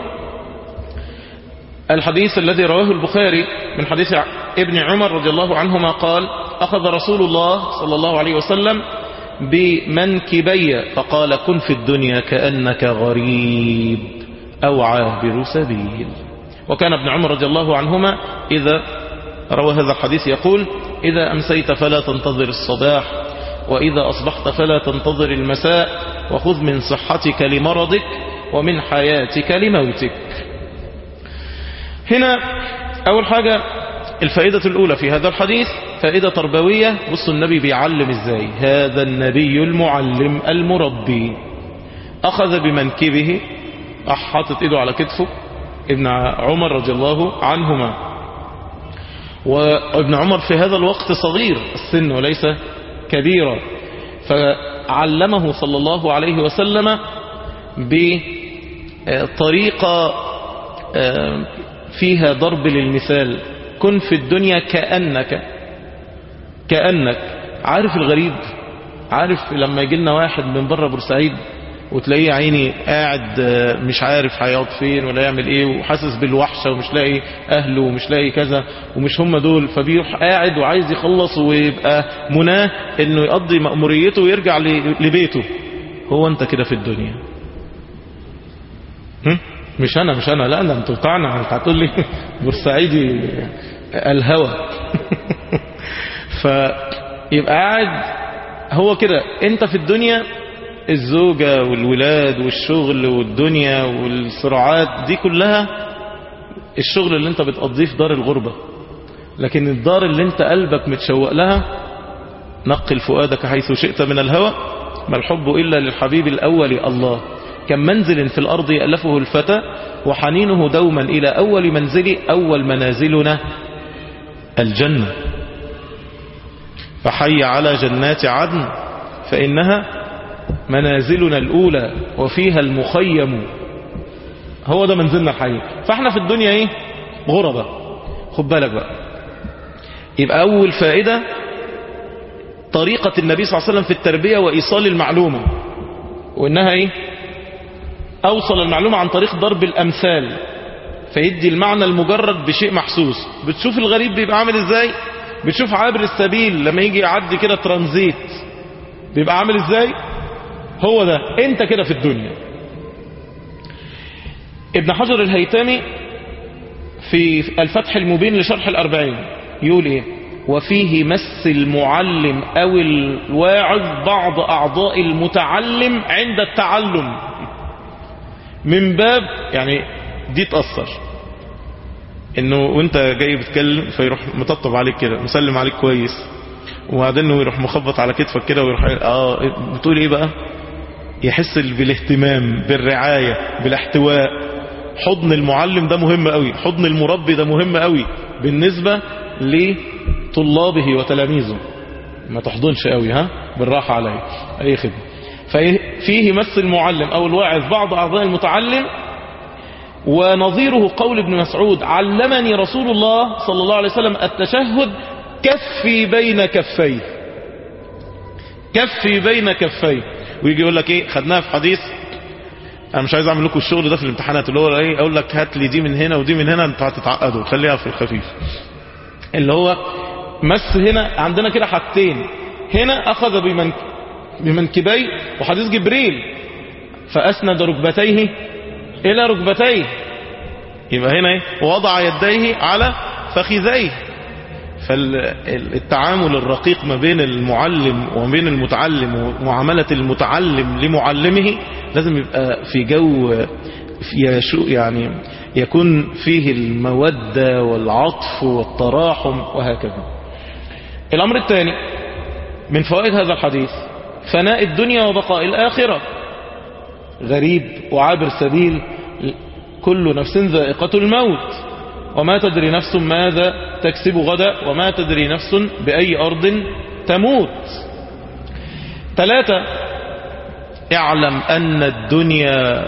الحديث الذي رواه البخاري من حديث ابن عمر رضي الله عنهما قال أخذ رسول الله صلى الله عليه وسلم بمنكبي فقال كن في الدنيا كأنك غريب أو عابر سبيل وكان ابن عمر رضي الله عنهما إذا روى هذا الحديث يقول إذا أمسيت فلا تنتظر الصباح وإذا أصبحت فلا تنتظر المساء وخذ من صحتك لمرضك ومن حياتك لموتك هنا أول حاجة الفائدة الأولى في هذا الحديث فائدة تربوية بصوا النبي بيعلم ازاي هذا النبي المعلم المربي أخذ بمنكبه راح حاطط ايده على كتفه ابن عمر رضي الله عنهما وابن عمر في هذا الوقت صغير السن وليس كبيرا فعلمه صلى الله عليه وسلم بطريقة آه، فيها ضرب للمثال كن في الدنيا كأنك كأنك عارف الغريب عارف لما يجي لنا واحد من بره بورسعيد وتلاقيه عيني قاعد آه، مش عارف هيقعد فين ولا يعمل ايه وحاسس بالوحشة ومش لاقي اهله ومش لاقي كذا ومش هم دول فبيروح قاعد وعايز يخلص ويبقى مناه انه يقضي مأموريته ويرجع ل- لبيته هو انت كده في الدنيا هم؟ مش انا مش انا لا ده انت بتاعنا انت هتقول لي بورسعيدي الهوى فيبقى قاعد هو كده انت في الدنيا الزوجة والولاد والشغل والدنيا والصراعات دي كلها الشغل اللي انت بتقضيه في دار الغربة لكن الدار اللي انت قلبك متشوق لها نقل فؤادك حيث شئت من الهوى ما الحب إلا للحبيب الأول الله كم منزل في الأرض يألفه الفتى وحنينه دوما إلى أول منزل أول منازلنا الجنة فحي على جنات عدن فإنها منازلنا الأولى وفيها المخيم هو ده منزلنا الحقيقي فاحنا في الدنيا ايه غربة خد بالك بقى يبقى أول فائدة طريقة النبي صلى الله عليه وسلم في التربية وإيصال المعلومة وإنها إيه أوصل المعلومة عن طريق ضرب الأمثال فيدي المعنى المجرد بشيء محسوس بتشوف الغريب بيبقى عامل إزاي بتشوف عابر السبيل لما يجي يعدي كده ترانزيت بيبقى عامل إزاي هو ده انت كده في الدنيا ابن حجر الهيتامي في الفتح المبين لشرح الأربعين يقول ايه وفيه مس المعلم أو الواعظ بعض أعضاء المتعلم عند التعلم من باب يعني دي تأثر انه وانت جاي بتكلم فيروح مطبطب عليك كده مسلم عليك كويس وبعدين انه يروح مخبط على كتفك كده ويروح اه بتقول ايه بقى يحس بالاهتمام بالرعاية بالاحتواء حضن المعلم ده مهم قوي حضن المربي ده مهم قوي بالنسبة لطلابه وتلاميذه ما تحضنش قوي ها بالراحة عليه اي خدمة ففيه مس المعلم أو الواعظ بعض أعضاء المتعلم ونظيره قول ابن مسعود علمني رسول الله صلى الله عليه وسلم التشهد كفي بين كفيه كفي بين كفيه ويجي يقول لك ايه خدناها في حديث انا مش عايز اعمل لكم الشغل ده في الامتحانات اللي هو ايه اقول لك هات لي دي من هنا ودي من هنا انتوا هتتعقدوا خليها في الخفيف اللي هو مس هنا عندنا كده حاجتين هنا اخذ بمن بمنكبي وحديث جبريل فاسند ركبتيه الى ركبتيه يبقى هنا ايه وضع يديه على فخذيه فالتعامل الرقيق ما بين المعلم وما بين المتعلم ومعاملة المتعلم لمعلمه لازم يبقى في جو في يعني يكون فيه المودة والعطف والتراحم وهكذا الأمر الثاني من فوائد هذا الحديث فناء الدنيا وبقاء الآخرة غريب وعابر سبيل كل نفس ذائقة الموت وما تدري نفس ماذا تكسب غدا وما تدري نفس بأي أرض تموت ثلاثة اعلم أن الدنيا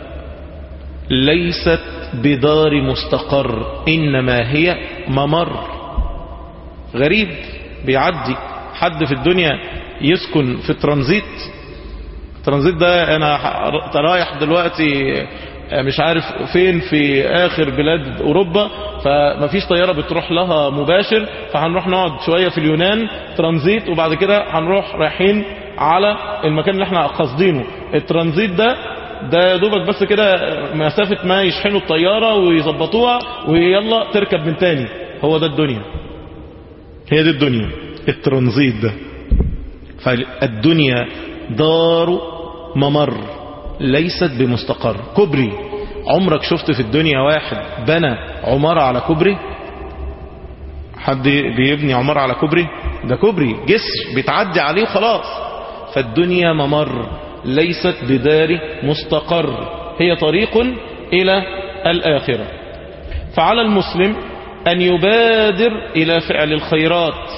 ليست بدار مستقر إنما هي ممر غريب بيعدي حد في الدنيا يسكن في الترانزيت الترانزيت ده انا رايح دلوقتي مش عارف فين في اخر بلاد اوروبا فمفيش طيارة بتروح لها مباشر فهنروح نقعد شوية في اليونان ترانزيت وبعد كده هنروح رايحين على المكان اللي احنا قاصدينه الترانزيت ده ده يا دوبك بس كده مسافة ما يشحنوا الطيارة ويظبطوها ويلا تركب من تاني هو ده الدنيا هي دي الدنيا الترانزيت ده فالدنيا دار ممر ليست بمستقر كبري عمرك شفت في الدنيا واحد بنى عمارة على كبري حد بيبني عمارة على كبري ده كبري جسر بيتعدي عليه وخلاص فالدنيا ممر ليست بدار مستقر هي طريق إلى الآخرة فعلى المسلم أن يبادر إلى فعل الخيرات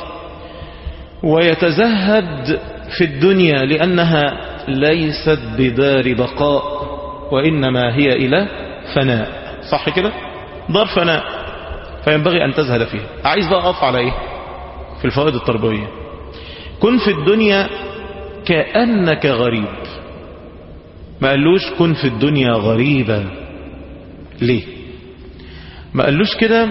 ويتزهد في الدنيا لأنها ليست بدار بقاء وإنما هي إلى فناء صح كده دار فناء فينبغي أن تزهد فيها عايز بقى أقف على إيه في الفوائد التربوية كن في الدنيا كأنك غريب ما قالوش كن في الدنيا غريبا ليه ما قالوش كده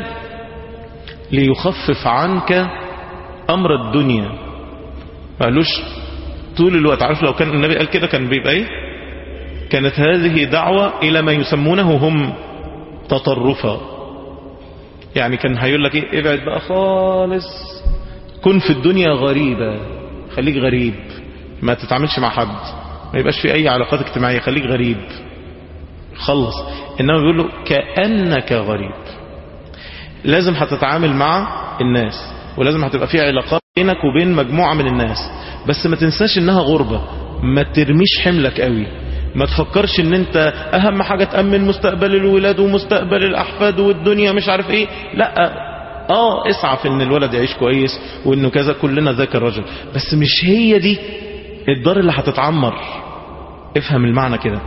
ليخفف عنك أمر الدنيا ما قالوش طول الوقت عارف لو كان النبي قال كده كان بيبقى ايه كانت هذه دعوة إلى ما يسمونه هم تطرفا يعني كان هيقول لك ايه ابعد بقى خالص كن في الدنيا غريبة خليك غريب ما تتعاملش مع حد ما يبقاش في أي علاقات اجتماعية خليك غريب خلص إنما بيقول له كأنك غريب لازم هتتعامل مع الناس ولازم هتبقى في علاقات بينك وبين مجموعة من الناس بس ما تنساش انها غربة ما ترميش حملك قوي ما تفكرش ان انت اهم حاجة تأمن مستقبل الولاد ومستقبل الاحفاد والدنيا مش عارف ايه لا اه اسعى في ان الولد يعيش كويس وانه كذا كلنا ذاك الرجل بس مش هي دي الدار اللي هتتعمر افهم المعنى كده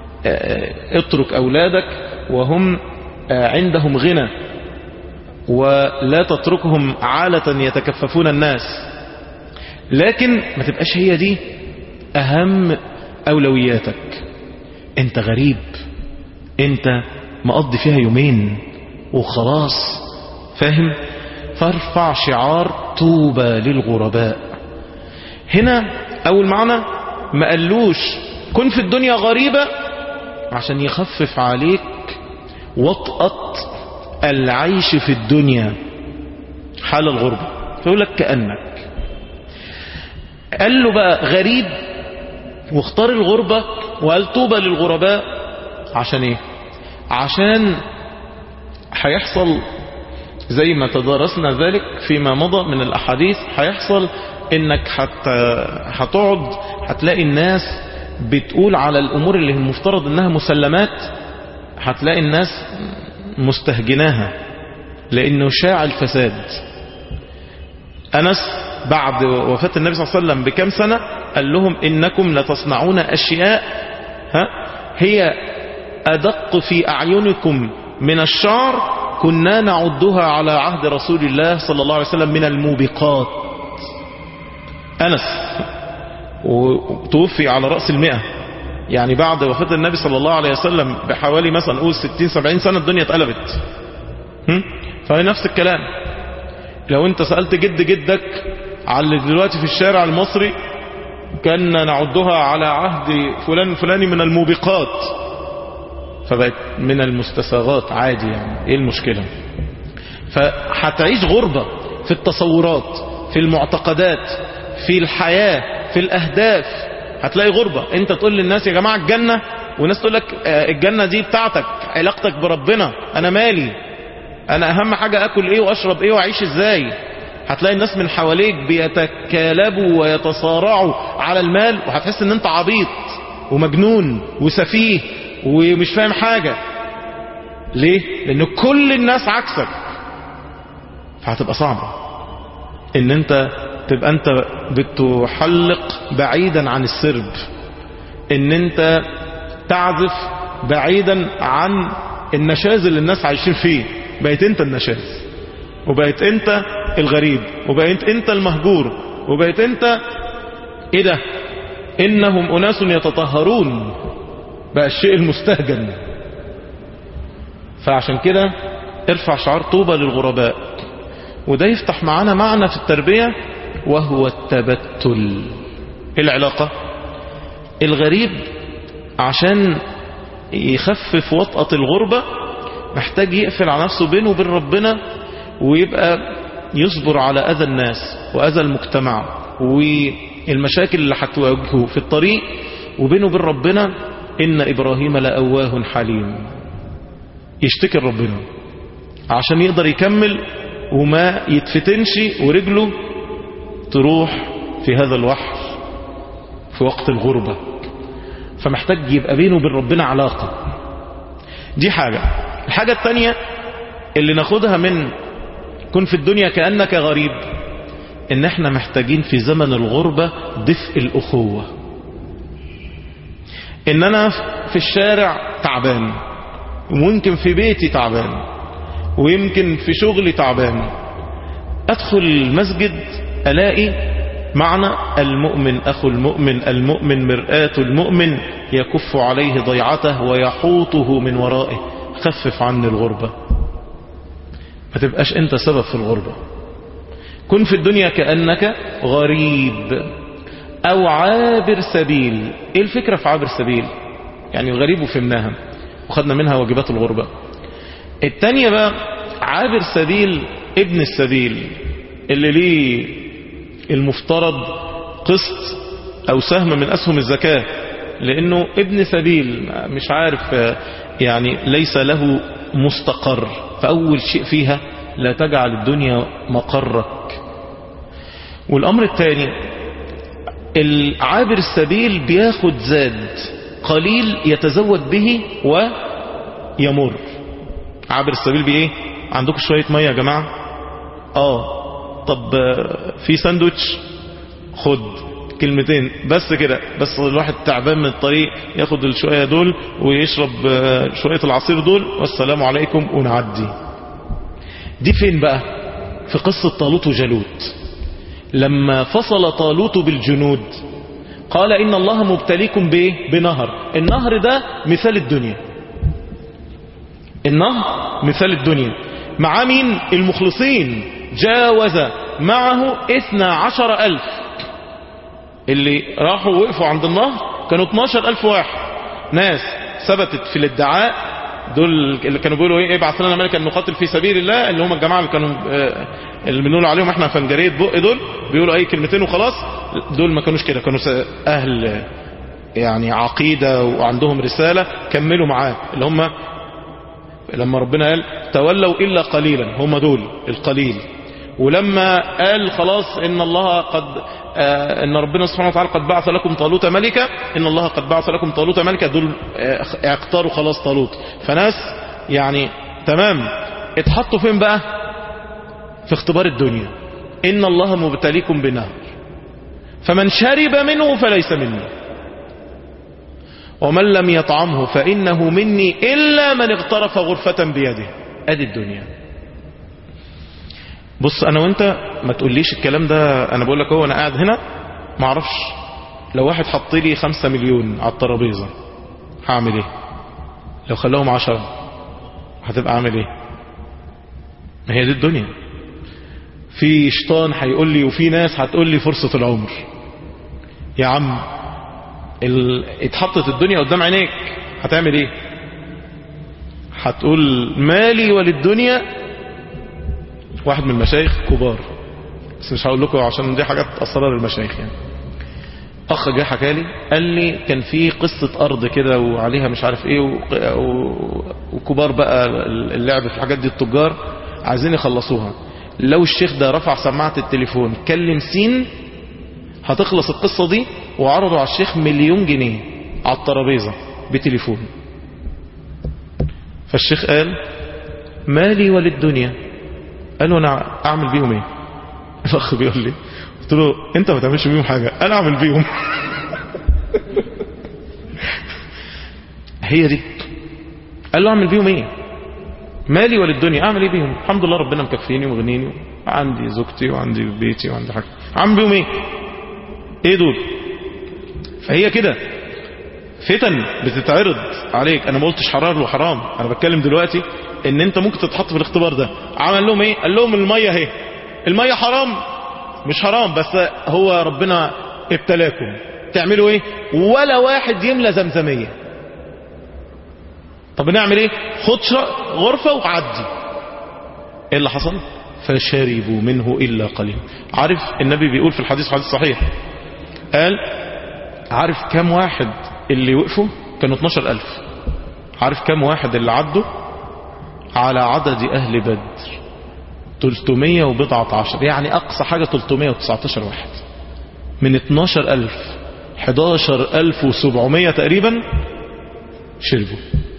اترك اولادك وهم عندهم غنى ولا تتركهم عالة يتكففون الناس لكن ما تبقاش هي دي اهم اولوياتك انت غريب انت مقضي فيها يومين وخلاص فاهم فارفع شعار طوبى للغرباء هنا اول معنى ما قالوش كن في الدنيا غريبة عشان يخفف عليك وطأة العيش في الدنيا حال الغربة فيقول لك كأنك قال له بقى غريب واختار الغربة وقال طوبى للغرباء عشان ايه عشان هيحصل زي ما تدارسنا ذلك فيما مضى من الأحاديث هيحصل انك حت هتقعد هتلاقي الناس بتقول على الأمور اللي المفترض انها مسلمات هتلاقي الناس مستهجناها لأنه شاع الفساد أنس بعد وفاة النبي صلى الله عليه وسلم بكم سنة قال لهم إنكم لتصنعون أشياء ها هي أدق في أعينكم من الشعر كنا نعدها على عهد رسول الله صلى الله عليه وسلم من الموبقات أنس وتوفي على رأس المئة يعني بعد وفاة النبي صلى الله عليه وسلم بحوالي مثلا نقول 60 70 سنة الدنيا اتقلبت هم؟ فهي نفس الكلام لو انت سألت جد جدك على اللي دلوقتي في الشارع المصري كان نعدها على عهد فلان الفلاني من الموبقات فبقت من المستساغات عادي يعني ايه المشكلة فهتعيش غربة في التصورات في المعتقدات في الحياة في الأهداف هتلاقي غربة انت تقول للناس يا جماعة الجنة والناس تقول لك آه، الجنة دي بتاعتك علاقتك بربنا انا مالي انا اهم حاجة اكل ايه واشرب ايه واعيش ازاي هتلاقي الناس من حواليك بيتكالبوا ويتصارعوا على المال وهتحس ان انت عبيط ومجنون وسفيه ومش فاهم حاجة ليه لان كل الناس عكسك فهتبقى صعبة ان انت تبقى انت بتحلق بعيدا عن السرب ان انت تعزف بعيدا عن النشاز اللي الناس عايشين فيه بقيت انت النشاز وبقيت انت الغريب وبقيت انت المهجور وبقيت انت ايه ده انهم اناس يتطهرون بقى الشيء المستهجن فعشان كده ارفع شعار طوبى للغرباء وده يفتح معانا معنى في التربية وهو التبتل ايه العلاقة الغريب عشان يخفف وطأة الغربة محتاج يقفل على نفسه بينه وبين ربنا ويبقى يصبر على أذى الناس وأذى المجتمع والمشاكل اللي هتواجهه في الطريق وبينه وبين ربنا إن إبراهيم لأواه حليم يشتكي ربنا عشان يقدر يكمل وما يتفتنش ورجله تروح في هذا الوحش في وقت الغربة فمحتاج يبقى بينه وبين ربنا علاقة دي حاجة الحاجة التانية اللي ناخدها من كن في الدنيا كأنك غريب ان احنا محتاجين في زمن الغربة دفء الأخوة ان انا في الشارع تعبان وممكن في بيتي تعبان ويمكن في شغلي تعبان ادخل المسجد الاقي معنى المؤمن اخو المؤمن المؤمن مرآة المؤمن يكف عليه ضيعته ويحوطه من ورائه خفف عني الغربة ما تبقاش انت سبب في الغربة كن في الدنيا كأنك غريب او عابر سبيل ايه الفكرة في عابر سبيل يعني الغريب وفهمناها وخدنا منها واجبات الغربة التانية بقى عابر سبيل ابن السبيل اللي ليه المفترض قسط او سهم من اسهم الزكاة لانه ابن سبيل مش عارف يعني ليس له مستقر فاول شيء فيها لا تجعل الدنيا مقرك والامر الثاني العابر السبيل بياخد زاد قليل يتزود به ويمر عابر السبيل بايه عندكم شوية مية يا جماعة اه طب في ساندوتش خد كلمتين بس كده بس الواحد تعبان من الطريق ياخد الشوية دول ويشرب شوية العصير دول والسلام عليكم ونعدي دي فين بقى في قصة طالوت وجالوت لما فصل طالوت بالجنود قال إن الله مبتليكم بايه بنهر النهر ده مثال الدنيا النهر مثال الدنيا مع مين المخلصين جاوز معه اثنى عشر ألف اللي راحوا وقفوا عند النهر كانوا 12 ألف واحد ناس ثبتت في الادعاء دول اللي كانوا بيقولوا ايه ابعث لنا ملكا نقاتل في سبيل الله اللي هم الجماعه اللي كانوا آه اللي بنقول عليهم احنا فنجريه بق دول بيقولوا اي كلمتين وخلاص دول ما كانوش كده كانوا اهل يعني عقيده وعندهم رساله كملوا معاه اللي هم لما ربنا قال تولوا الا قليلا هم دول القليل ولما قال خلاص ان الله قد آه ان ربنا سبحانه وتعالى قد بعث لكم طالوت ملكا ان الله قد بعث لكم طالوت ملكا دول آه اختاروا خلاص طالوت فناس يعني تمام اتحطوا فين بقى في اختبار الدنيا ان الله مبتليكم بنهر فمن شرب منه فليس مني ومن لم يطعمه فإنه مني إلا من اغترف غرفة بيده أدي الدنيا بص أنا وأنت ما تقوليش الكلام ده أنا بقول لك هو أنا قاعد هنا ما اعرفش لو واحد حط لي خمسة مليون على الترابيزة هعمل ايه لو خلاهم عشرة هتبقى عامل ايه ما هي دي الدنيا في شيطان هيقول لي وفي ناس هتقول لي فرصة العمر يا عم ال... اتحطت الدنيا قدام عينيك هتعمل ايه هتقول مالي وللدنيا واحد من المشايخ كبار بس مش هقول لكم عشان دي حاجات اسرار المشايخ يعني اخ جه حكى لي قال لي كان في قصة ارض كده وعليها مش عارف ايه و... و... وكبار بقى اللعب في الحاجات دي التجار عايزين يخلصوها لو الشيخ ده رفع سماعة التليفون كلم سين هتخلص القصة دي وعرضوا على الشيخ مليون جنيه على الترابيزة بتليفون فالشيخ قال مالي وللدنيا قال له انا اعمل بيهم ايه الاخ بيقول لي قلت له انت ما تعملش بيهم حاجة انا اعمل بيهم هي دي قال له اعمل بيهم ايه مالي وللدنيا اعمل ايه بيهم الحمد لله ربنا مكفيني ومغنيني عندي زوجتي وعندي بيتي وعندي حاجة اعمل بيهم ايه ايه دول فهي كده فتن بتتعرض عليك انا ما قلتش حرام وحرام انا بتكلم دلوقتي ان انت ممكن تتحط في الاختبار ده عمل لهم ايه قال لهم المية اهي المية حرام مش حرام بس هو ربنا ابتلاكم تعملوا ايه ولا واحد يملى زمزمية طب نعمل ايه خد غرفة وعدي ايه اللي حصل فشربوا منه الا قليل عارف النبي بيقول في الحديث حديث صحيح قال عارف كم واحد اللي وقفوا كانوا 12 ألف عارف كم واحد اللي عدوا على عدد أهل بدر 300 وبضعة عشر يعني أقصى حاجة 319 واحد من 12 ألف 11 ألف وسبعمية تقريبا شربوا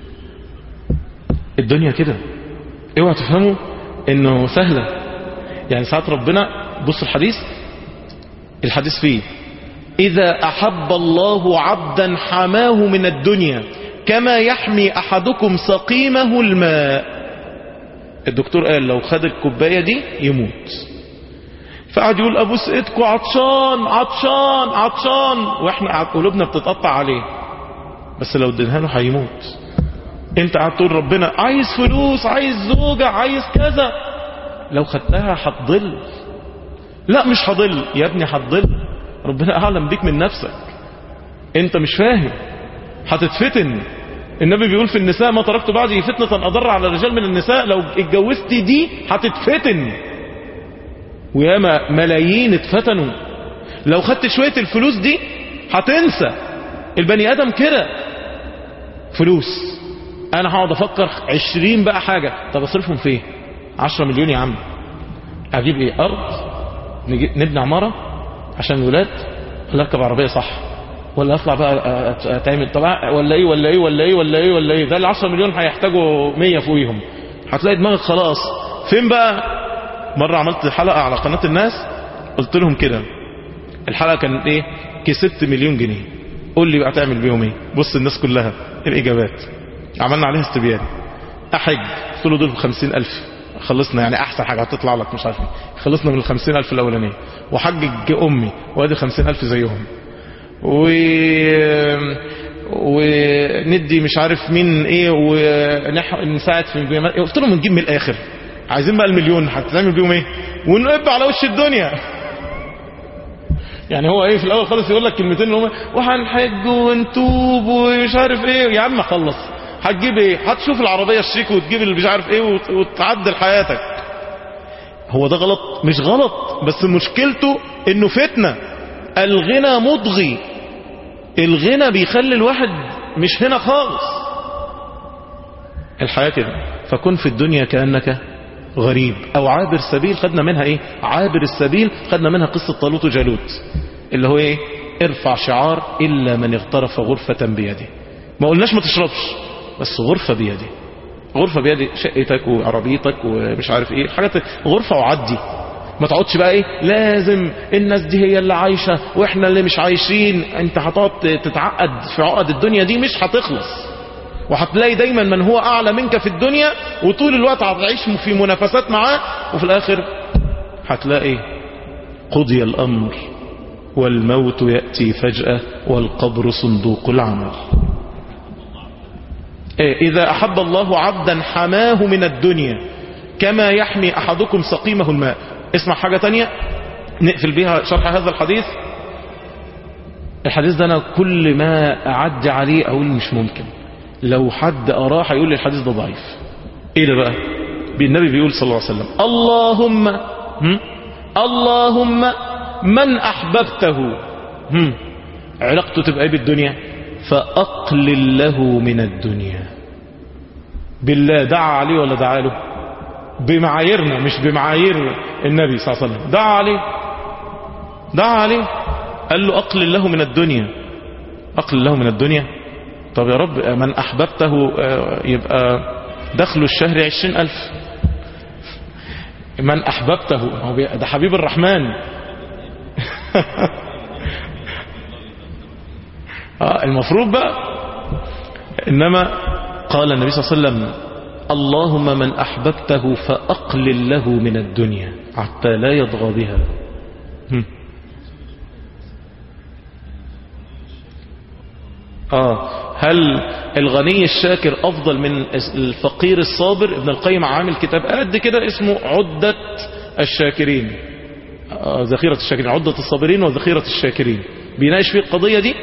الدنيا كده اوعى تفهموا انه سهلة يعني ساعات ربنا بص الحديث الحديث فيه إذا أحب الله عبدا حماه من الدنيا كما يحمي أحدكم سقيمه الماء الدكتور قال لو خد الكوباية دي يموت فقعد يقول أبوس إيدكو عطشان عطشان عطشان وإحنا قلوبنا بتتقطع عليه بس لو ادينها له هيموت انت قاعد تقول ربنا عايز فلوس عايز زوجة عايز كذا لو خدتها هتضل لا مش هضل يا ابني هتضل ربنا أعلم بيك من نفسك انت مش فاهم هتتفتن النبي بيقول في النساء ما تركت بعدي فتنة أضر على الرجال من النساء لو اتجوزت دي هتتفتن وياما ملايين اتفتنوا لو خدت شوية الفلوس دي هتنسى البني آدم كده فلوس انا هقعد افكر عشرين بقى حاجة طب اصرفهم فين عشرة مليون يا عم اجيب ايه ارض نبني عمارة عشان الولاد ولا اركب عربية صح ولا اطلع بقى اتعمل طبعا ولا ايه ولا ايه ولا ايه ولا ايه ولا ايه ده ال 10 مليون هيحتاجوا 100 فوقيهم هتلاقي دماغك خلاص فين بقى مرة عملت حلقة على قناة الناس قلت لهم كده الحلقة كانت ايه كسبت مليون جنيه قول لي بقى تعمل بيهم ايه بص الناس كلها الاجابات عملنا عليها استبيان احج قلت له دول ب 50000 خلصنا يعني احسن حاجة هتطلع لك مش عارف ايه خلصنا من ال 50000 الاولانيه وحجج امي وادي 50000 زيهم و وندي مش عارف مين ايه ونساعد في الجمال قلت لهم نجيب من الاخر عايزين بقى المليون هتعمل بيهم ايه ونقب على وش الدنيا يعني هو ايه في الاول خالص يقول لك كلمتين اللي هم وهنحج ونتوب ومش عارف ايه يا عم خلص هتجيب ايه هتشوف العربيه الشيك وتجيب اللي مش عارف ايه وتعدل حياتك هو ده غلط مش غلط بس مشكلته انه فتنه الغنى مضغي الغنى بيخلي الواحد مش هنا خالص الحياه كده فكن في الدنيا كانك غريب او عابر سبيل خدنا منها ايه عابر السبيل خدنا منها قصة طالوت وجالوت اللي هو ايه ارفع شعار الا من اغترف غرفة بيده ما قلناش ما تشربش بس غرفة بيده غرفة بيدي شقتك وعربيتك ومش عارف ايه حاجات غرفة وعدي ما تقعدش بقى ايه لازم الناس دي هي اللي عايشة واحنا اللي مش عايشين انت هتقعد تتعقد في عقد الدنيا دي مش هتخلص وهتلاقي دايما من هو اعلى منك في الدنيا وطول الوقت هتعيش في منافسات معاه وفي الاخر هتلاقي قضي الامر والموت يأتي فجأة والقبر صندوق العمل إيه إذا أحب الله عبدا حماه من الدنيا كما يحمي أحدكم سقيمه الماء اسمع حاجة تانية نقفل بيها شرح هذا الحديث الحديث ده أنا كل ما أعدي عليه أقول مش ممكن لو حد أراه هيقول لي الحديث ده ضعيف إيه ده بقى النبي بيقول صلى الله عليه وسلم اللهم هم؟ اللهم من أحببته هم؟ علاقته تبقى ايه بالدنيا فأقلل له من الدنيا بالله دعا عليه ولا دعا له بمعاييرنا مش بمعايير النبي صلى الله عليه وسلم دعا عليه دعا عليه قال له أقلل له من الدنيا أقلل له من الدنيا طب يا رب من أحببته يبقى دخل الشهر عشرين ألف من أحببته هو ده حبيب الرحمن آه المفروض بقى إنما قال النبي صلى الله عليه وسلم اللهم من أحببته فأقلل له من الدنيا حتى لا يضغى بها آه هل الغني الشاكر أفضل من الفقير الصابر ابن القيم عامل كتاب قد كده اسمه عدة الشاكرين آه ذخيرة الشاكرين عدة الصابرين وذخيرة الشاكرين بيناقش فيه القضية دي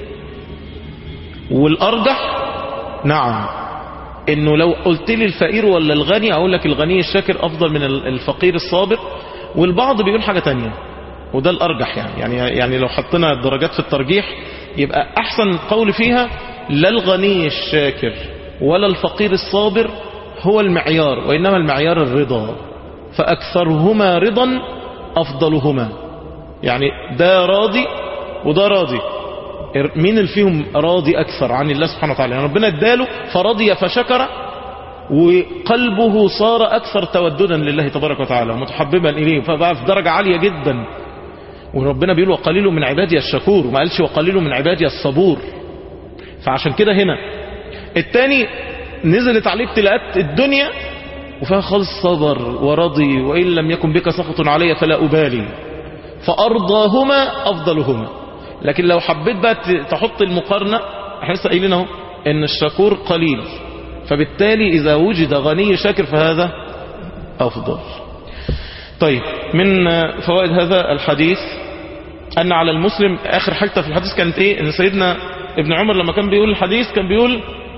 والأرجح نعم انه لو قلت لي الفقير ولا الغني اقول لك الغني الشاكر افضل من الفقير الصابر والبعض بيقول حاجة تانية وده الارجح يعني يعني يعني لو حطينا الدرجات في الترجيح يبقى احسن قول فيها لا الغني الشاكر ولا الفقير الصابر هو المعيار وانما المعيار الرضا فاكثرهما رضا افضلهما يعني ده راضي وده راضي مين اللي فيهم راضي أكثر عن الله سبحانه وتعالى يعني ربنا اداله فرضي فشكر وقلبه صار أكثر توددا لله تبارك وتعالى متحببا إليه فبقى في درجة عالية جدا وربنا بيقول وقليل من عبادي الشكور وما قالش وقليل من عبادي الصبور فعشان كده هنا التاني نزلت عليه ابتلاءات الدنيا وفيها خالص صبر ورضي وإن لم يكن بك سخط علي فلا أبالي فأرضاهما أفضلهما لكن لو حبيت بقى تحط المقارنة احنا لسه قايلين اهو ان الشكور قليل فبالتالي اذا وجد غني شاكر فهذا افضل طيب من فوائد هذا الحديث ان على المسلم اخر حاجة في الحديث كانت ايه ان سيدنا ابن عمر لما كان بيقول الحديث كان بيقول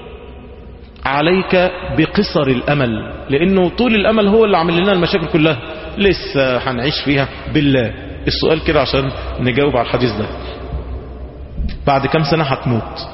عليك بقصر الامل لانه طول الامل هو اللي عامل لنا المشاكل كلها لسه هنعيش فيها بالله السؤال كده عشان نجاوب على الحديث ده بعد كم سنة هتموت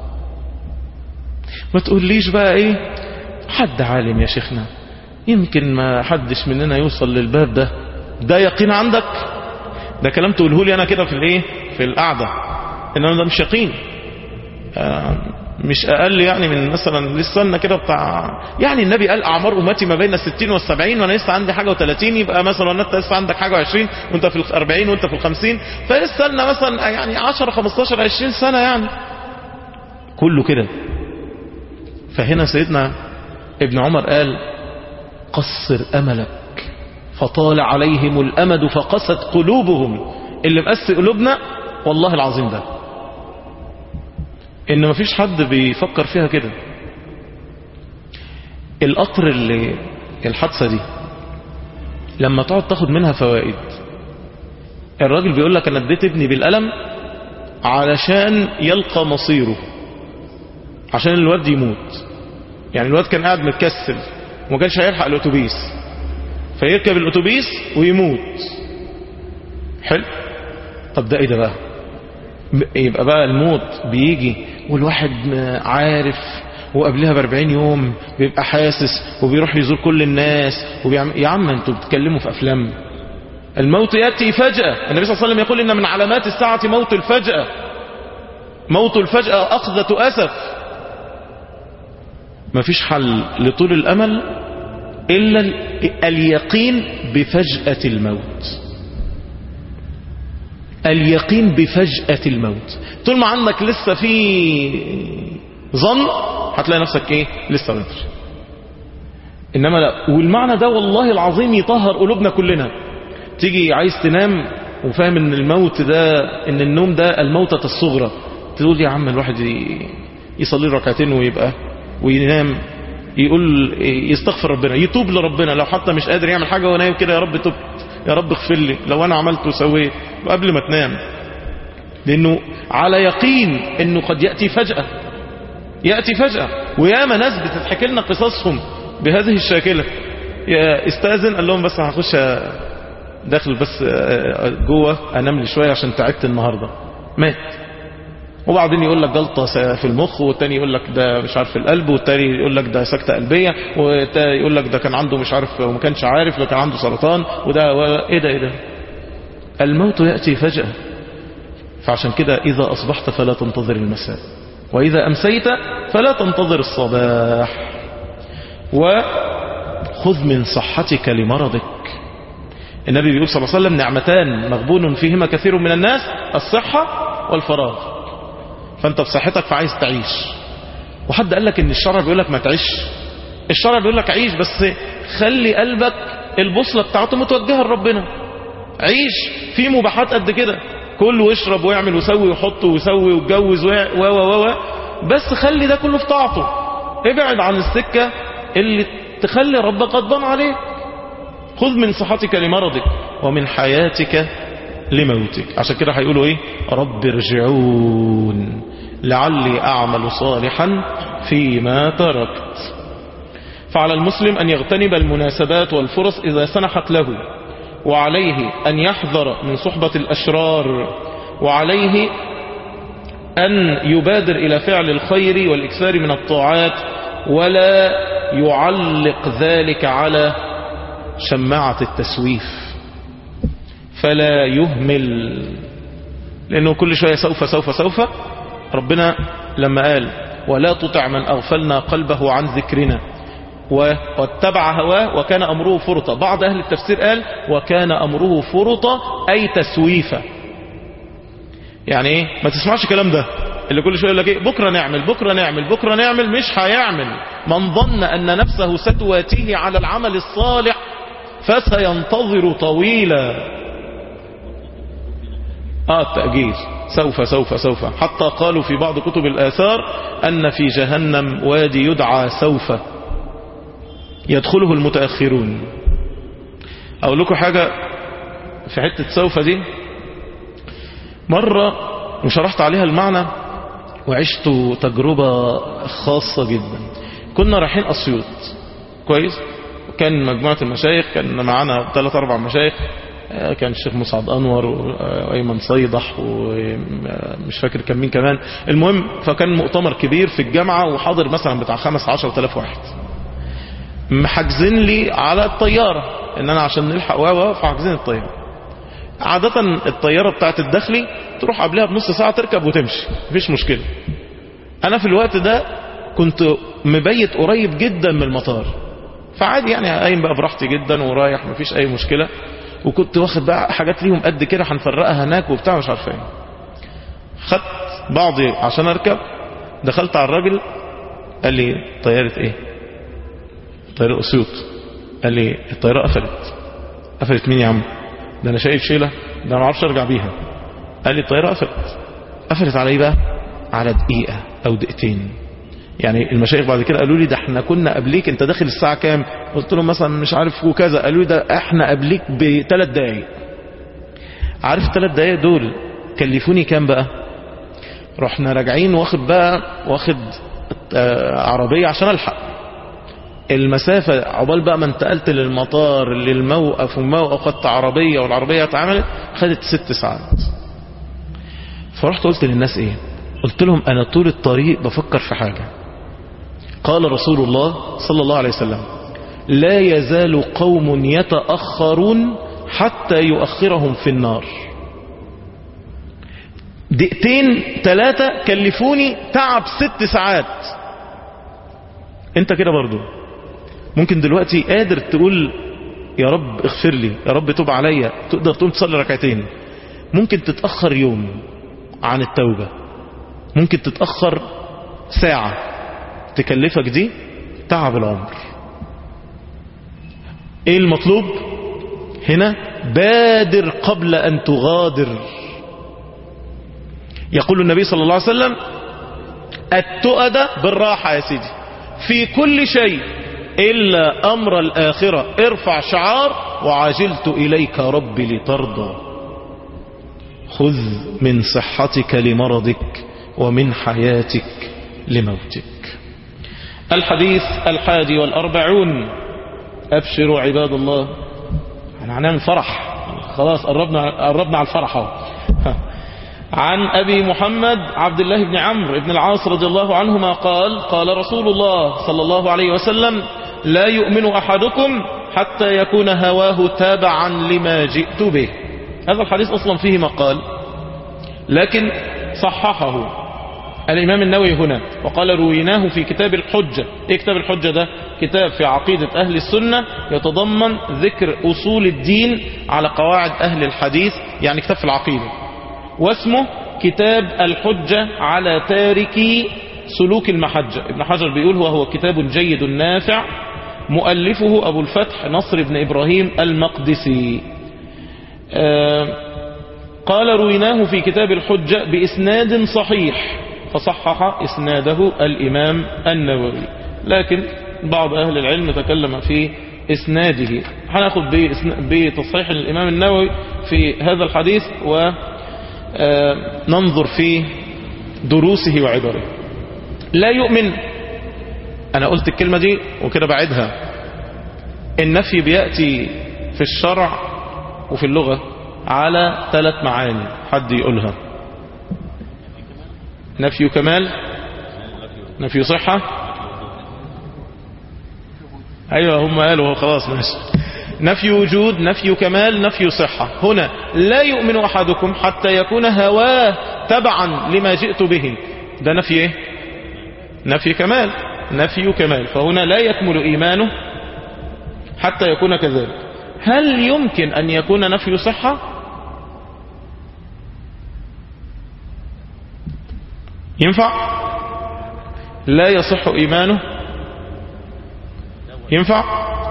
ما تقوليش بقى ايه حد عالم يا شيخنا يمكن ما حدش مننا يوصل للباب ده ده يقين عندك ده كلام تقوله لي انا كده في الايه في القعدة انما ده مش يقين آه مش اقل يعني من مثلا لسه كده بتاع يعني النبي قال اعمار امتي ما بين الستين والسبعين وانا لسه عندي حاجة وثلاثين يبقى مثلا انت لسه عندك حاجة وعشرين وانت في الاربعين وانت في الخمسين فلسه لنا مثلا يعني عشرة خمستاشر عشرين سنة يعني كله كده فهنا سيدنا ابن عمر قال قصر املك فطال عليهم الامد فقست قلوبهم اللي مقس قلوبنا والله العظيم ده ان مفيش حد بيفكر فيها كده القطر اللي الحادثة دي لما تقعد تاخد منها فوائد الراجل بيقول لك انا اديت ابني بالقلم علشان يلقى مصيره عشان الواد يموت يعني الواد كان قاعد متكسل وما كانش هيلحق الاتوبيس فيركب الاتوبيس ويموت حلو طب ده ايه ده بقى يبقى بقى الموت بيجي والواحد عارف وقبلها باربعين يوم بيبقى حاسس وبيروح يزور كل الناس وبيعمل يا عم انتوا بتتكلموا في افلام الموت يأتي فجأة النبي صلى الله عليه وسلم يقول ان من علامات الساعة موت الفجأة موت الفجأة أخذة أسف مفيش حل لطول الأمل إلا ال- اليقين بفجأة الموت اليقين بفجأة الموت طول ما عندك لسه في ظن هتلاقي نفسك ايه لسه بدري انما لا والمعنى ده والله العظيم يطهر قلوبنا كلنا تيجي عايز تنام وفاهم ان الموت ده ان النوم ده الموتة الصغرى تقول يا عم الواحد ي- يصلي ركعتين ويبقى وينام يقول يستغفر ربنا يتوب لربنا لو حتى مش قادر يعمل حاجة ونايم كده يا رب تبت يا رب اغفر لي لو انا عملت وسويت قبل ما تنام لانه على يقين انه قد يأتي فجأة يأتي فجأة وياما ناس بتتحكي لنا قصصهم بهذه الشاكلة يا استاذن قال لهم بس هخش داخل بس جوه انام لي شويه عشان تعبت النهارده مات وبعدين يقول لك جلطه في المخ والتاني يقول لك ده مش عارف القلب والتاني يقول لك ده سكته قلبيه والتاني يقول لك ده كان عنده مش عارف وما كانش عارف ده كان عنده سرطان وده و... ايه ده ايه ده الموت ياتي فجاه فعشان كده اذا اصبحت فلا تنتظر المساء واذا امسيت فلا تنتظر الصباح وخذ من صحتك لمرضك النبي بيقول صلى الله عليه وسلم نعمتان مغبون فيهما كثير من الناس الصحة والفراغ فانت بصحتك فعايز تعيش وحد قال لك ان الشرع بيقول لك ما تعيش الشرع بيقول لك عيش بس خلي قلبك البوصلة بتاعته متوجهة لربنا عيش في مباحات قد كده كل واشرب ويعمل ويسوي ويحط ويسوي ويتجوز و و و و بس خلي ده كله في طاعته ابعد عن السكة اللي تخلي ربك غضبان عليك خذ من صحتك لمرضك ومن حياتك لموتك عشان كده هيقولوا ايه رب ارجعون لعلي اعمل صالحا فيما تركت فعلى المسلم ان يغتنم المناسبات والفرص اذا سنحت له وعليه ان يحذر من صحبة الاشرار وعليه ان يبادر الى فعل الخير والاكثار من الطاعات ولا يعلق ذلك على شماعة التسويف فلا يهمل لأنه كل شوية سوف سوف سوف ربنا لما قال ولا تطع من أغفلنا قلبه عن ذكرنا واتبع هواه وكان أمره فرطة بعض أهل التفسير قال وكان أمره فرطة أي تسويفة يعني ايه ما تسمعش الكلام ده اللي كل شويه يقول لك ايه بكره نعمل بكره نعمل بكره نعمل مش هيعمل من ظن ان نفسه ستواتيه على العمل الصالح فسينتظر طويلا اه التأجيل سوف سوف سوف حتى قالوا في بعض كتب الآثار أن في جهنم وادي يدعى سوف يدخله المتأخرون أقول لكم حاجة في حتة سوف دي مرة وشرحت عليها المعنى وعشت تجربة خاصة جدا كنا رايحين أسيوط كويس كان مجموعة المشايخ كان معانا ثلاث أربع مشايخ كان الشيخ مسعد أنور وأيمن صيدح ومش فاكر كان مين كمان المهم فكان مؤتمر كبير في الجامعة وحاضر مثلا بتاع خمس عشر تلاف واحد محجزين لي على الطيارة ان انا عشان نلحق واوا فحجزين الطيارة عادة الطيارة بتاعت الداخلي تروح قبلها بنص ساعة تركب وتمشي مفيش مشكلة انا في الوقت ده كنت مبيت قريب جدا من المطار فعادي يعني قايم بقى براحتي جدا ورايح مفيش اي مشكلة وكنت واخد بقى حاجات ليهم قد كده هنفرقها هناك وبتاع مش عارف ايه خدت بعضي عشان اركب دخلت على الراجل قال لي طيارة ايه طيارة اسيوط قال لي الطيارة قفلت قفلت مين يا عم ده انا شايف شيلة ده انا ما اعرفش ارجع بيها قال لي الطيارة قفلت قفلت على ايه بقى على دقيقة او دقيقتين يعني المشايخ بعد كده قالوا لي ده احنا كنا قبليك انت داخل الساعة كام قلت لهم مثلا مش عارف وكذا قالوا لي ده احنا قبليك بثلاث دقايق عارف الثلاث دقايق دول كلفوني كام بقى رحنا راجعين واخد بقى واخد آه عربية عشان الحق المسافة عقبال بقى ما انتقلت للمطار للموقف وموقف خدت عربية والعربية اتعملت خدت ست ساعات فرحت قلت للناس ايه قلت لهم انا طول الطريق بفكر في حاجة قال رسول الله صلى الله عليه وسلم لا يزال قوم يتأخرون حتى يؤخرهم في النار دقيقتين ثلاثة كلفوني تعب ست ساعات انت كده برضو ممكن دلوقتي قادر تقول يا رب اغفر لي يا رب توب عليا تقدر تقوم تصلي ركعتين ممكن تتأخر يوم عن التوبة ممكن تتأخر ساعة تكلفك دي تعب العمر ايه المطلوب هنا بادر قبل ان تغادر يقول النبي صلى الله عليه وسلم التؤدى بالراحة يا سيدي في كل شيء إلا أمر الآخرة ارفع شعار وعجلت إليك ربي لترضى خذ من صحتك لمرضك ومن حياتك لموتك الحديث الحادي والأربعون أبشروا عباد الله احنا هنعمل فرح خلاص قربنا قربنا على الفرح اهو عن أبي محمد عبد الله بن عمرو بن العاص رضي الله عنهما قال قال رسول الله صلى الله عليه وسلم لا يؤمن أحدكم حتى يكون هواه تابعا لما جئت به هذا الحديث أصلا فيه مقال لكن صححه الإمام النووي هنا وقال رويناه في كتاب الحجة إيه كتاب الحجة ده كتاب في عقيدة أهل السنة يتضمن ذكر أصول الدين على قواعد أهل الحديث يعني كتاب في العقيدة واسمه كتاب الحجة على تارك سلوك المحجة ابن حجر بيقول هو هو كتاب جيد نافع مؤلفه أبو الفتح نصر بن إبراهيم المقدسي آه قال رويناه في كتاب الحجة بإسناد صحيح فصحح إسناده الإمام النووي لكن بعض أهل العلم تكلم في إسناده هناخد بتصحيح الإمام النووي في هذا الحديث وننظر في دروسه وعبره لا يؤمن أنا قلت الكلمة دي وكده بعدها النفي بيأتي في الشرع وفي اللغة على ثلاث معاني حد يقولها نفي كمال نفي صحة ايوه هم قالوا خلاص ماشي نفي وجود نفي كمال نفي صحة هنا لا يؤمن احدكم حتى يكون هواه تبعا لما جئت به ده نفي ايه نفي كمال نفي كمال فهنا لا يكمل ايمانه حتى يكون كذلك هل يمكن ان يكون نفي صحة ينفع لا يصح إيمانه ينفع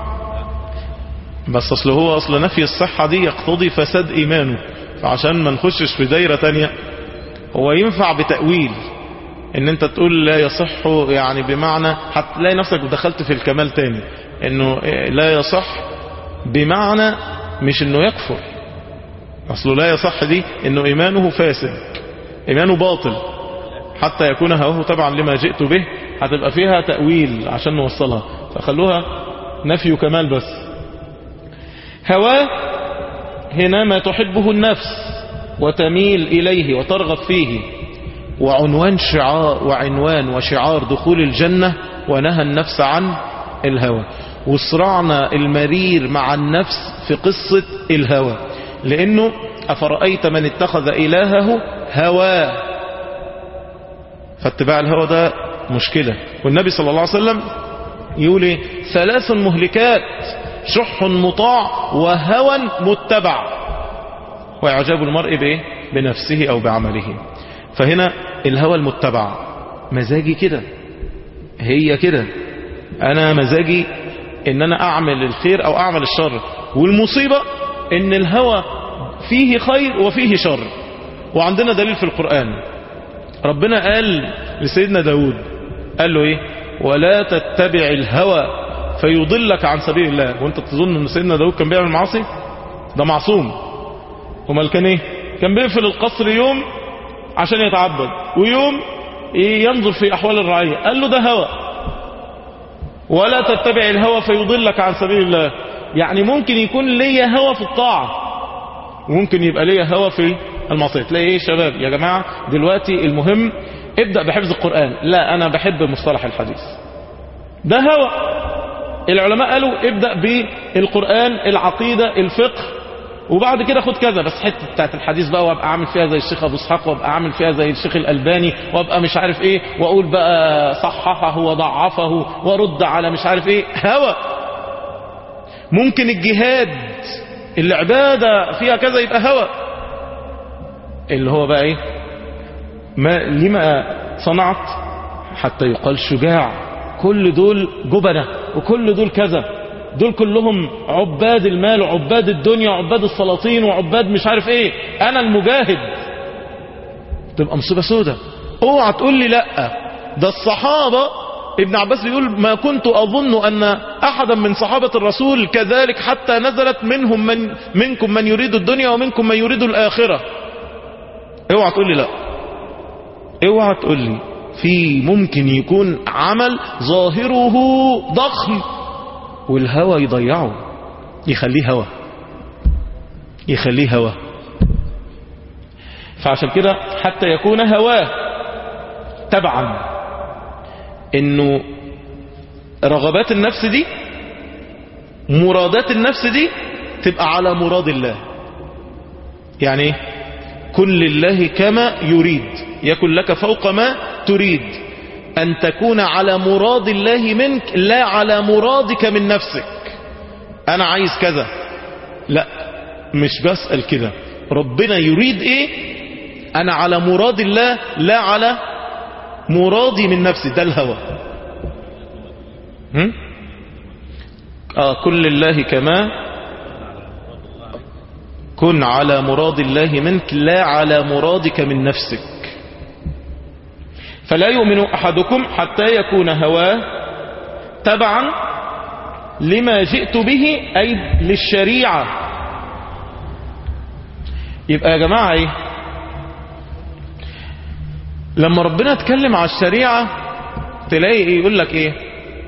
بس أصل هو أصل نفي الصحة دي يقتضي فساد إيمانه فعشان ما نخشش في دايرة تانية هو ينفع بتأويل ان انت تقول لا يصح يعني بمعنى هتلاقي نفسك دخلت في الكمال تاني انه لا يصح بمعنى مش انه يكفر اصله لا يصح دي انه ايمانه فاسد ايمانه باطل حتى يكون هواه طبعا لما جئت به هتبقى فيها تأويل عشان نوصلها فخلوها نفي كمال بس هواه هنا ما تحبه النفس وتميل إليه وترغب فيه وعنوان شعار وعنوان وشعار دخول الجنة ونهى النفس عن الهوى وصراعنا المرير مع النفس في قصة الهوى لأنه أفرأيت من اتخذ إلهه هواه فاتباع الهوى ده مشكلة والنبي صلى الله عليه وسلم يقول ايه ثلاث مهلكات شح مطاع وهوى متبع وإعجاب المرء بايه بنفسه أو بعمله فهنا الهوى المتبع مزاجي كده هي كده أنا مزاجي إن أنا أعمل الخير أو أعمل الشر والمصيبة إن الهوى فيه خير وفيه شر وعندنا دليل في القرآن ربنا قال لسيدنا داود قال له ايه ولا تتبع الهوى فيضلك عن سبيل الله وانت تظن ان سيدنا داود كان بيعمل معاصي ده معصوم امال كان ايه كان بيقفل القصر يوم عشان يتعبد ويوم ينظر في احوال الرعية قال له ده هوى ولا تتبع الهوى فيضلك عن سبيل الله يعني ممكن يكون ليا هوى في الطاعة وممكن يبقى ليا هوى في المعصية تلاقي ايه شباب يا جماعة دلوقتي المهم ابدأ بحفظ القرآن لا انا بحب مصطلح الحديث ده هوى العلماء قالوا ابدأ بالقرآن العقيدة الفقه وبعد كده خد كذا بس حته بتاعت الحديث بقى وابقى اعمل فيها زي الشيخ ابو اسحاق وابقى اعمل فيها زي الشيخ الالباني وابقى مش عارف ايه واقول بقى صححه وضعفه ورد على مش عارف ايه هوى ممكن الجهاد اللي عبادة فيها كذا يبقى هوى اللي هو بقى ايه ما لما صنعت حتى يقال شجاع كل دول جبنة وكل دول كذا دول كلهم عباد المال وعباد الدنيا وعباد السلاطين وعباد مش عارف ايه انا المجاهد تبقى مصيبة سودة اوعى تقول لي لا ده الصحابة ابن عباس بيقول ما كنت اظن ان احدا من صحابة الرسول كذلك حتى نزلت منهم من منكم من يريد الدنيا ومنكم من يريد الاخرة اوعى تقول لي لا اوعى تقول لي في ممكن يكون عمل ظاهره ضخم والهوى يضيعه يخليه هوى يخليه هوى فعشان كده حتى يكون هواه تبعا انه رغبات النفس دي مرادات النفس دي تبقى على مراد الله يعني ايه كن لله كما يريد يكن لك فوق ما تريد أن تكون على مراد الله منك لا على مرادك من نفسك أنا عايز كذا لا مش بسأل كده ربنا يريد إيه أنا على مراد الله لا على مرادي من نفسي ده الهوى هم؟ آه كل الله كما كن على مراد الله منك لا على مرادك من نفسك فلا يؤمن أحدكم حتى يكون هواه تبعا لما جئت به أي للشريعة يبقى يا جماعة ايه لما ربنا اتكلم على الشريعة تلاقي ايه يقول لك ايه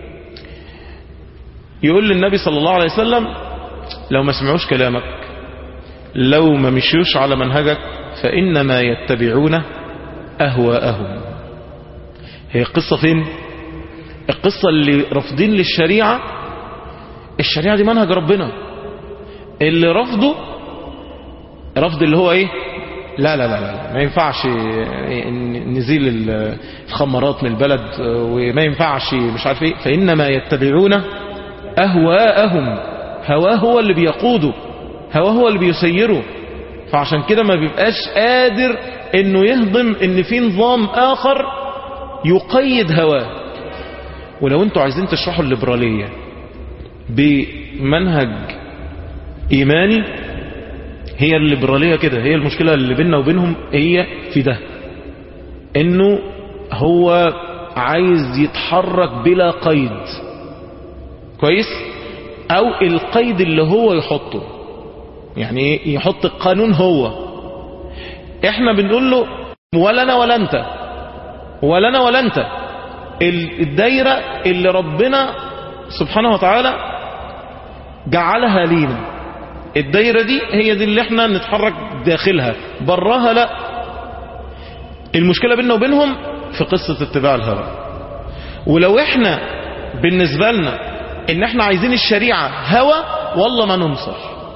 يقول للنبي صلى الله عليه وسلم لو ما سمعوش كلامك لو ما مشيوش على منهجك فإنما يتبعون أهواءهم هي القصة فين القصة اللي رافضين للشريعة الشريعة دي منهج ربنا اللي رفضه رفض اللي هو ايه لا لا لا لا ما ينفعش نزيل الخمرات من البلد وما ينفعش مش عارف ايه فإنما يتبعون أهواءهم هواه هو اللي بيقوده هواه هو اللي بيسيره فعشان كده ما بيبقاش قادر انه يهضم ان في نظام اخر يقيد هواه ولو انتوا عايزين تشرحوا الليبرالية بمنهج ايماني هي الليبرالية كده هي المشكلة اللي بيننا وبينهم هي في ده انه هو عايز يتحرك بلا قيد كويس او القيد اللي هو يحطه يعني يحط القانون هو احنا بنقول له ولا انا ولا انت ولا انا ولا انت الدايرة اللي ربنا سبحانه وتعالى جعلها لينا الدايرة دي هي دي اللي احنا نتحرك داخلها براها لا المشكلة بيننا وبينهم في قصة اتباع الهوى ولو احنا بالنسبة لنا ان احنا عايزين الشريعة هوى والله ما ننصر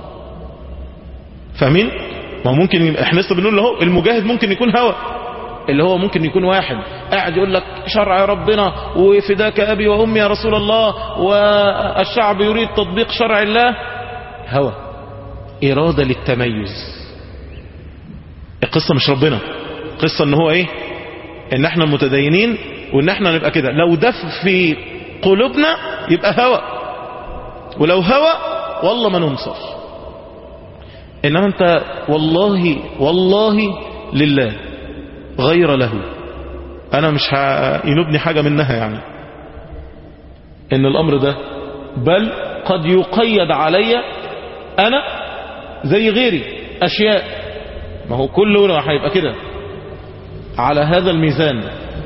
فاهمين ما هو ممكن يبقى احنا لسه بنقول له المجاهد ممكن يكون هوى اللي هو ممكن يكون واحد قاعد يقول لك شرع ربنا وفداك ابي وامي يا رسول الله والشعب يريد تطبيق شرع الله هوى اراده للتميز القصه مش ربنا قصه ان هو ايه ان احنا متدينين وان احنا نبقى كده لو ده في قلوبنا يبقى هوى ولو هوى والله ما ننصر انما انت والله والله لله غير له انا مش ينبني حاجة منها يعني ان الامر ده بل قد يقيد علي انا زي غيري اشياء ما هو كله هيبقى كده على هذا الميزان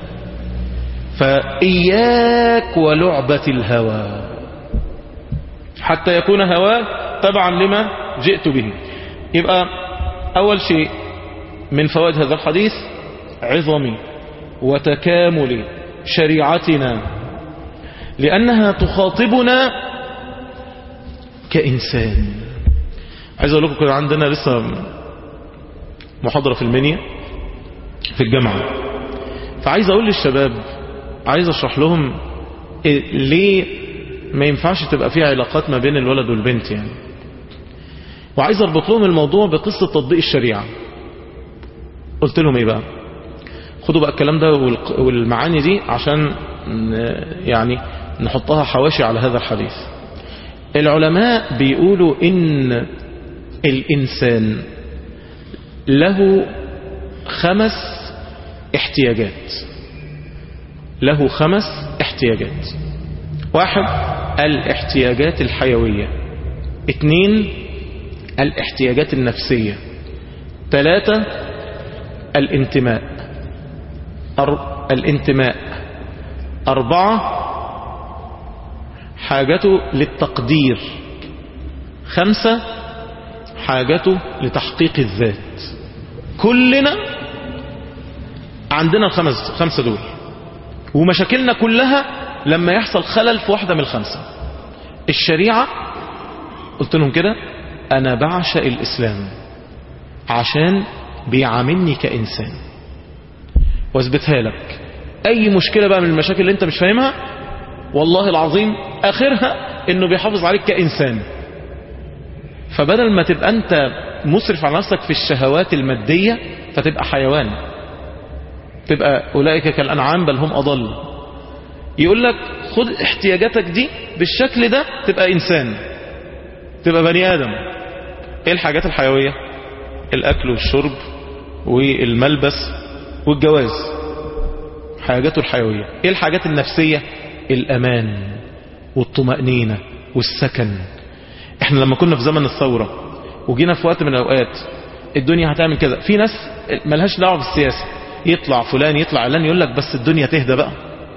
فإياك ولعبة الهوى حتى يكون هواه تبعا لما جئت به يبقى أول شيء من فوائد هذا الحديث عظم وتكامل شريعتنا لأنها تخاطبنا كإنسان عايز أقول لكم كده عندنا لسه محاضرة في المنيا في الجامعة فعايز أقول للشباب عايز أشرح لهم إيه ليه ما ينفعش تبقى فيه علاقات ما بين الولد والبنت يعني وعايز اربط لهم الموضوع بقصة تطبيق الشريعة قلت لهم ايه بقى خدوا بقى الكلام ده والق- والمعاني دي عشان ن- يعني نحطها حواشي على هذا الحديث العلماء بيقولوا ان الانسان له خمس احتياجات له خمس احتياجات واحد الاحتياجات الحيوية اثنين الاحتياجات النفسية ثلاثة الانتماء أر... الانتماء أربعة حاجته للتقدير خمسة حاجته لتحقيق الذات كلنا عندنا الخمس خمسة دول ومشاكلنا كلها لما يحصل خلل في واحدة من الخمسة الشريعة قلت لهم كده أنا بعشق الإسلام عشان بيعاملني كإنسان واثبتها لك أي مشكلة بقى من المشاكل اللي أنت مش فاهمها والله العظيم آخرها إنه بيحافظ عليك كإنسان فبدل ما تبقى أنت مسرف على نفسك في الشهوات المادية فتبقى حيوان تبقى أولئك كالأنعام بل هم أضل يقول لك خد احتياجاتك دي بالشكل ده تبقى إنسان تبقى بني آدم ايه الحاجات الحيوية الأكل والشرب والملبس والجواز حاجاته الحيوية ايه الحاجات النفسية الأمان والطمأنينة والسكن احنا لما كنا في زمن الثورة وجينا في وقت من الأوقات الدنيا هتعمل كذا في ناس ملهاش دعوة بالسياسة يطلع فلان يطلع علان يقول لك بس الدنيا تهدى بقى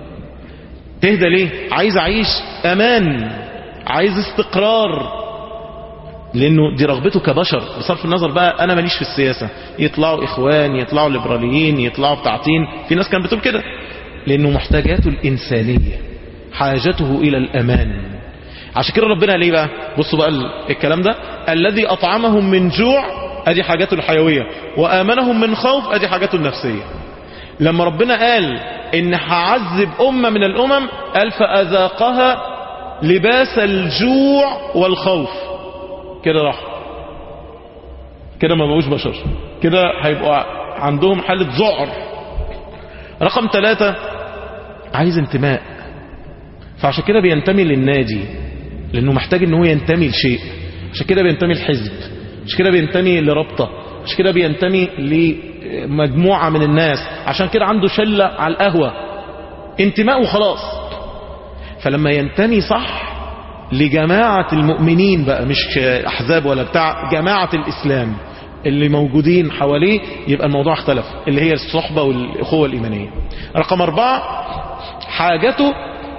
تهدى ليه عايز اعيش امان عايز استقرار لانه دي رغبته كبشر بصرف النظر بقى انا ماليش في السياسة يطلعوا اخوان يطلعوا ليبراليين يطلعوا بتاعتين في ناس كانت بتقول كده لانه محتاجاته الانسانية حاجته الى الامان عشان كده ربنا ليه بقى بصوا بقى ال- الكلام ده الذي اطعمهم من جوع ادي حاجاته الحيوية وامنهم من خوف ادي حاجاته النفسية لما ربنا قال ان هعذب امة من الامم قال فاذاقها لباس الجوع والخوف كده راح كده ما بقوش بشر كده هيبقوا عندهم حالة ذعر رقم ثلاثة عايز انتماء فعشان كده بينتمي للنادي لانه محتاج ان هو ينتمي لشيء عشان كده بينتمي لحزب عشان كده بينتمي لرابطة عشان كده بينتمي لمجموعة من الناس عشان كده عنده شلة على القهوة انتماء وخلاص فلما ينتمي صح لجماعة المؤمنين بقى مش أحزاب ولا بتاع جماعة الإسلام اللي موجودين حواليه يبقى الموضوع اختلف اللي هي الصحبة والأخوة الإيمانية رقم أربعة حاجته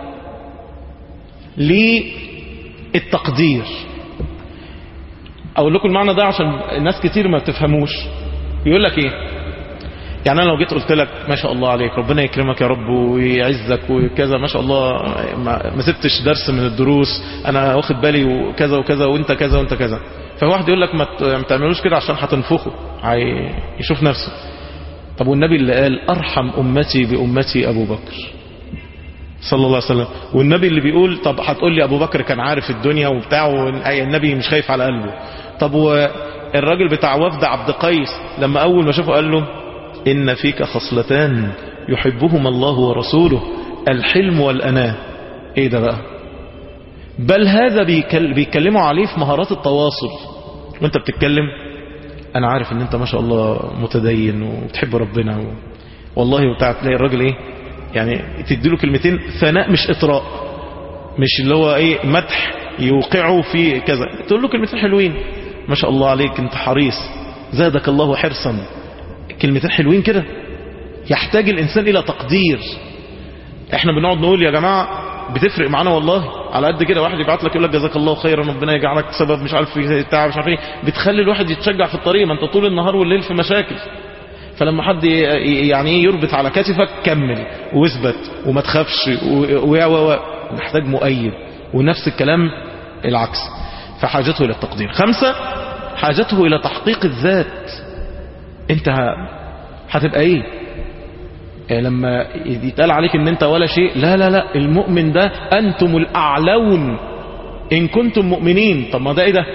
للتقدير أقول لكم المعنى ده عشان الناس كتير ما بتفهموش يقول لك إيه يعني انا لو جيت قلت لك ما شاء الله عليك ربنا يكرمك يا رب ويعزك وكذا ما شاء الله ما, ما سبتش درس من الدروس انا واخد بالي وكذا وكذا وانت كذا وانت كذا فواحد يقول لك ما ت- ما تعملوش كده عشان هتنفخه هي- يشوف نفسه طب والنبي اللي قال ارحم امتي بامتي ابو بكر صلى الله عليه وسلم والنبي اللي بيقول طب هتقول لي ابو بكر كان عارف الدنيا وبتاع والنبي مش خايف على قلبه طب والراجل بتاع وفد عبد قيس لما اول ما شافه قال له ان فيك خصلتان يحبهما الله ورسوله الحلم والاناه ايه ده بقى بل هذا بيكل بيتكلموا عليه في مهارات التواصل وانت بتتكلم انا عارف ان انت ما شاء الله متدين وبتحب ربنا و... والله وبتاع تلاقي الراجل ايه يعني تديله كلمتين ثناء مش اطراء مش اللي هو ايه مدح يوقعه في كذا تقول له كلمتين حلوين ما شاء الله عليك انت حريص زادك الله حرصا كلمتين حلوين كده يحتاج الانسان الى تقدير احنا بنقعد نقول يا جماعة بتفرق معانا والله على قد كده واحد يبعت لك يقول لك جزاك الله خيرا ربنا يجعلك سبب مش عارف في بتاع مش عارف ايه بتخلي الواحد يتشجع في الطريق ما انت طول النهار والليل في مشاكل فلما حد ي- يعني ايه يربط على كتفك كمل واثبت وما تخافش و و و محتاج مؤيد ونفس الكلام العكس فحاجته الى التقدير خمسة حاجته الى تحقيق الذات انت ه- هتبقى ايه لما يتقال عليك ان انت ولا شيء لا لا لا المؤمن ده انتم الاعلون ان كنتم مؤمنين طب ما ده ايه ده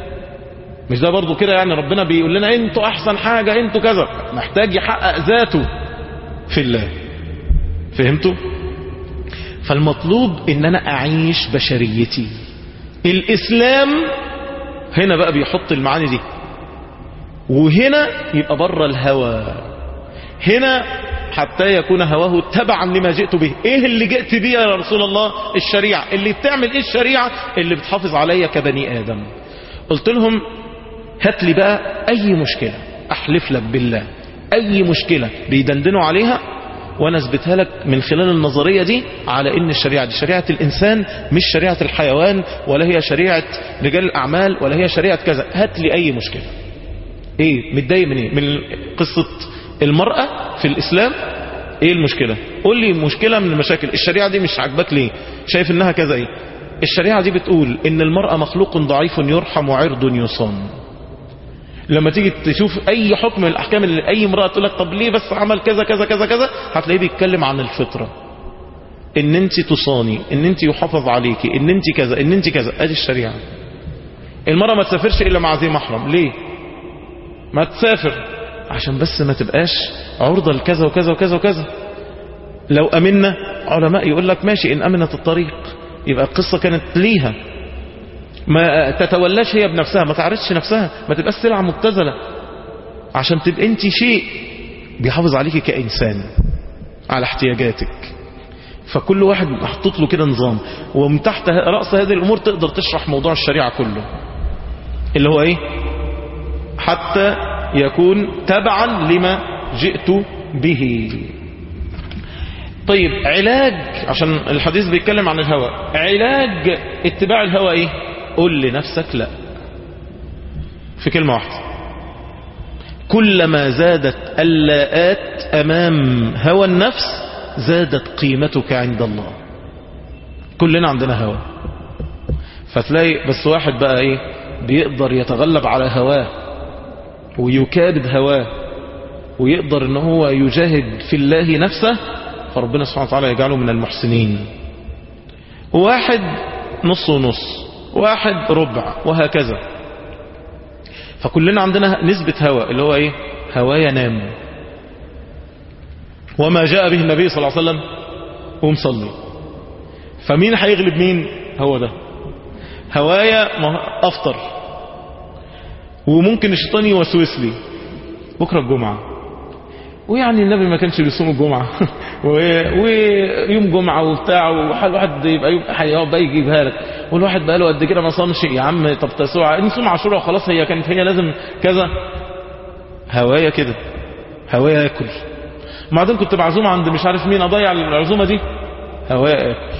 مش ده برضو كده يعني ربنا بيقول لنا انتوا احسن حاجة انتوا كذا محتاج يحقق ذاته في الله فهمتوا فالمطلوب ان انا اعيش بشريتي الاسلام هنا بقى بيحط المعاني دي وهنا يبقى بره الهوى هنا حتى يكون هواه تبعا لما جئت به ايه اللي جئت بيه يا رسول الله الشريعة اللي بتعمل ايه الشريعة اللي بتحافظ عليا كبني ادم قلت لهم هات لي بقى اي مشكلة احلف لك بالله اي مشكلة بيدندنوا عليها وانا اثبتها لك من خلال النظرية دي على ان الشريعة دي شريعة الانسان مش شريعة الحيوان ولا هي شريعة رجال الاعمال ولا هي شريعة كذا هات لي اي مشكلة ايه متضايق من ايه من قصة المرأة في الاسلام ايه المشكلة قول لي مشكلة من المشاكل الشريعة دي مش عاجباك ليه شايف انها كذا ايه الشريعة دي بتقول ان المرأة مخلوق ضعيف يرحم وعرض يصان لما تيجي تشوف اي حكم من الاحكام اللي اي امرأة تقول لك طب ليه بس عمل كذا كذا كذا كذا هتلاقيه بيتكلم عن الفطرة ان انت تصاني ان انت يحافظ عليكي ان انت كذا ان انت كذا ادي الشريعة المرأة ما تسافرش الا مع ذي محرم ليه ما تسافر عشان بس ما تبقاش عرضة لكذا وكذا وكذا وكذا لو امنا علماء يقول لك ماشي ان امنت الطريق يبقى القصة كانت ليها ما تتولاش هي بنفسها ما تعرضش نفسها ما تبقاش سلعة مبتذلة عشان تبقى انت شيء بيحافظ عليك كإنسان على احتياجاتك فكل واحد محطوط له كده نظام ومن تحت رأس هذه الأمور تقدر تشرح موضوع الشريعة كله اللي هو ايه حتى يكون تبعا لما جئت به طيب علاج عشان الحديث بيتكلم عن الهوى علاج اتباع الهوى ايه قل لنفسك لا في كلمة واحدة كلما زادت اللاءات امام هوى النفس زادت قيمتك عند الله كلنا عندنا هوى فتلاقي بس واحد بقى ايه بيقدر يتغلب على هواه ويكابد هواه ويقدر ان هو يجاهد في الله نفسه فربنا سبحانه وتعالى يجعله من المحسنين واحد نص ونص واحد ربع وهكذا فكلنا عندنا نسبة هوى اللي هو ايه هوا ينام وما جاء به النبي صلى الله عليه وسلم ومصلي فمين هيغلب مين هو ده هوايا افطر وممكن الشيطان يوسوس لي بكرة الجمعة ويعني النبي ما كانش بيصوم الجمعة ويوم جمعة وبتاع والواحد يبقى يوم هيبقى يجيبها لك والواحد بقى له قد كده ما صامش يا عم طب تسوع نصوم عاشوراء وخلاص هي كانت هي لازم كذا هوايا كده هوايا اكل بعدين كنت معزوم عند مش عارف مين اضيع العزومة دي هوايا اكل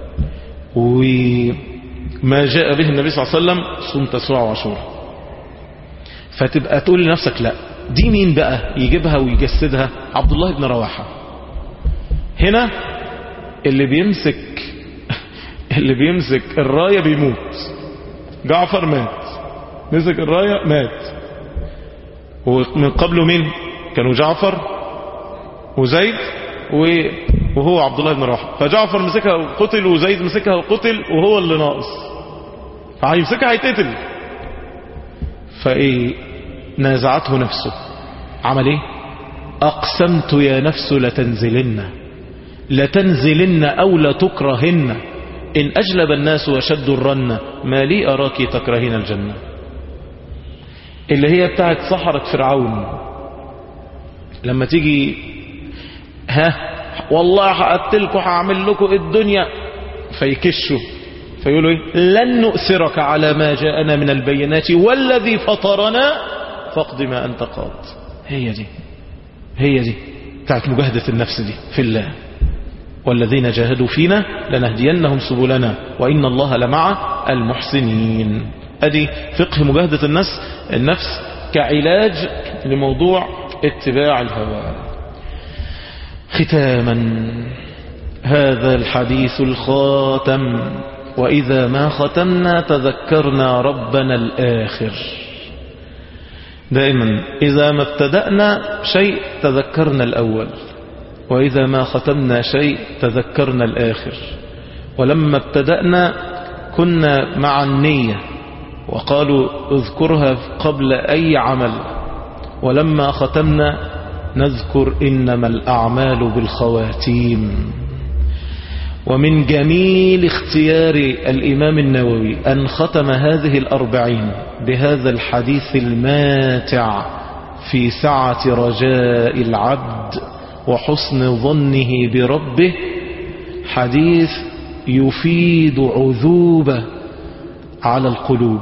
وما جاء به النبي صلى الله عليه وسلم صوم تسوع وعاشوراء فتبقى تقول لنفسك لا دي مين بقى يجيبها ويجسدها عبد الله بن رواحة هنا اللي بيمسك اللي بيمسك الراية بيموت جعفر مات مسك الراية مات ومن قبله مين كانوا جعفر وزيد وهو عبد الله بن رواحة فجعفر مسكها وقتل وزيد مسكها وقتل وهو اللي ناقص فهيمسكها هيتقتل فايه نازعته نفسه عمل ايه اقسمت يا نفس لتنزلن لتنزلن او لتكرهن ان اجلب الناس وشدوا الرن ما لي اراك تكرهين الجنة اللي هي بتاعت سحرة فرعون لما تيجي ها والله هقتلكم هعمل لكم الدنيا فيكشوا فيقولوا ايه لن نؤثرك على ما جاءنا من البينات والذي فطرنا فاقض ما أنت قاض هي دي هي دي بتاعت مجاهدة النفس دي في الله والذين جاهدوا فينا لنهدينهم سبلنا وإن الله لمع المحسنين أدي فقه مجاهدة النفس النفس كعلاج لموضوع اتباع الهوى ختاما هذا الحديث الخاتم وإذا ما ختمنا تذكرنا ربنا الآخر دائما إذا ما ابتدأنا شيء تذكرنا الأول وإذا ما ختمنا شيء تذكرنا الآخر ولما ابتدأنا كنا مع النية وقالوا اذكرها قبل أي عمل ولما ختمنا نذكر إنما الأعمال بالخواتيم ومن جميل اختيار الإمام النووي أن ختم هذه الأربعين بهذا الحديث الماتع في سعة رجاء العبد وحسن ظنه بربه حديث يفيد عذوبة على القلوب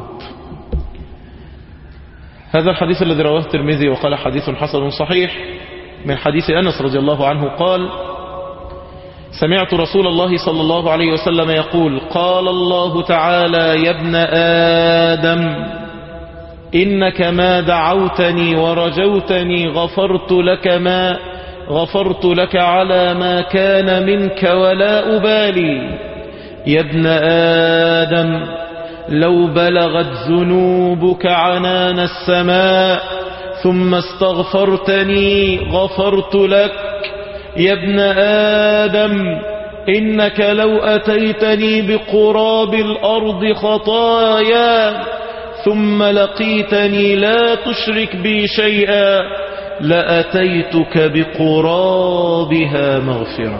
هذا الحديث الذي رواه الترمذي وقال حديث حسن صحيح من حديث أنس رضي الله عنه قال سمعت رسول الله صلى الله عليه وسلم يقول قال الله تعالى يا ابن آدم إنك ما دعوتني ورجوتني غفرت لك ما غفرت لك على ما كان منك ولا أبالي يا ابن آدم لو بلغت ذنوبك عنان السماء ثم استغفرتني غفرت لك يا ابن آدم إنك لو أتيتني بقراب الأرض خطايا ثم لقيتني لا تشرك بي شيئا لأتيتك بقرابها مغفرة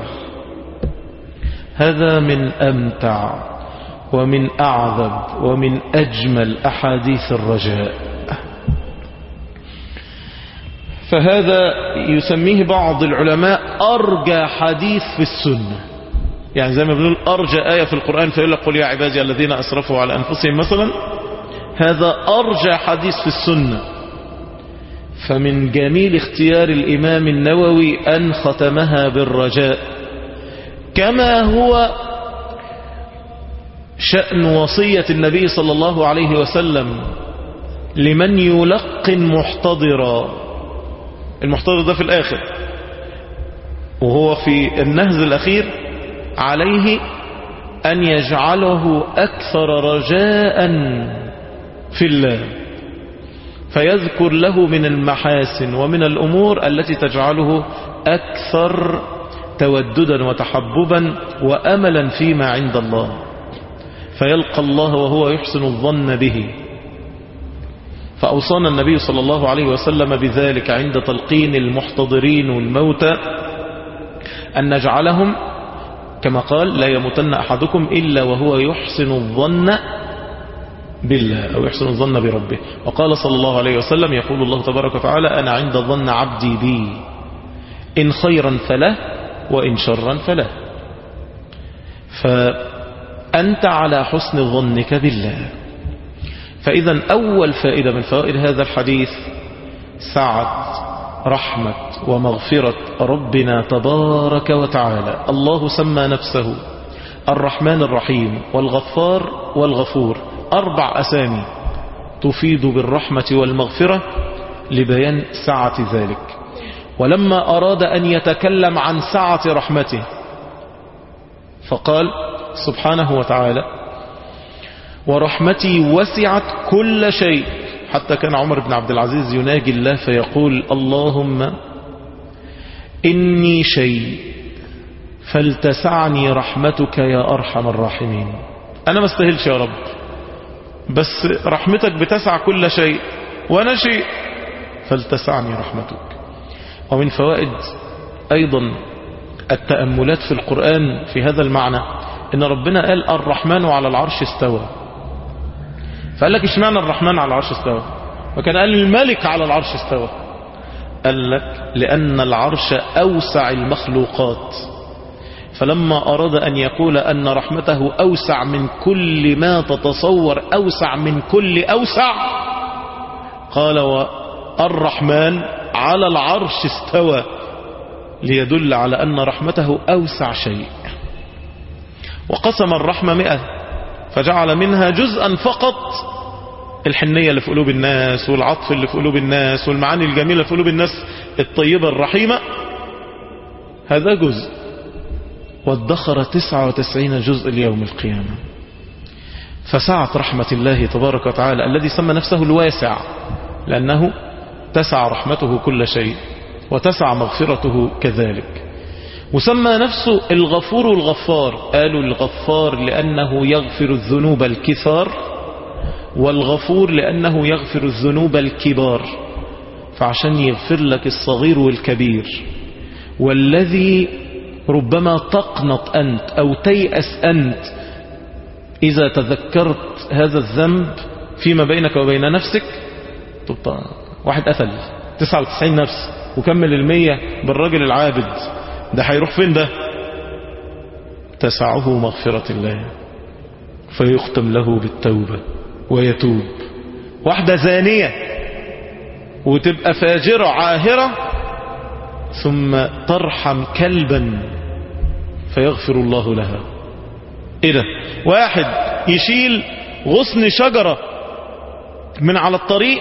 هذا من أمتع ومن أعذب ومن أجمل أحاديث الرجاء فهذا يسميه بعض العلماء أرجى حديث في السنة يعني زي ما بنقول أرجى آية في القرآن فيقول لك قل يا عبادي الذين أسرفوا على أنفسهم مثلا هذا أرجى حديث في السنة فمن جميل اختيار الإمام النووي أن ختمها بالرجاء كما هو شأن وصية النبي صلى الله عليه وسلم لمن يلقن محتضرا المحتضر ده في الآخر وهو في النهز الأخير عليه أن يجعله أكثر رجاء في الله فيذكر له من المحاسن ومن الأمور التي تجعله أكثر توددا وتحببا وأملا فيما عند الله فيلقى الله وهو يحسن الظن به فأوصانا النبي صلى الله عليه وسلم بذلك عند تلقين المحتضرين والموتى أن نجعلهم كما قال لا يموتن أحدكم إلا وهو يحسن الظن بالله أو يحسن الظن بربه وقال صلى الله عليه وسلم يقول الله تبارك وتعالى أنا عند ظن عبدي بي إن خيرا فله وإن شرا فله فأنت على حسن ظنك بالله فإذا أول فائدة من فوائد هذا الحديث سعة رحمة ومغفرة ربنا تبارك وتعالى الله سمى نفسه الرحمن الرحيم والغفار والغفور أربع أسامي تفيد بالرحمة والمغفرة لبيان سعة ذلك ولما أراد أن يتكلم عن سعة رحمته فقال سبحانه وتعالى ورحمتي وسعت كل شيء حتى كان عمر بن عبد العزيز يناجي الله فيقول اللهم إني شيء فلتسعني رحمتك يا أرحم الراحمين أنا ما استاهلش يا رب بس رحمتك بتسع كل شيء وأنا شيء فلتسعني رحمتك ومن فوائد أيضا التأملات في القرآن في هذا المعنى إن ربنا قال الرحمن على العرش استوى فقال لك اشمعنى الرحمن على العرش استوى وكان قال الملك على العرش استوى قال لك لأن العرش أوسع المخلوقات فلما أراد أن يقول أن رحمته أوسع من كل ما تتصور أوسع من كل أوسع قال والرحمن على العرش استوى ليدل على أن رحمته أوسع شيء وقسم الرحمة مئة فجعل منها جزءا فقط الحنية اللي في قلوب الناس والعطف اللي في قلوب الناس والمعاني الجميلة في قلوب الناس الطيبة الرحيمة هذا جزء وادخر تسعة وتسعين جزء ليوم القيامة فسعت رحمة الله تبارك وتعالى الذي سمى نفسه الواسع لأنه تسع رحمته كل شيء وتسع مغفرته كذلك وسمى نفسه الغفور الغفار قالوا الغفار لأنه يغفر الذنوب الكثار والغفور لأنه يغفر الذنوب الكبار فعشان يغفر لك الصغير والكبير والذي ربما تقنط أنت أو تيأس أنت إذا تذكرت هذا الذنب فيما بينك وبين نفسك طب واحد قتل 99 نفس وكمل المية بالرجل العابد ده هيروح فين ده تسعه مغفرة الله فيختم له بالتوبة ويتوب واحدة زانية وتبقى فاجرة عاهرة ثم ترحم كلبا فيغفر الله لها ايه ده واحد يشيل غصن شجرة من على الطريق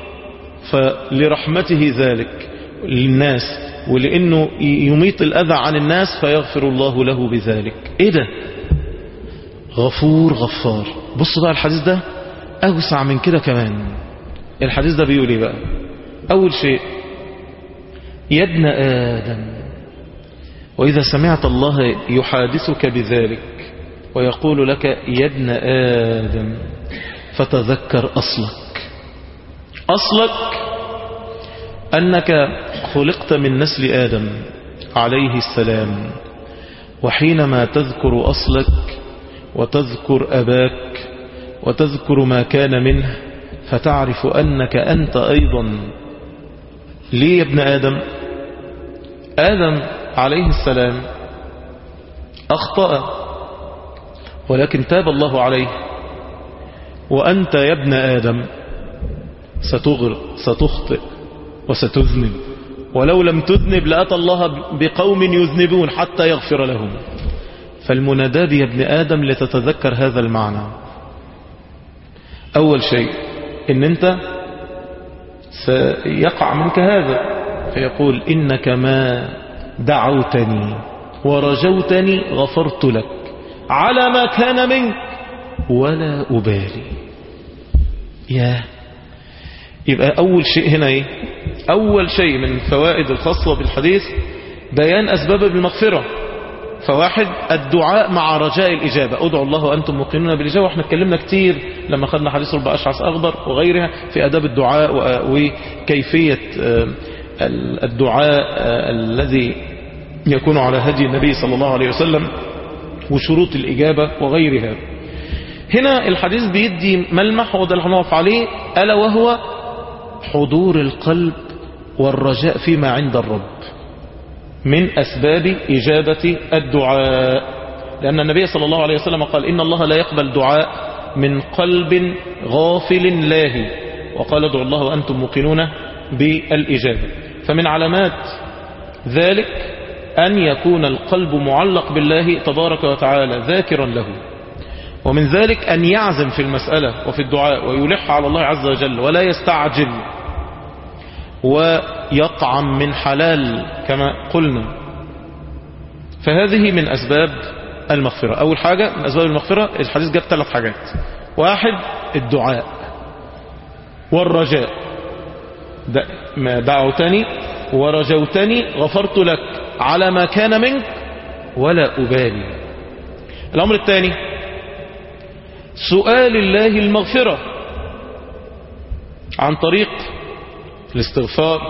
فلرحمته ذلك للناس ولانه يميط الاذى عن الناس فيغفر الله له بذلك ايه ده غفور غفار بص بقى الحديث ده اوسع من كده كمان الحديث ده بيقول ايه بقى اول شيء يا ابن ادم واذا سمعت الله يحادثك بذلك ويقول لك يا ابن ادم فتذكر اصلك اصلك انك خلقت من نسل ادم عليه السلام وحينما تذكر اصلك وتذكر اباك وتذكر ما كان منه فتعرف أنك أنت أيضا ليه يا ابن آدم آدم عليه السلام أخطأ ولكن تاب الله عليه وأنت يا ابن آدم ستغر ستخطئ وستذنب ولو لم تذنب لأتى الله بقوم يذنبون حتى يغفر لهم فالمنادى يا ابن آدم لتتذكر هذا المعنى أول شيء إن أنت سيقع منك هذا فيقول إنك ما دعوتني ورجوتني غفرت لك على ما كان منك ولا أبالي يا يبقى أول شيء هنا إيه أول شيء من الفوائد الخاصة بالحديث بيان أسباب المغفرة فواحد الدعاء مع رجاء الإجابة ادعوا الله وأنتم موقنون بالإجابة واحنا اتكلمنا كتير لما خدنا حديث ربع أشعث أخضر وغيرها في أداب الدعاء وكيفية الدعاء الذي يكون على هدي النبي صلى الله عليه وسلم وشروط الإجابة وغيرها هنا الحديث بيدي ملمح وده اللي هنقف عليه ألا وهو حضور القلب والرجاء فيما عند الرب من أسباب إجابة الدعاء لأن النبي صلى الله عليه وسلم قال إن الله لا يقبل دعاء من قلب غافل لاهي وقال ادعوا الله وأنتم موقنون بالإجابة فمن علامات ذلك أن يكون القلب معلق بالله تبارك وتعالى ذاكرا له ومن ذلك أن يعزم في المسألة وفي الدعاء ويلح على الله عز وجل ولا يستعجل ويطعم من حلال كما قلنا فهذه من أسباب المغفرة أول حاجة من أسباب المغفرة الحديث جاب ثلاث حاجات واحد الدعاء والرجاء ما دعوتني ورجوتني غفرت لك على ما كان منك ولا أبالي الأمر الثاني سؤال الله المغفرة عن طريق الاستغفار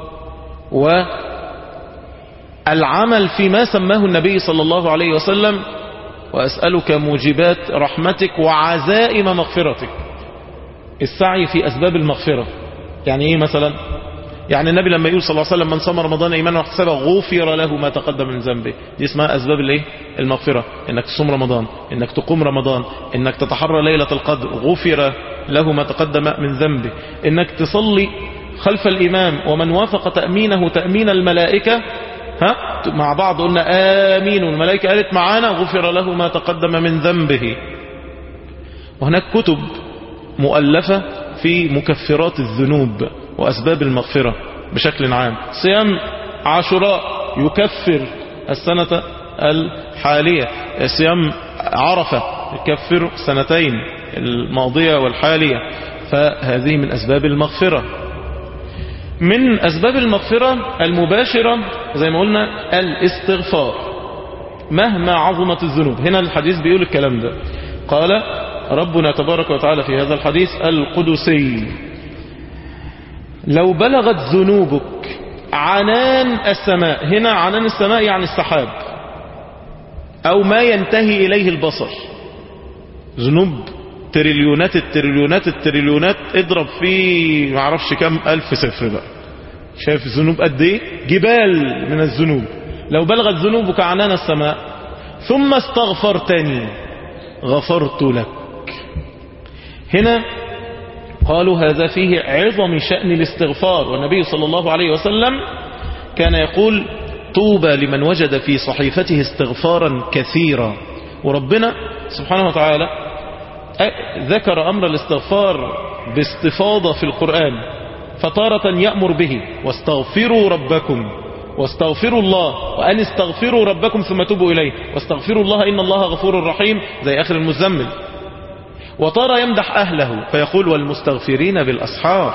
والعمل فيما سماه النبي صلى الله عليه وسلم وأسألك موجبات رحمتك وعزائم مغفرتك السعي في أسباب المغفرة يعني إيه مثلا يعني النبي لما يقول صلى الله عليه وسلم من صام رمضان ايمانا واحتسابا غفر له ما تقدم من ذنبه دي اسمها اسباب الايه المغفره انك تصوم رمضان انك تقوم رمضان انك تتحرى ليله القدر غفر له ما تقدم من ذنبه انك تصلي خلف الامام ومن وافق تامينه تامين الملائكه ها مع بعض قلنا امين والملائكه قالت معانا غفر له ما تقدم من ذنبه وهناك كتب مؤلفه في مكفرات الذنوب وأسباب المغفرة بشكل عام صيام عاشوراء يكفر السنة الحالية صيام عرفة يكفر سنتين الماضية والحالية فهذه من أسباب المغفرة من أسباب المغفرة المباشرة زي ما قلنا الاستغفار مهما عظمت الذنوب هنا الحديث بيقول الكلام ده قال ربنا تبارك وتعالى في هذا الحديث القدسي لو بلغت ذنوبك عنان السماء هنا عنان السماء يعني السحاب أو ما ينتهي إليه البصر ذنوب تريليونات التريليونات التريليونات اضرب فيه معرفش كم ألف صفر بقى شايف الذنوب قد ايه جبال من الذنوب لو بلغت ذنوبك عنان السماء ثم استغفرتني غفرت لك هنا قالوا هذا فيه عظم شأن الاستغفار والنبي صلى الله عليه وسلم كان يقول طوبى لمن وجد في صحيفته استغفارا كثيرا وربنا سبحانه وتعالى ذكر أمر الاستغفار باستفاضة في القرآن فتارة يأمر به واستغفروا ربكم واستغفروا الله وأن استغفروا ربكم ثم توبوا إليه واستغفروا الله إن الله غفور رحيم زي آخر المزمل وترى يمدح أهله فيقول والمستغفرين بالأسحار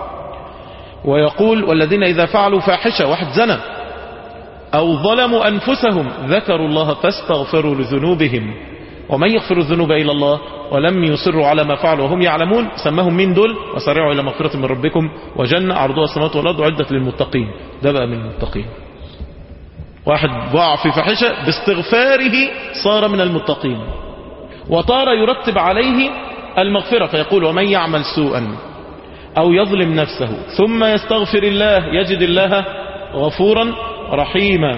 ويقول والذين إذا فعلوا فاحشة واحد زنى أو ظلموا أنفسهم ذكروا الله فاستغفروا لذنوبهم ومن يغفر الذنوب إلى الله ولم يصروا على ما فعلوا وهم يعلمون سماهم من دول وسارعوا إلى مغفرة من ربكم وجنة عرضها السماوات والأرض عدة للمتقين ده بقى من المتقين واحد وقع في فاحشة باستغفاره صار من المتقين وطار يرتب عليه المغفرة فيقول ومن يعمل سوءا أو يظلم نفسه ثم يستغفر الله يجد الله غفورا رحيما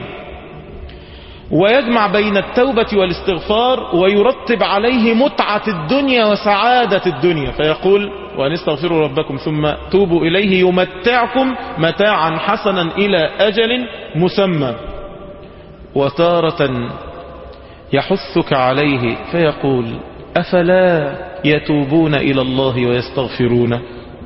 ويجمع بين التوبة والاستغفار ويرتب عليه متعة الدنيا وسعادة الدنيا فيقول وأن استغفروا ربكم ثم توبوا إليه يمتعكم متاعا حسنا إلى أجل مسمى وتارة يحثك عليه فيقول أفلا يتوبون إلى الله ويستغفرونه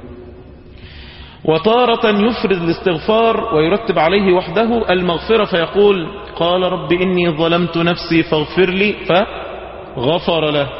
وتارة يفرد الاستغفار ويرتب عليه وحده المغفرة فيقول قال رب إني ظلمت نفسي فاغفر لي فغفر له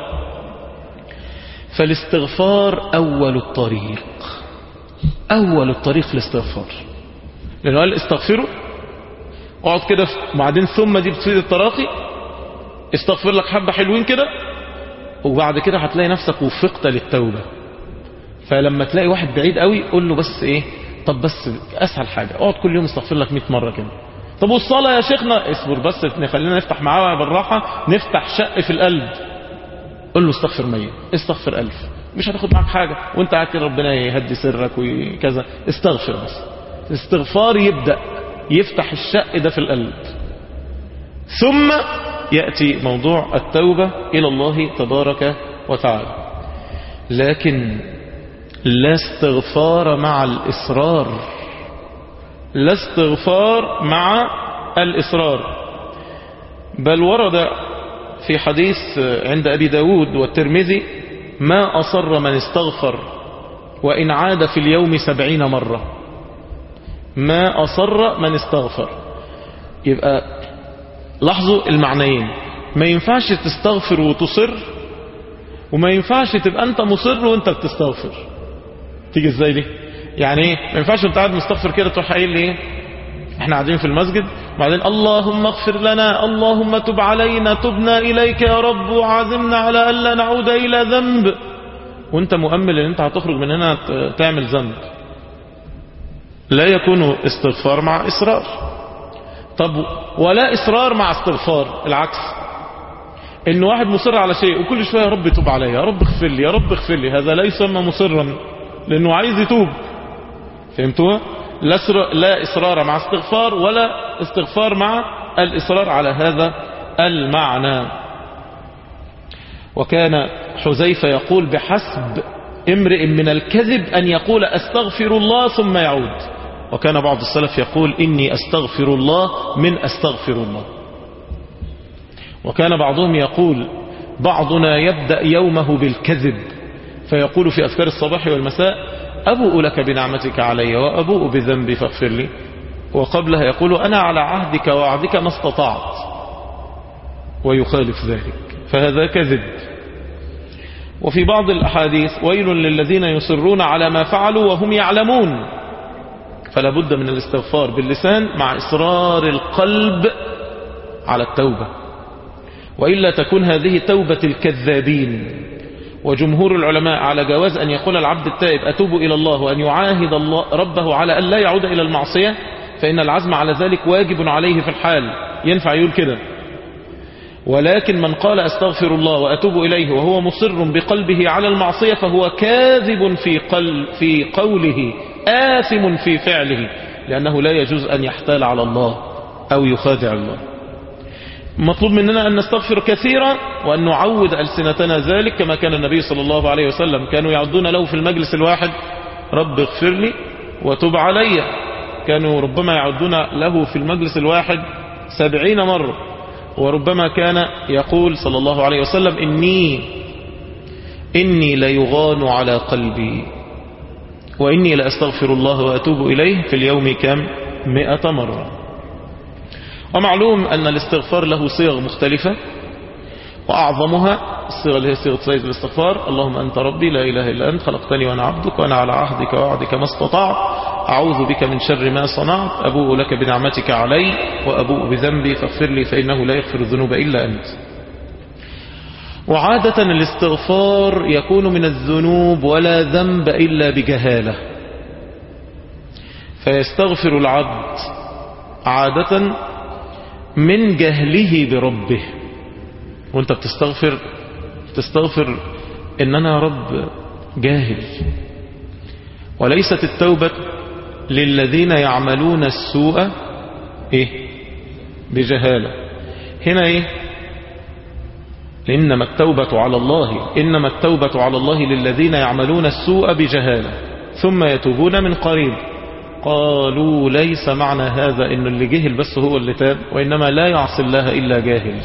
فالاستغفار أول الطريق أول الطريق الاستغفار لأنه قال استغفروا اقعد كده وبعدين ثم دي بتصير التراقي استغفر لك حبة حلوين كده وبعد كده هتلاقي نفسك وفقت للتوبة فلما تلاقي واحد بعيد قوي قول له بس ايه طب بس اسهل حاجة اقعد كل يوم استغفر لك 100 مرة كده طب والصلاة يا شيخنا اصبر بس خلينا نفتح معاه بالراحة نفتح شق في القلب قول له استغفر 100 استغفر 1000 مش هتاخد معاك حاجة وانت قاعد كده ربنا يهدي سرك وكذا استغفر بس استغفار يبدأ يفتح الشق ده في القلب ثم يأتي موضوع التوبة إلى الله تبارك وتعالى لكن لا استغفار مع الإصرار لا استغفار مع الإصرار بل ورد في حديث عند أبي داود والترمذي ما أصر من استغفر وإن عاد في اليوم سبعين مرة ما أصر من استغفر يبقى لاحظوا المعنيين ما ينفعش تستغفر وتصر وما ينفعش تبقى انت مصر وانت بتستغفر تيجي ازاي دي يعني ايه ما ينفعش انت قاعد مستغفر كده تروح قايل لي ايه احنا قاعدين في المسجد وبعدين اللهم اغفر لنا اللهم تب علينا تبنا اليك يا رب وعازمنا على الا نعود الى ذنب وانت مؤمل ان انت هتخرج من هنا تعمل ذنب لا يكون استغفار مع اصرار طب ولا اصرار مع استغفار العكس ان واحد مصر على شيء وكل شويه يا رب توب عليا يا رب اغفر لي يا رب اغفر لي هذا لا يسمى مصرا لانه عايز يتوب فهمتوها لا, لا اصرار مع استغفار ولا استغفار مع الاصرار على هذا المعنى وكان حذيفه يقول بحسب امرئ من الكذب ان يقول استغفر الله ثم يعود وكان بعض السلف يقول إني أستغفر الله من أستغفر الله وكان بعضهم يقول بعضنا يبدأ يومه بالكذب فيقول في أذكار الصباح والمساء أبوء لك بنعمتك علي وأبوء بذنبي فاغفر لي وقبلها يقول أنا على عهدك وعدك ما استطعت ويخالف ذلك فهذا كذب وفي بعض الأحاديث ويل للذين يصرون على ما فعلوا وهم يعلمون فلا بد من الاستغفار باللسان مع إصرار القلب على التوبة وإلا تكون هذه توبة الكذابين وجمهور العلماء على جواز أن يقول العبد التائب أتوب إلى الله وأن يعاهد الله ربه على أن لا يعود إلى المعصية فإن العزم على ذلك واجب عليه في الحال ينفع يقول كده ولكن من قال أستغفر الله وأتوب إليه وهو مصر بقلبه على المعصية فهو كاذب في, قل في قوله آثم في فعله لأنه لا يجوز أن يحتال على الله أو يخادع الله مطلوب مننا أن نستغفر كثيرا وأن نعود ألسنتنا ذلك كما كان النبي صلى الله عليه وسلم كانوا يعدون له في المجلس الواحد رب اغفر لي وتب علي كانوا ربما يعدون له في المجلس الواحد سبعين مرة وربما كان يقول صلى الله عليه وسلم إني إني ليغان على قلبي وإني لأستغفر الله وأتوب إليه في اليوم كم مئة مرة ومعلوم أن الاستغفار له صيغ مختلفة وأعظمها الصيغة اللي هي صيغة سيد الاستغفار اللهم أنت ربي لا إله إلا أنت خلقتني وأنا عبدك وأنا على عهدك ووعدك ما استطعت أعوذ بك من شر ما صنعت أبوء لك بنعمتك علي وأبوء بذنبي فاغفر لي فإنه لا يغفر الذنوب إلا أنت وعادة الاستغفار يكون من الذنوب ولا ذنب إلا بجهالة فيستغفر العبد عادة من جهله بربه وانت بتستغفر تستغفر ان انا يا رب جاهل وليست التوبة للذين يعملون السوء ايه بجهالة هنا ايه إنما التوبة على الله إنما التوبة على الله للذين يعملون السوء بجهالة ثم يتوبون من قريب قالوا ليس معنى هذا إن اللي جهل بس هو اللي تاب وإنما لا يعصي الله إلا جاهل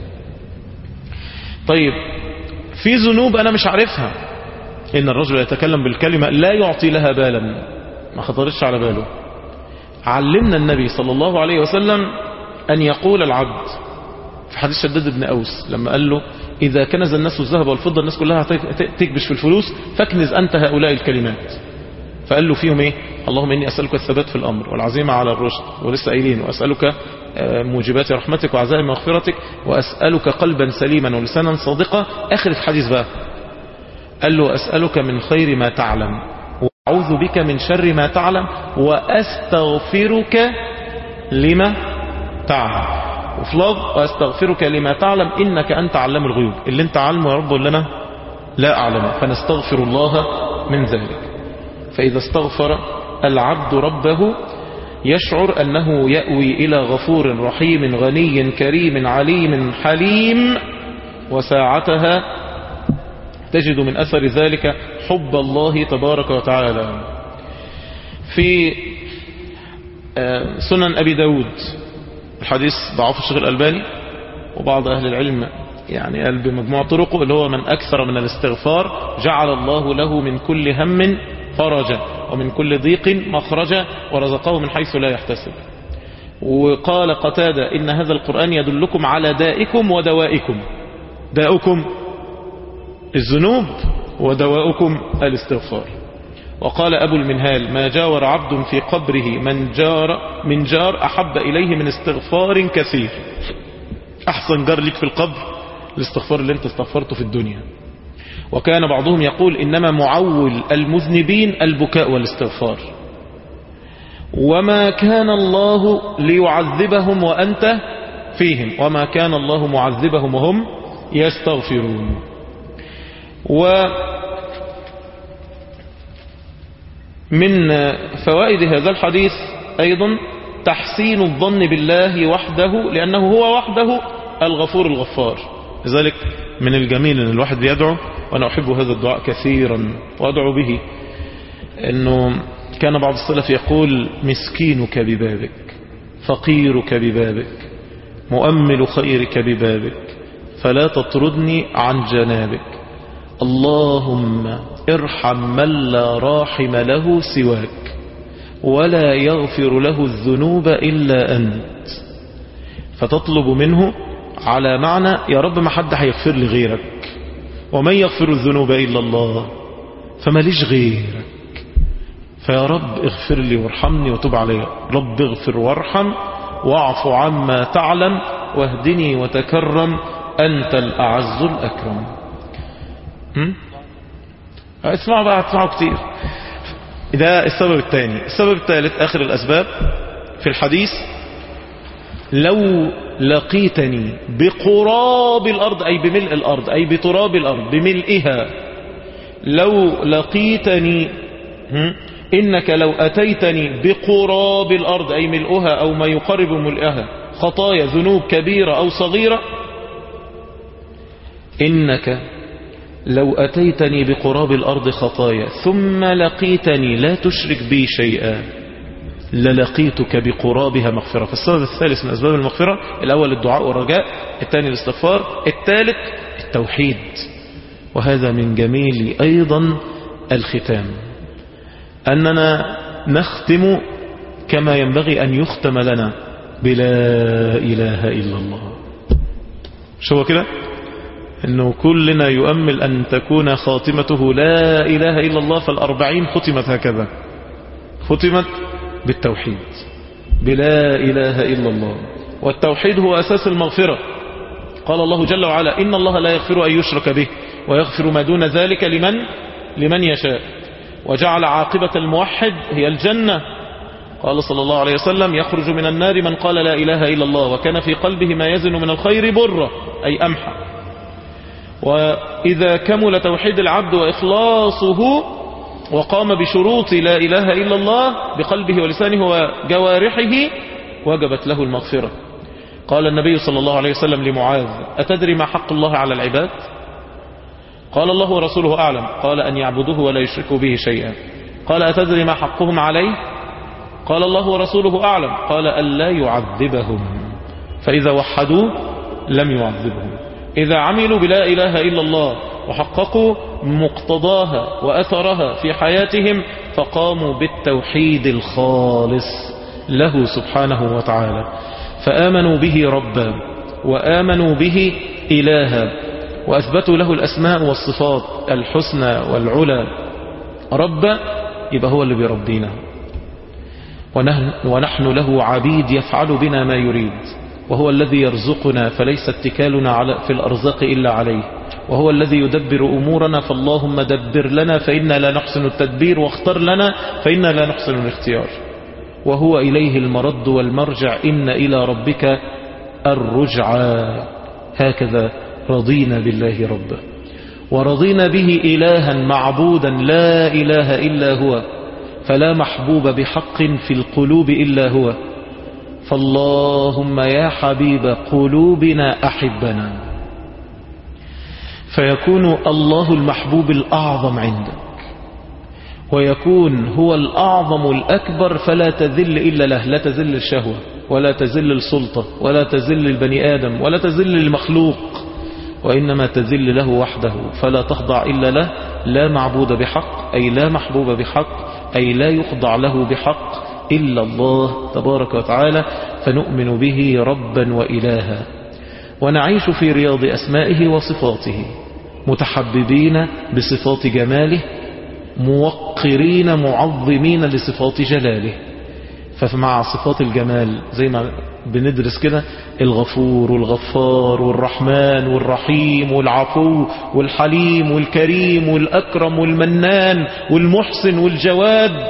طيب في ذنوب أنا مش عارفها إن الرجل يتكلم بالكلمة لا يعطي لها بالا ما خطرتش على باله علمنا النبي صلى الله عليه وسلم أن يقول العبد في حديث شداد بن أوس لما قال له إذا كنز الناس الذهب والفضة الناس كلها تكبش في الفلوس فاكنز أنت هؤلاء الكلمات فقال له فيهم إيه اللهم إني أسألك الثبات في الأمر والعزيمة على الرشد ولسه قايلين وأسألك موجبات رحمتك وعزائم مغفرتك وأسألك قلبا سليما ولسانا صادقا آخر الحديث بقى قال له أسألك من خير ما تعلم وأعوذ بك من شر ما تعلم وأستغفرك لما تعلم وفي لفظ وأستغفرك لما تعلم إنك أنت علام الغيوب اللي أنت علمه يا رب ولا أنا لا أعلمه فنستغفر الله من ذلك فإذا استغفر العبد ربه يشعر أنه يأوي إلى غفور رحيم غني كريم عليم حليم وساعتها تجد من أثر ذلك حب الله تبارك وتعالى في سنن أبي داود الحديث ضعف الشيخ الألباني وبعض أهل العلم يعني قال بمجموع طرقه اللي هو من أكثر من الاستغفار جعل الله له من كل هم فرجا ومن كل ضيق مخرجا ورزقه من حيث لا يحتسب وقال قتادة إن هذا القرآن يدلكم على دائكم ودوائكم داؤكم الذنوب ودواؤكم الاستغفار وقال أبو المنهال ما جاور عبد في قبره من جار, من جار أحب إليه من استغفار كثير أحسن جار لك في القبر الاستغفار اللي انت استغفرته في الدنيا وكان بعضهم يقول إنما معول المذنبين البكاء والاستغفار وما كان الله ليعذبهم وأنت فيهم وما كان الله معذبهم وهم يستغفرون ومن فوائد هذا الحديث أيضا تحسين الظن بالله وحده لأنه هو وحده الغفور الغفار لذلك من الجميل أن الواحد بيدعو وأنا أحب هذا الدعاء كثيرا وأدعو به أنه كان بعض السلف يقول مسكينك ببابك فقيرك ببابك مؤمل خيرك ببابك فلا تطردني عن جنابك اللهم ارحم من لا راحم له سواك ولا يغفر له الذنوب إلا أنت فتطلب منه على معنى يا رب ما حد هيغفر لي غيرك ومن يغفر الذنوب إلا الله فما ليش غيرك فيا رب اغفر لي وارحمني وتب علي رب اغفر وارحم واعف عما تعلم واهدني وتكرم أنت الأعز الأكرم هم؟ اسمعوا بقى هتسمعوا كتير ده السبب الثاني السبب الثالث آخر الأسباب في الحديث لو لقيتني بقراب الأرض أي بملء الأرض أي بتراب الأرض بملئها لو لقيتني هم؟ إنك لو أتيتني بقراب الأرض أي ملؤها أو ما يقرب ملئها خطايا ذنوب كبيرة أو صغيرة إنك لو أتيتني بقراب الأرض خطايا ثم لقيتني لا تشرك بي شيئا للقيتك بقرابها مغفرة فالسبب الثالث من أسباب المغفرة الأول الدعاء والرجاء الثاني الاستغفار الثالث التوحيد وهذا من جميل أيضا الختام أننا نختم كما ينبغي أن يختم لنا بلا إله إلا الله شو كده أنه كلنا يؤمل أن تكون خاتمته لا إله إلا الله فالأربعين ختمت هكذا ختمت بالتوحيد بلا إله إلا الله والتوحيد هو أساس المغفرة قال الله جل وعلا إن الله لا يغفر أن يشرك به ويغفر ما دون ذلك لمن لمن يشاء وجعل عاقبة الموحد هي الجنة قال صلى الله عليه وسلم يخرج من النار من قال لا إله إلا الله وكان في قلبه ما يزن من الخير برة أي أمحى وإذا كمل توحيد العبد وإخلاصه وقام بشروط لا إله إلا الله بقلبه ولسانه وجوارحه وجبت له المغفرة قال النبي صلى الله عليه وسلم لمعاذ أتدري ما حق الله على العباد قال الله ورسوله أعلم قال أن يعبدوه ولا يشركوا به شيئا قال أتدري ما حقهم عليه قال الله ورسوله أعلم قال ألا يعذبهم فإذا وحدوه لم يعذبهم إذا عملوا بلا إله إلا الله وحققوا مقتضاها وأثرها في حياتهم فقاموا بالتوحيد الخالص له سبحانه وتعالى فآمنوا به ربا وآمنوا به إلها وأثبتوا له الأسماء والصفات الحسنى والعلى ربا يبقى هو اللي بيربينا ونحن, ونحن له عبيد يفعل بنا ما يريد وهو الذي يرزقنا فليس اتكالنا على في الأرزاق إلا عليه وهو الذي يدبر أمورنا فاللهم دبر لنا فإنا لا نحسن التدبير واختر لنا فإنا لا نحسن الاختيار وهو إليه المرد والمرجع إن إلى ربك الرجعى هكذا رضينا بالله ربا ورضينا به إلها معبودا لا إله إلا هو فلا محبوب بحق في القلوب إلا هو فاللهم يا حبيب قلوبنا أحبنا فيكون الله المحبوب الأعظم عندك ويكون هو الأعظم الأكبر فلا تذل إلا له لا تذل الشهوة ولا تذل السلطة ولا تذل البني آدم ولا تذل المخلوق وإنما تذل له وحده فلا تخضع إلا له لا معبود بحق أي لا محبوب بحق أي لا يخضع له بحق إلا الله تبارك وتعالى فنؤمن به ربا وإلها ونعيش في رياض أسمائه وصفاته متحببين بصفات جماله موقرين معظمين لصفات جلاله فمع صفات الجمال زي ما بندرس كده الغفور والغفار والرحمن والرحيم والعفو والحليم والكريم والأكرم والمنان والمحسن والجواد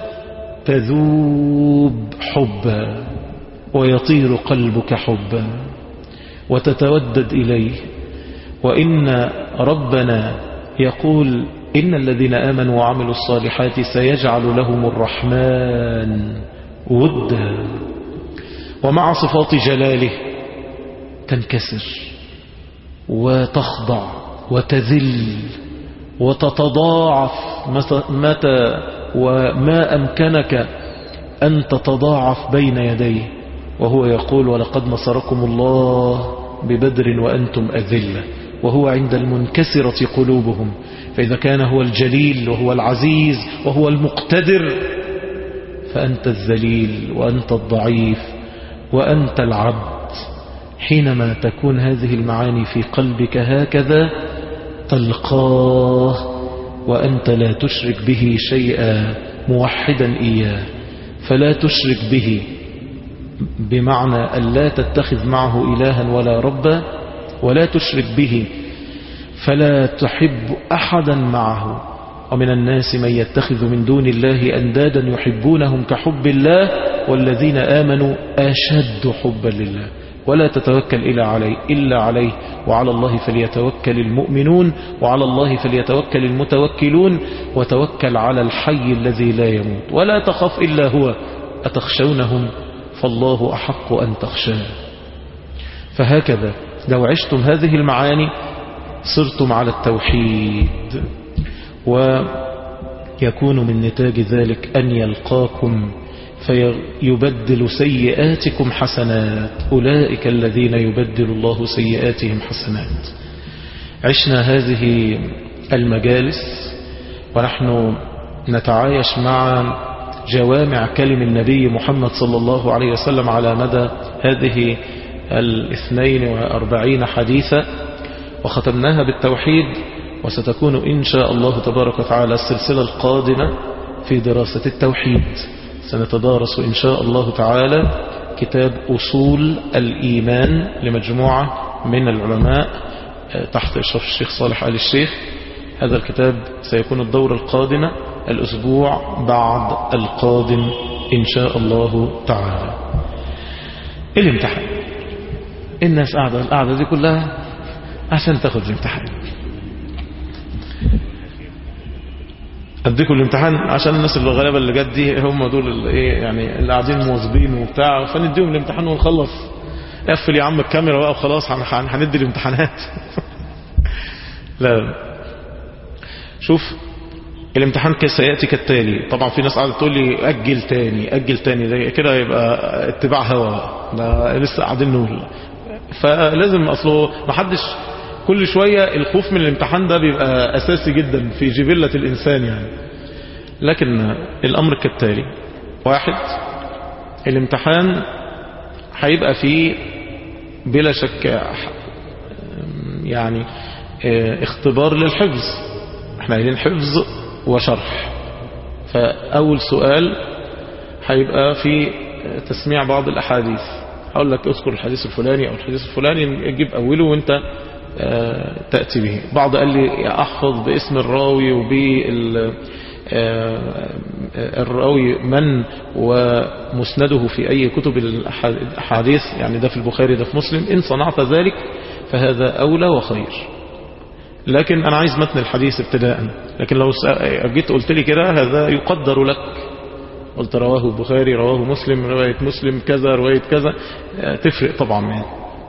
تذوب حبا ويطير قلبك حبا وتتودد إليه وإن ربنا يقول إن الذين آمنوا وعملوا الصالحات سيجعل لهم الرحمن ودا ومع صفات جلاله تنكسر وتخضع وتذل وتتضاعف متى وما أمكنك أن تتضاعف بين يديه وهو يقول ولقد نصركم الله ببدر وأنتم أذلة وهو عند المنكسرة قلوبهم فإذا كان هو الجليل وهو العزيز وهو المقتدر فأنت الذليل وأنت الضعيف وأنت العبد حينما تكون هذه المعاني في قلبك هكذا تلقاه وأنت لا تشرك به شيئا موحدا إياه فلا تشرك به بمعنى أن لا تتخذ معه إلها ولا ربا ولا تشرك به فلا تحب أحدا معه ومن الناس من يتخذ من دون الله أندادا يحبونهم كحب الله والذين آمنوا أشد حبا لله ولا تتوكل إلا عليه إلا عليه وعلى الله فليتوكل المؤمنون وعلى الله فليتوكل المتوكلون وتوكل على الحي الذي لا يموت ولا تخف إلا هو أتخشونهم فالله أحق أن تخشاه فهكذا لو عشتم هذه المعاني صرتم على التوحيد ويكون من نتاج ذلك أن يلقاكم فيبدل سيئاتكم حسنات أولئك الذين يبدل الله سيئاتهم حسنات عشنا هذه المجالس ونحن نتعايش مع جوامع كلم النبي محمد صلى الله عليه وسلم على مدى هذه الاثنين وأربعين حديثا وختمناها بالتوحيد وستكون إن شاء الله تبارك وتعالى السلسلة القادمة في دراسة التوحيد سنتدارس إن شاء الله تعالى كتاب أصول الإيمان لمجموعة من العلماء تحت إشراف الشيخ صالح آل الشيخ هذا الكتاب سيكون الدورة القادمة الأسبوع بعد القادم إن شاء الله تعالى الامتحان الناس قاعدة القعدة دي كلها عشان تاخد الامتحان اديكم الامتحان عشان الناس اللي غالبا اللي جت دي هم دول اللي ايه يعني اللي قاعدين مواظبين وبتاع فنديهم الامتحان ونخلص قفل يا عم الكاميرا بقى وخلاص هندي الامتحانات لا شوف الامتحان سيأتي كالتالي طبعا في ناس قاعدة تقول لي أجل تاني أجل تاني زي كده يبقى اتباع هوا ده لسه قاعدين نقول فلازم أصله محدش كل شوية الخوف من الامتحان ده بيبقى أساسي جدا في جبلة الإنسان يعني لكن الأمر كالتالي واحد الامتحان هيبقى فيه بلا شك يعني اختبار للحفظ احنا قايلين حفظ وشرح فأول سؤال هيبقى في تسميع بعض الأحاديث هقول لك اذكر الحديث الفلاني أو الحديث الفلاني جيب أوله وانت تأتي به بعض قال لي أحفظ باسم الراوي وبال الراوي من ومسنده في أي كتب الأحاديث يعني ده في البخاري ده في مسلم إن صنعت ذلك فهذا أولى وخير لكن أنا عايز متن الحديث ابتداء لكن لو جيت قلت لي كده هذا يقدر لك قلت رواه البخاري رواه مسلم رواية مسلم كذا رواية كذا تفرق طبعا يعني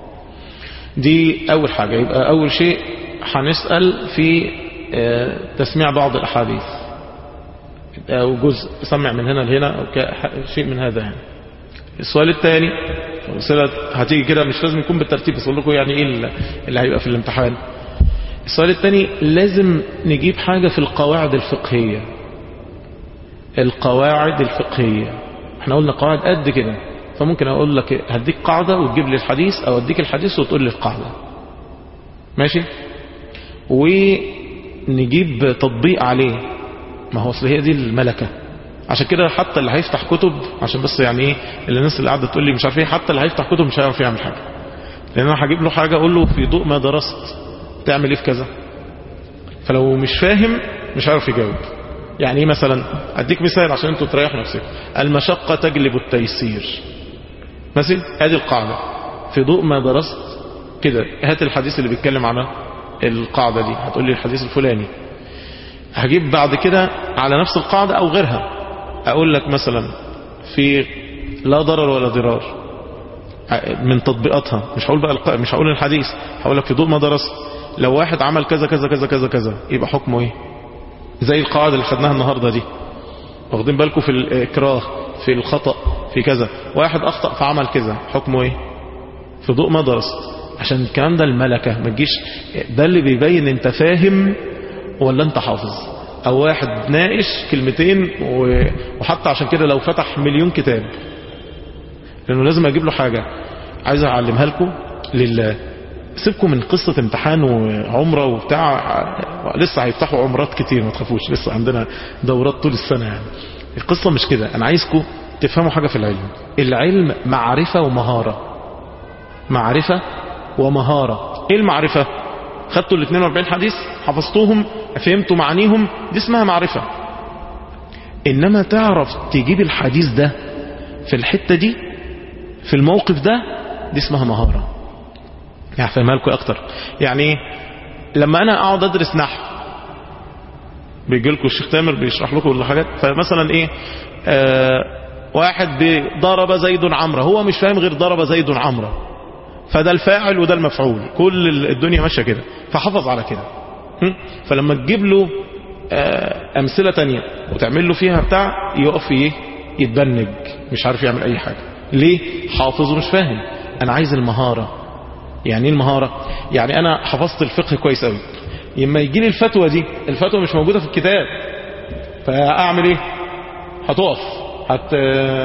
دي أول حاجة يبقى أول شيء هنسأل في تسميع بعض الأحاديث أو جزء سمع من هنا لهنا أو شيء من هذا يعني السؤال الثاني الأسئلة هتيجي كده مش لازم يكون بالترتيب بس أقول لكم يعني إيه اللي هيبقى في الامتحان السؤال الثاني لازم نجيب حاجة في القواعد الفقهية القواعد الفقهية احنا قلنا قواعد قد كده فممكن اقول لك هديك قاعدة وتجيب لي الحديث او اديك الحديث وتقول لي القاعدة ماشي ونجيب تطبيق عليه ما هو اصل هي دي الملكة عشان كده حتى اللي هيفتح كتب عشان بس يعني ايه اللي الناس اللي قاعده تقول لي مش عارف ايه حتى اللي هيفتح كتب مش هيعرف يعمل حاجه لان انا هجيب له حاجه اقول له في ضوء ما درست تعمل ايه في كذا فلو مش فاهم مش عارف يجاوب يعني ايه مثلا اديك مثال عشان انتوا تريحوا نفسكم المشقه تجلب التيسير ماشي هذه القاعده في ضوء ما درست كده هات الحديث اللي بيتكلم عن القاعده دي هتقول لي الحديث الفلاني هجيب بعد كده على نفس القاعده او غيرها اقول لك مثلا في لا ضرر ولا ضرار من تطبيقاتها مش هقول بقى الق... مش هقول الحديث هقول لك في ضوء ما درست لو واحد عمل كذا كذا كذا كذا كذا يبقى حكمه ايه زي القاعده اللي خدناها النهارده دي واخدين بالكم في الاكراه في الخطا في كذا واحد اخطا فعمل كذا حكمه ايه في ضوء ما درست عشان الكلام ده الملكه ما تجيش ده اللي بيبين انت فاهم ولا انت حافظ او واحد ناقش كلمتين وحتى عشان كده لو فتح مليون كتاب لانه لازم اجيب له حاجة عايز اعلمها لكم لله سيبكم من قصة امتحان وعمرة وبتاع لسه هيفتحوا عمرات كتير ما تخافوش لسه عندنا دورات طول السنة يعني القصة مش كده انا عايزكم تفهموا حاجة في العلم العلم معرفة ومهارة معرفة ومهارة ايه المعرفة خدتوا ال 42 حديث حفظتوهم فهمتوا معانيهم دي اسمها معرفة انما تعرف تجيب الحديث ده في الحتة دي في الموقف ده دي اسمها مهارة يعني فهمها لكم اكتر يعني ايه لما انا اقعد ادرس نحو بيجي لكم الشيخ تامر بيشرح لكم الحاجات فمثلا ايه آه واحد ضرب زيد عمرو هو مش فاهم غير ضرب زيد عمرو فده الفاعل وده المفعول كل الدنيا ماشيه كده فحفظ على كده فلما تجيب له آه امثله تانية وتعمل له فيها بتاع يقف ايه يتبنج مش عارف يعمل اي حاجه ليه حافظ ومش فاهم انا عايز المهاره يعني ايه المهاره يعني انا حفظت الفقه كويس قوي لما يجي لي الفتوى دي الفتوى مش موجوده في الكتاب فاعمل ايه هتقف هت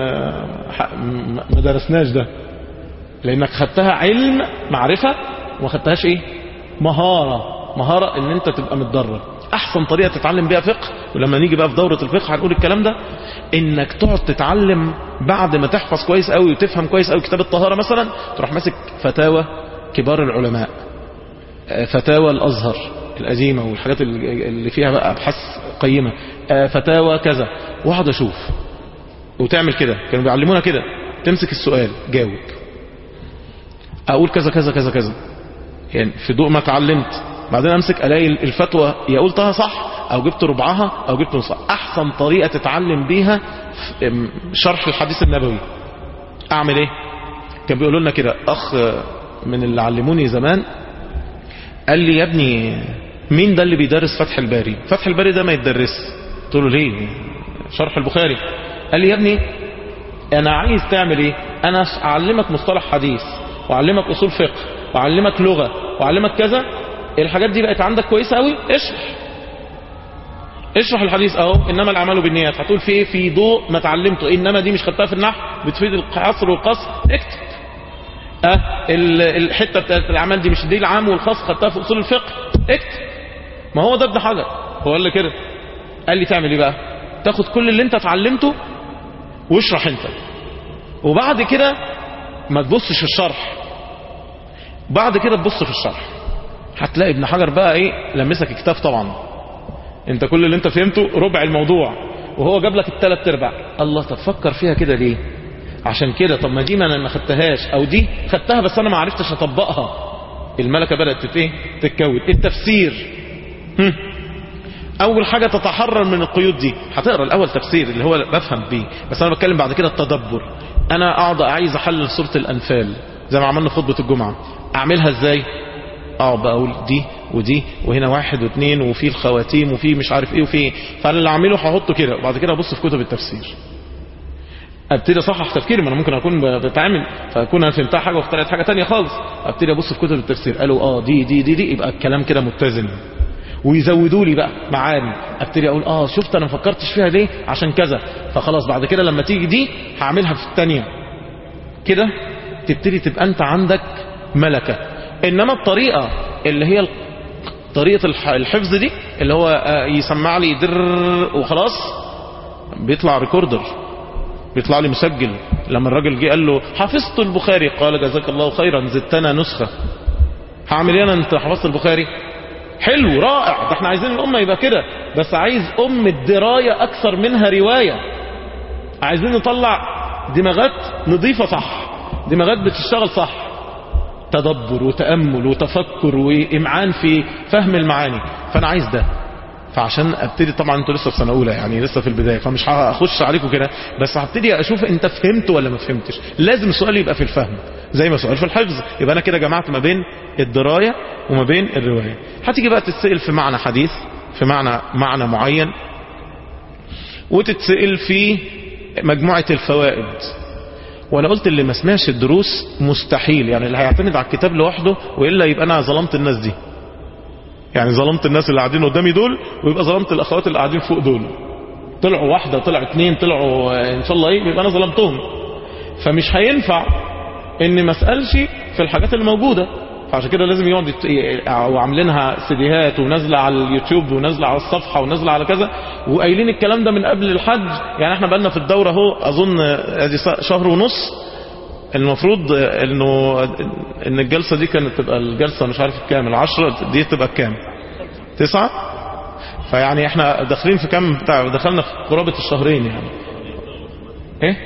ما درسناش ده لانك خدتها علم معرفة وما خدتهاش ايه مهارة مهارة ان انت تبقى متدرب احسن طريقة تتعلم بيها فقه ولما نيجي بقى في دورة الفقه هنقول الكلام ده انك تقعد تتعلم بعد ما تحفظ كويس قوي وتفهم كويس قوي كتاب الطهارة مثلا تروح ماسك فتاوى كبار العلماء فتاوى الازهر القديمة والحاجات اللي فيها بقى ابحاث قيمة فتاوى كذا واقعد اشوف وتعمل كده كانوا بيعلمونا كده تمسك السؤال جاوب اقول كذا كذا كذا كذا يعني في ضوء ما اتعلمت بعدين امسك الاقي الفتوى يا قلتها صح او جبت ربعها او جبت نصها احسن طريقة تتعلم بيها شرح الحديث النبوي اعمل ايه كان بيقولوا لنا كده اخ من اللي علموني زمان قال لي يا ابني مين ده اللي بيدرس فتح الباري فتح الباري ده ما يتدرس قلت له ليه شرح البخاري قال لي يا ابني انا عايز تعمل ايه انا اعلمك مصطلح حديث واعلمك اصول فقه واعلمك لغة واعلمك كذا الحاجات دي بقت عندك كويسة قوي اشرح اشرح الحديث اهو انما الاعمال بالنيات هتقول في ايه في ضوء ما اتعلمته انما دي مش خدتها في النحو بتفيد الحصر والقصر اكتب اه الحته بتاعت الاعمال دي مش دي العام والخاص خدتها في اصول الفقه اكتب ما هو ده ابن حجر هو قال لي كده قال لي تعمل ايه بقى تاخد كل اللي انت اتعلمته واشرح انت وبعد كده ما تبصش في الشرح بعد كده تبص في الشرح هتلاقي ابن حجر بقى ايه لمسك كتاب طبعا انت كل اللي انت فهمته ربع الموضوع وهو جاب لك الثلاث ارباع الله طب فكر فيها كده ليه عشان كده طب ما دي ما انا ما خدتهاش او دي خدتها بس انا ما عرفتش اطبقها الملكه بدات ايه تتكون التفسير هم. اول حاجة تتحرر من القيود دي هتقرا الاول تفسير اللي هو بفهم بيه بس انا بتكلم بعد كده التدبر انا اقعد عايز احلل سورة الانفال زي ما عملنا خطبة الجمعة اعملها ازاي اقعد بقى اقول دي ودي وهنا واحد واثنين وفي الخواتيم وفي مش عارف ايه وفي ايه فانا اللي اعمله هحطه كده وبعد كده ابص في كتب التفسير ابتدي اصحح تفكيري ما انا ممكن اكون بتعامل فاكون انا فهمتها حاجه واخترعت حاجه تانية خالص ابتدي ابص في كتب التفسير قالوا اه دي دي دي دي يبقى الكلام كده متزن ويزودوا لي بقى معاني ابتدي اقول اه شفت انا ما فكرتش فيها ليه عشان كذا فخلاص بعد كده لما تيجي دي هعملها في الثانيه كده تبتدي تبقى انت عندك ملكه انما الطريقه اللي هي طريقه الحفظ دي اللي هو يسمع لي در وخلاص بيطلع ريكوردر بيطلع لي مسجل لما الراجل جه قال له حفظت البخاري قال جزاك الله خيرا زدتنا نسخه هعمل ايه انا انت حفظت البخاري حلو رائع ده احنا عايزين الأمة يبقى كده بس عايز أم الدراية أكثر منها رواية عايزين نطلع دماغات نظيفة صح دماغات بتشتغل صح تدبر وتأمل وتفكر وإمعان في فهم المعاني فأنا عايز ده فعشان ابتدي طبعا انتوا لسه في سنه اولى يعني لسه في البدايه فمش هخش عليكم كده بس هبتدي اشوف انت فهمت ولا ما فهمتش لازم السؤال يبقى في الفهم زي ما سؤال في الحفظ يبقى انا كده جمعت ما بين الدرايه وما بين الروايه هتيجي بقى تتسال في معنى حديث في معنى معنى معين وتتسال في مجموعه الفوائد وانا قلت اللي ما سمعش الدروس مستحيل يعني اللي هيعتمد على الكتاب لوحده والا يبقى انا ظلمت الناس دي يعني ظلمت الناس اللي قاعدين قدامي دول ويبقى ظلمت الاخوات اللي قاعدين فوق دول طلعوا واحدة طلعوا اتنين طلعوا ان شاء الله ايه يبقى انا ظلمتهم فمش هينفع ان ما اسالش في الحاجات اللي موجودة فعشان كده لازم يقعد يت... وعاملينها سيديهات ونازله على اليوتيوب ونازله على الصفحه ونازله على كذا وقايلين الكلام ده من قبل الحج يعني احنا بقالنا في الدوره اهو اظن ادي شهر ونص المفروض انه ان الجلسه دي كانت تبقى الجلسه مش عارف الكام العشرة دي تبقى كام تسعة فيعني احنا داخلين في كام بتاع دخلنا في قرابه الشهرين يعني ايه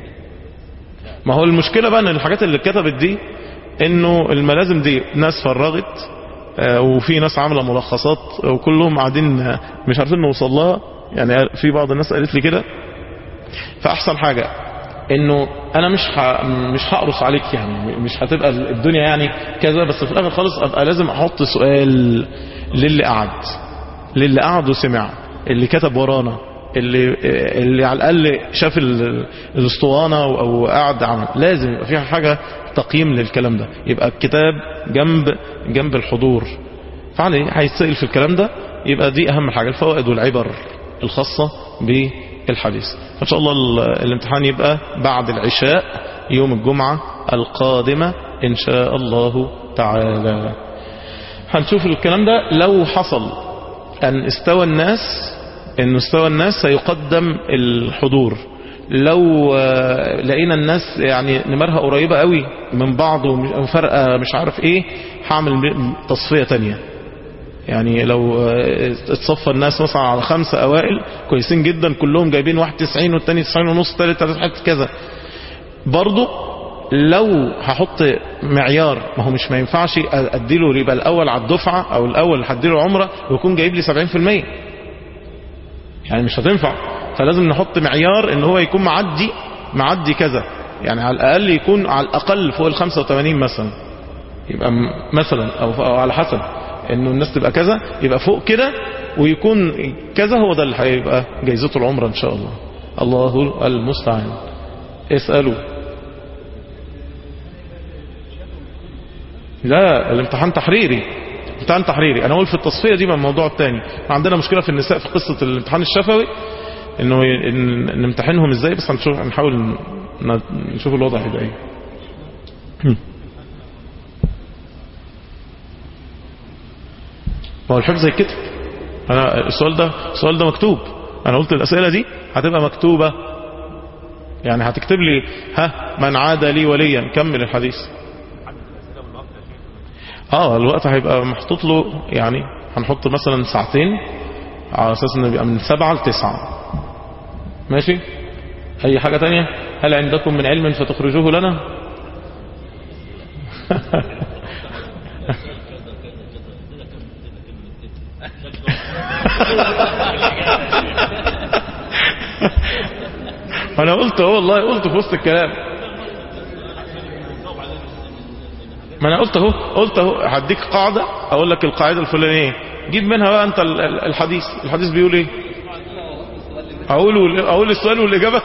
ما هو المشكله بقى ان الحاجات اللي اتكتبت دي انه الملازم دي ناس فرغت آه، وفي ناس عامله ملخصات وكلهم قاعدين آه، مش عارفين نوصل لها يعني في بعض الناس قالت لي كده فاحسن حاجه انه انا مش ح... مش هقرص عليك يعني مش هتبقى الدنيا يعني كذا بس في الاخر خالص ابقى لازم احط سؤال للي قعد للي قعد وسمع اللي كتب ورانا اللي اللي على الاقل شاف ال- الاسطوانه او أو قعد عمل لازم يبقى فيها حاجه تقييم للكلام ده يبقى الكتاب جنب جنب الحضور فعليه هيتسأل في الكلام ده يبقى دي اهم حاجه الفوائد والعبر الخاصه بالحديث ان شاء الله ال- الامتحان يبقى بعد العشاء يوم الجمعه القادمه ان شاء الله تعالى هنشوف الكلام ده لو حصل أن استوى الناس أن استوى الناس سيقدم الحضور لو آه، لقينا الناس يعني نمرها قريبة قوي من بعض وفرقة مش عارف ايه هعمل تصفية تانية يعني لو آه، اتصفى الناس مثلا على خمسة اوائل كويسين جدا كلهم جايبين واحد تسعين والتاني تسعين ونص التالت تلاتة كذا برضو لو هحط معيار ما هو مش ما ينفعش اديله يبقى الاول على الدفعه او الاول هديله عمره ويكون جايب لي 70% يعني مش هتنفع فلازم نحط معيار ان هو يكون معدي معدي كذا يعني على الاقل يكون على الاقل فوق ال 85 مثلا يبقى م- مثلا او أو على حسب انه الناس تبقى كذا يبقى فوق كده ويكون كذا هو ده اللي هيبقى جايزته العمره ان شاء الله الله المستعان اسالوا لا الامتحان تحريري امتحان تحريري انا اقول في التصفيه دي من الموضوع الثاني عندنا مشكله في النساء في قصه الامتحان الشفوي انه ي- إن- نمتحنهم ازاي بس هنشوف هنحاول ن- نشوف الوضع هيبقى ايه هم. ما هو الحفظ هيتكتب انا السؤال ده السؤال ده مكتوب انا قلت الاسئله دي هتبقى مكتوبه يعني هتكتب لي ها من عاد لي وليا كمل الحديث اه الوقت هيبقى محطوط له يعني هنحط مثلا ساعتين على اساس انه يبقى من سبعة لتسعة ماشي اي حاجة تانية هل عندكم من علم فتخرجوه لنا انا قلت اهو والله قلت في وسط الكلام ما انا قلت اهو قلت اهو هديك قاعده اقول لك القاعده الفلانيه جيب منها بقى انت ال- ال- الحديث الحديث بيقول ايه اقول وال- اقول السؤال والاجابه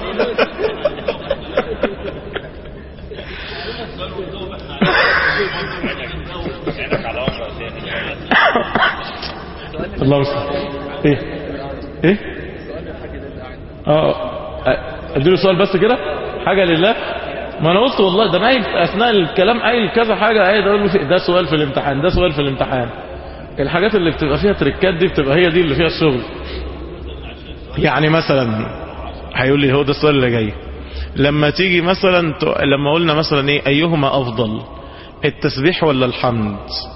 الله المستعان ايه ايه اه اديله سؤال بس كده حاجه لله ما انا قلت والله ده نايم اثناء الكلام قايل كذا حاجه قايل ده, في- ده سؤال في الامتحان ده سؤال في الامتحان الحاجات اللي بتبقى فيها تريكات دي بتبقى هي دي اللي فيها الشغل يعني مثلا هيقول لي هو ده السؤال اللي جاي لما تيجي مثلا ت- لما قلنا مثلا ايه ايهما افضل التسبيح ولا الحمد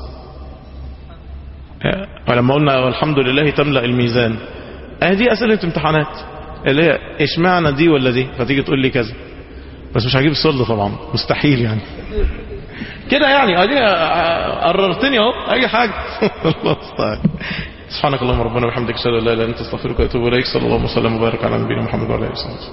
ولما قلنا والحمد لله تملأ الميزان اه دي اسئله امتحانات اللي هي اشمعنى دي ولا دي فتيجي تقول لي كذا بس مش هجيب السؤال ده طبعا مستحيل يعني كده يعني ادي قررتني اهو اي حاجه الله المستعان سبحانك اللهم ربنا وبحمدك اشهد ان لا اله الا انت استغفرك واتوب اليك صلى الله وسلم وبارك على نبينا محمد وعلى اله وصحبه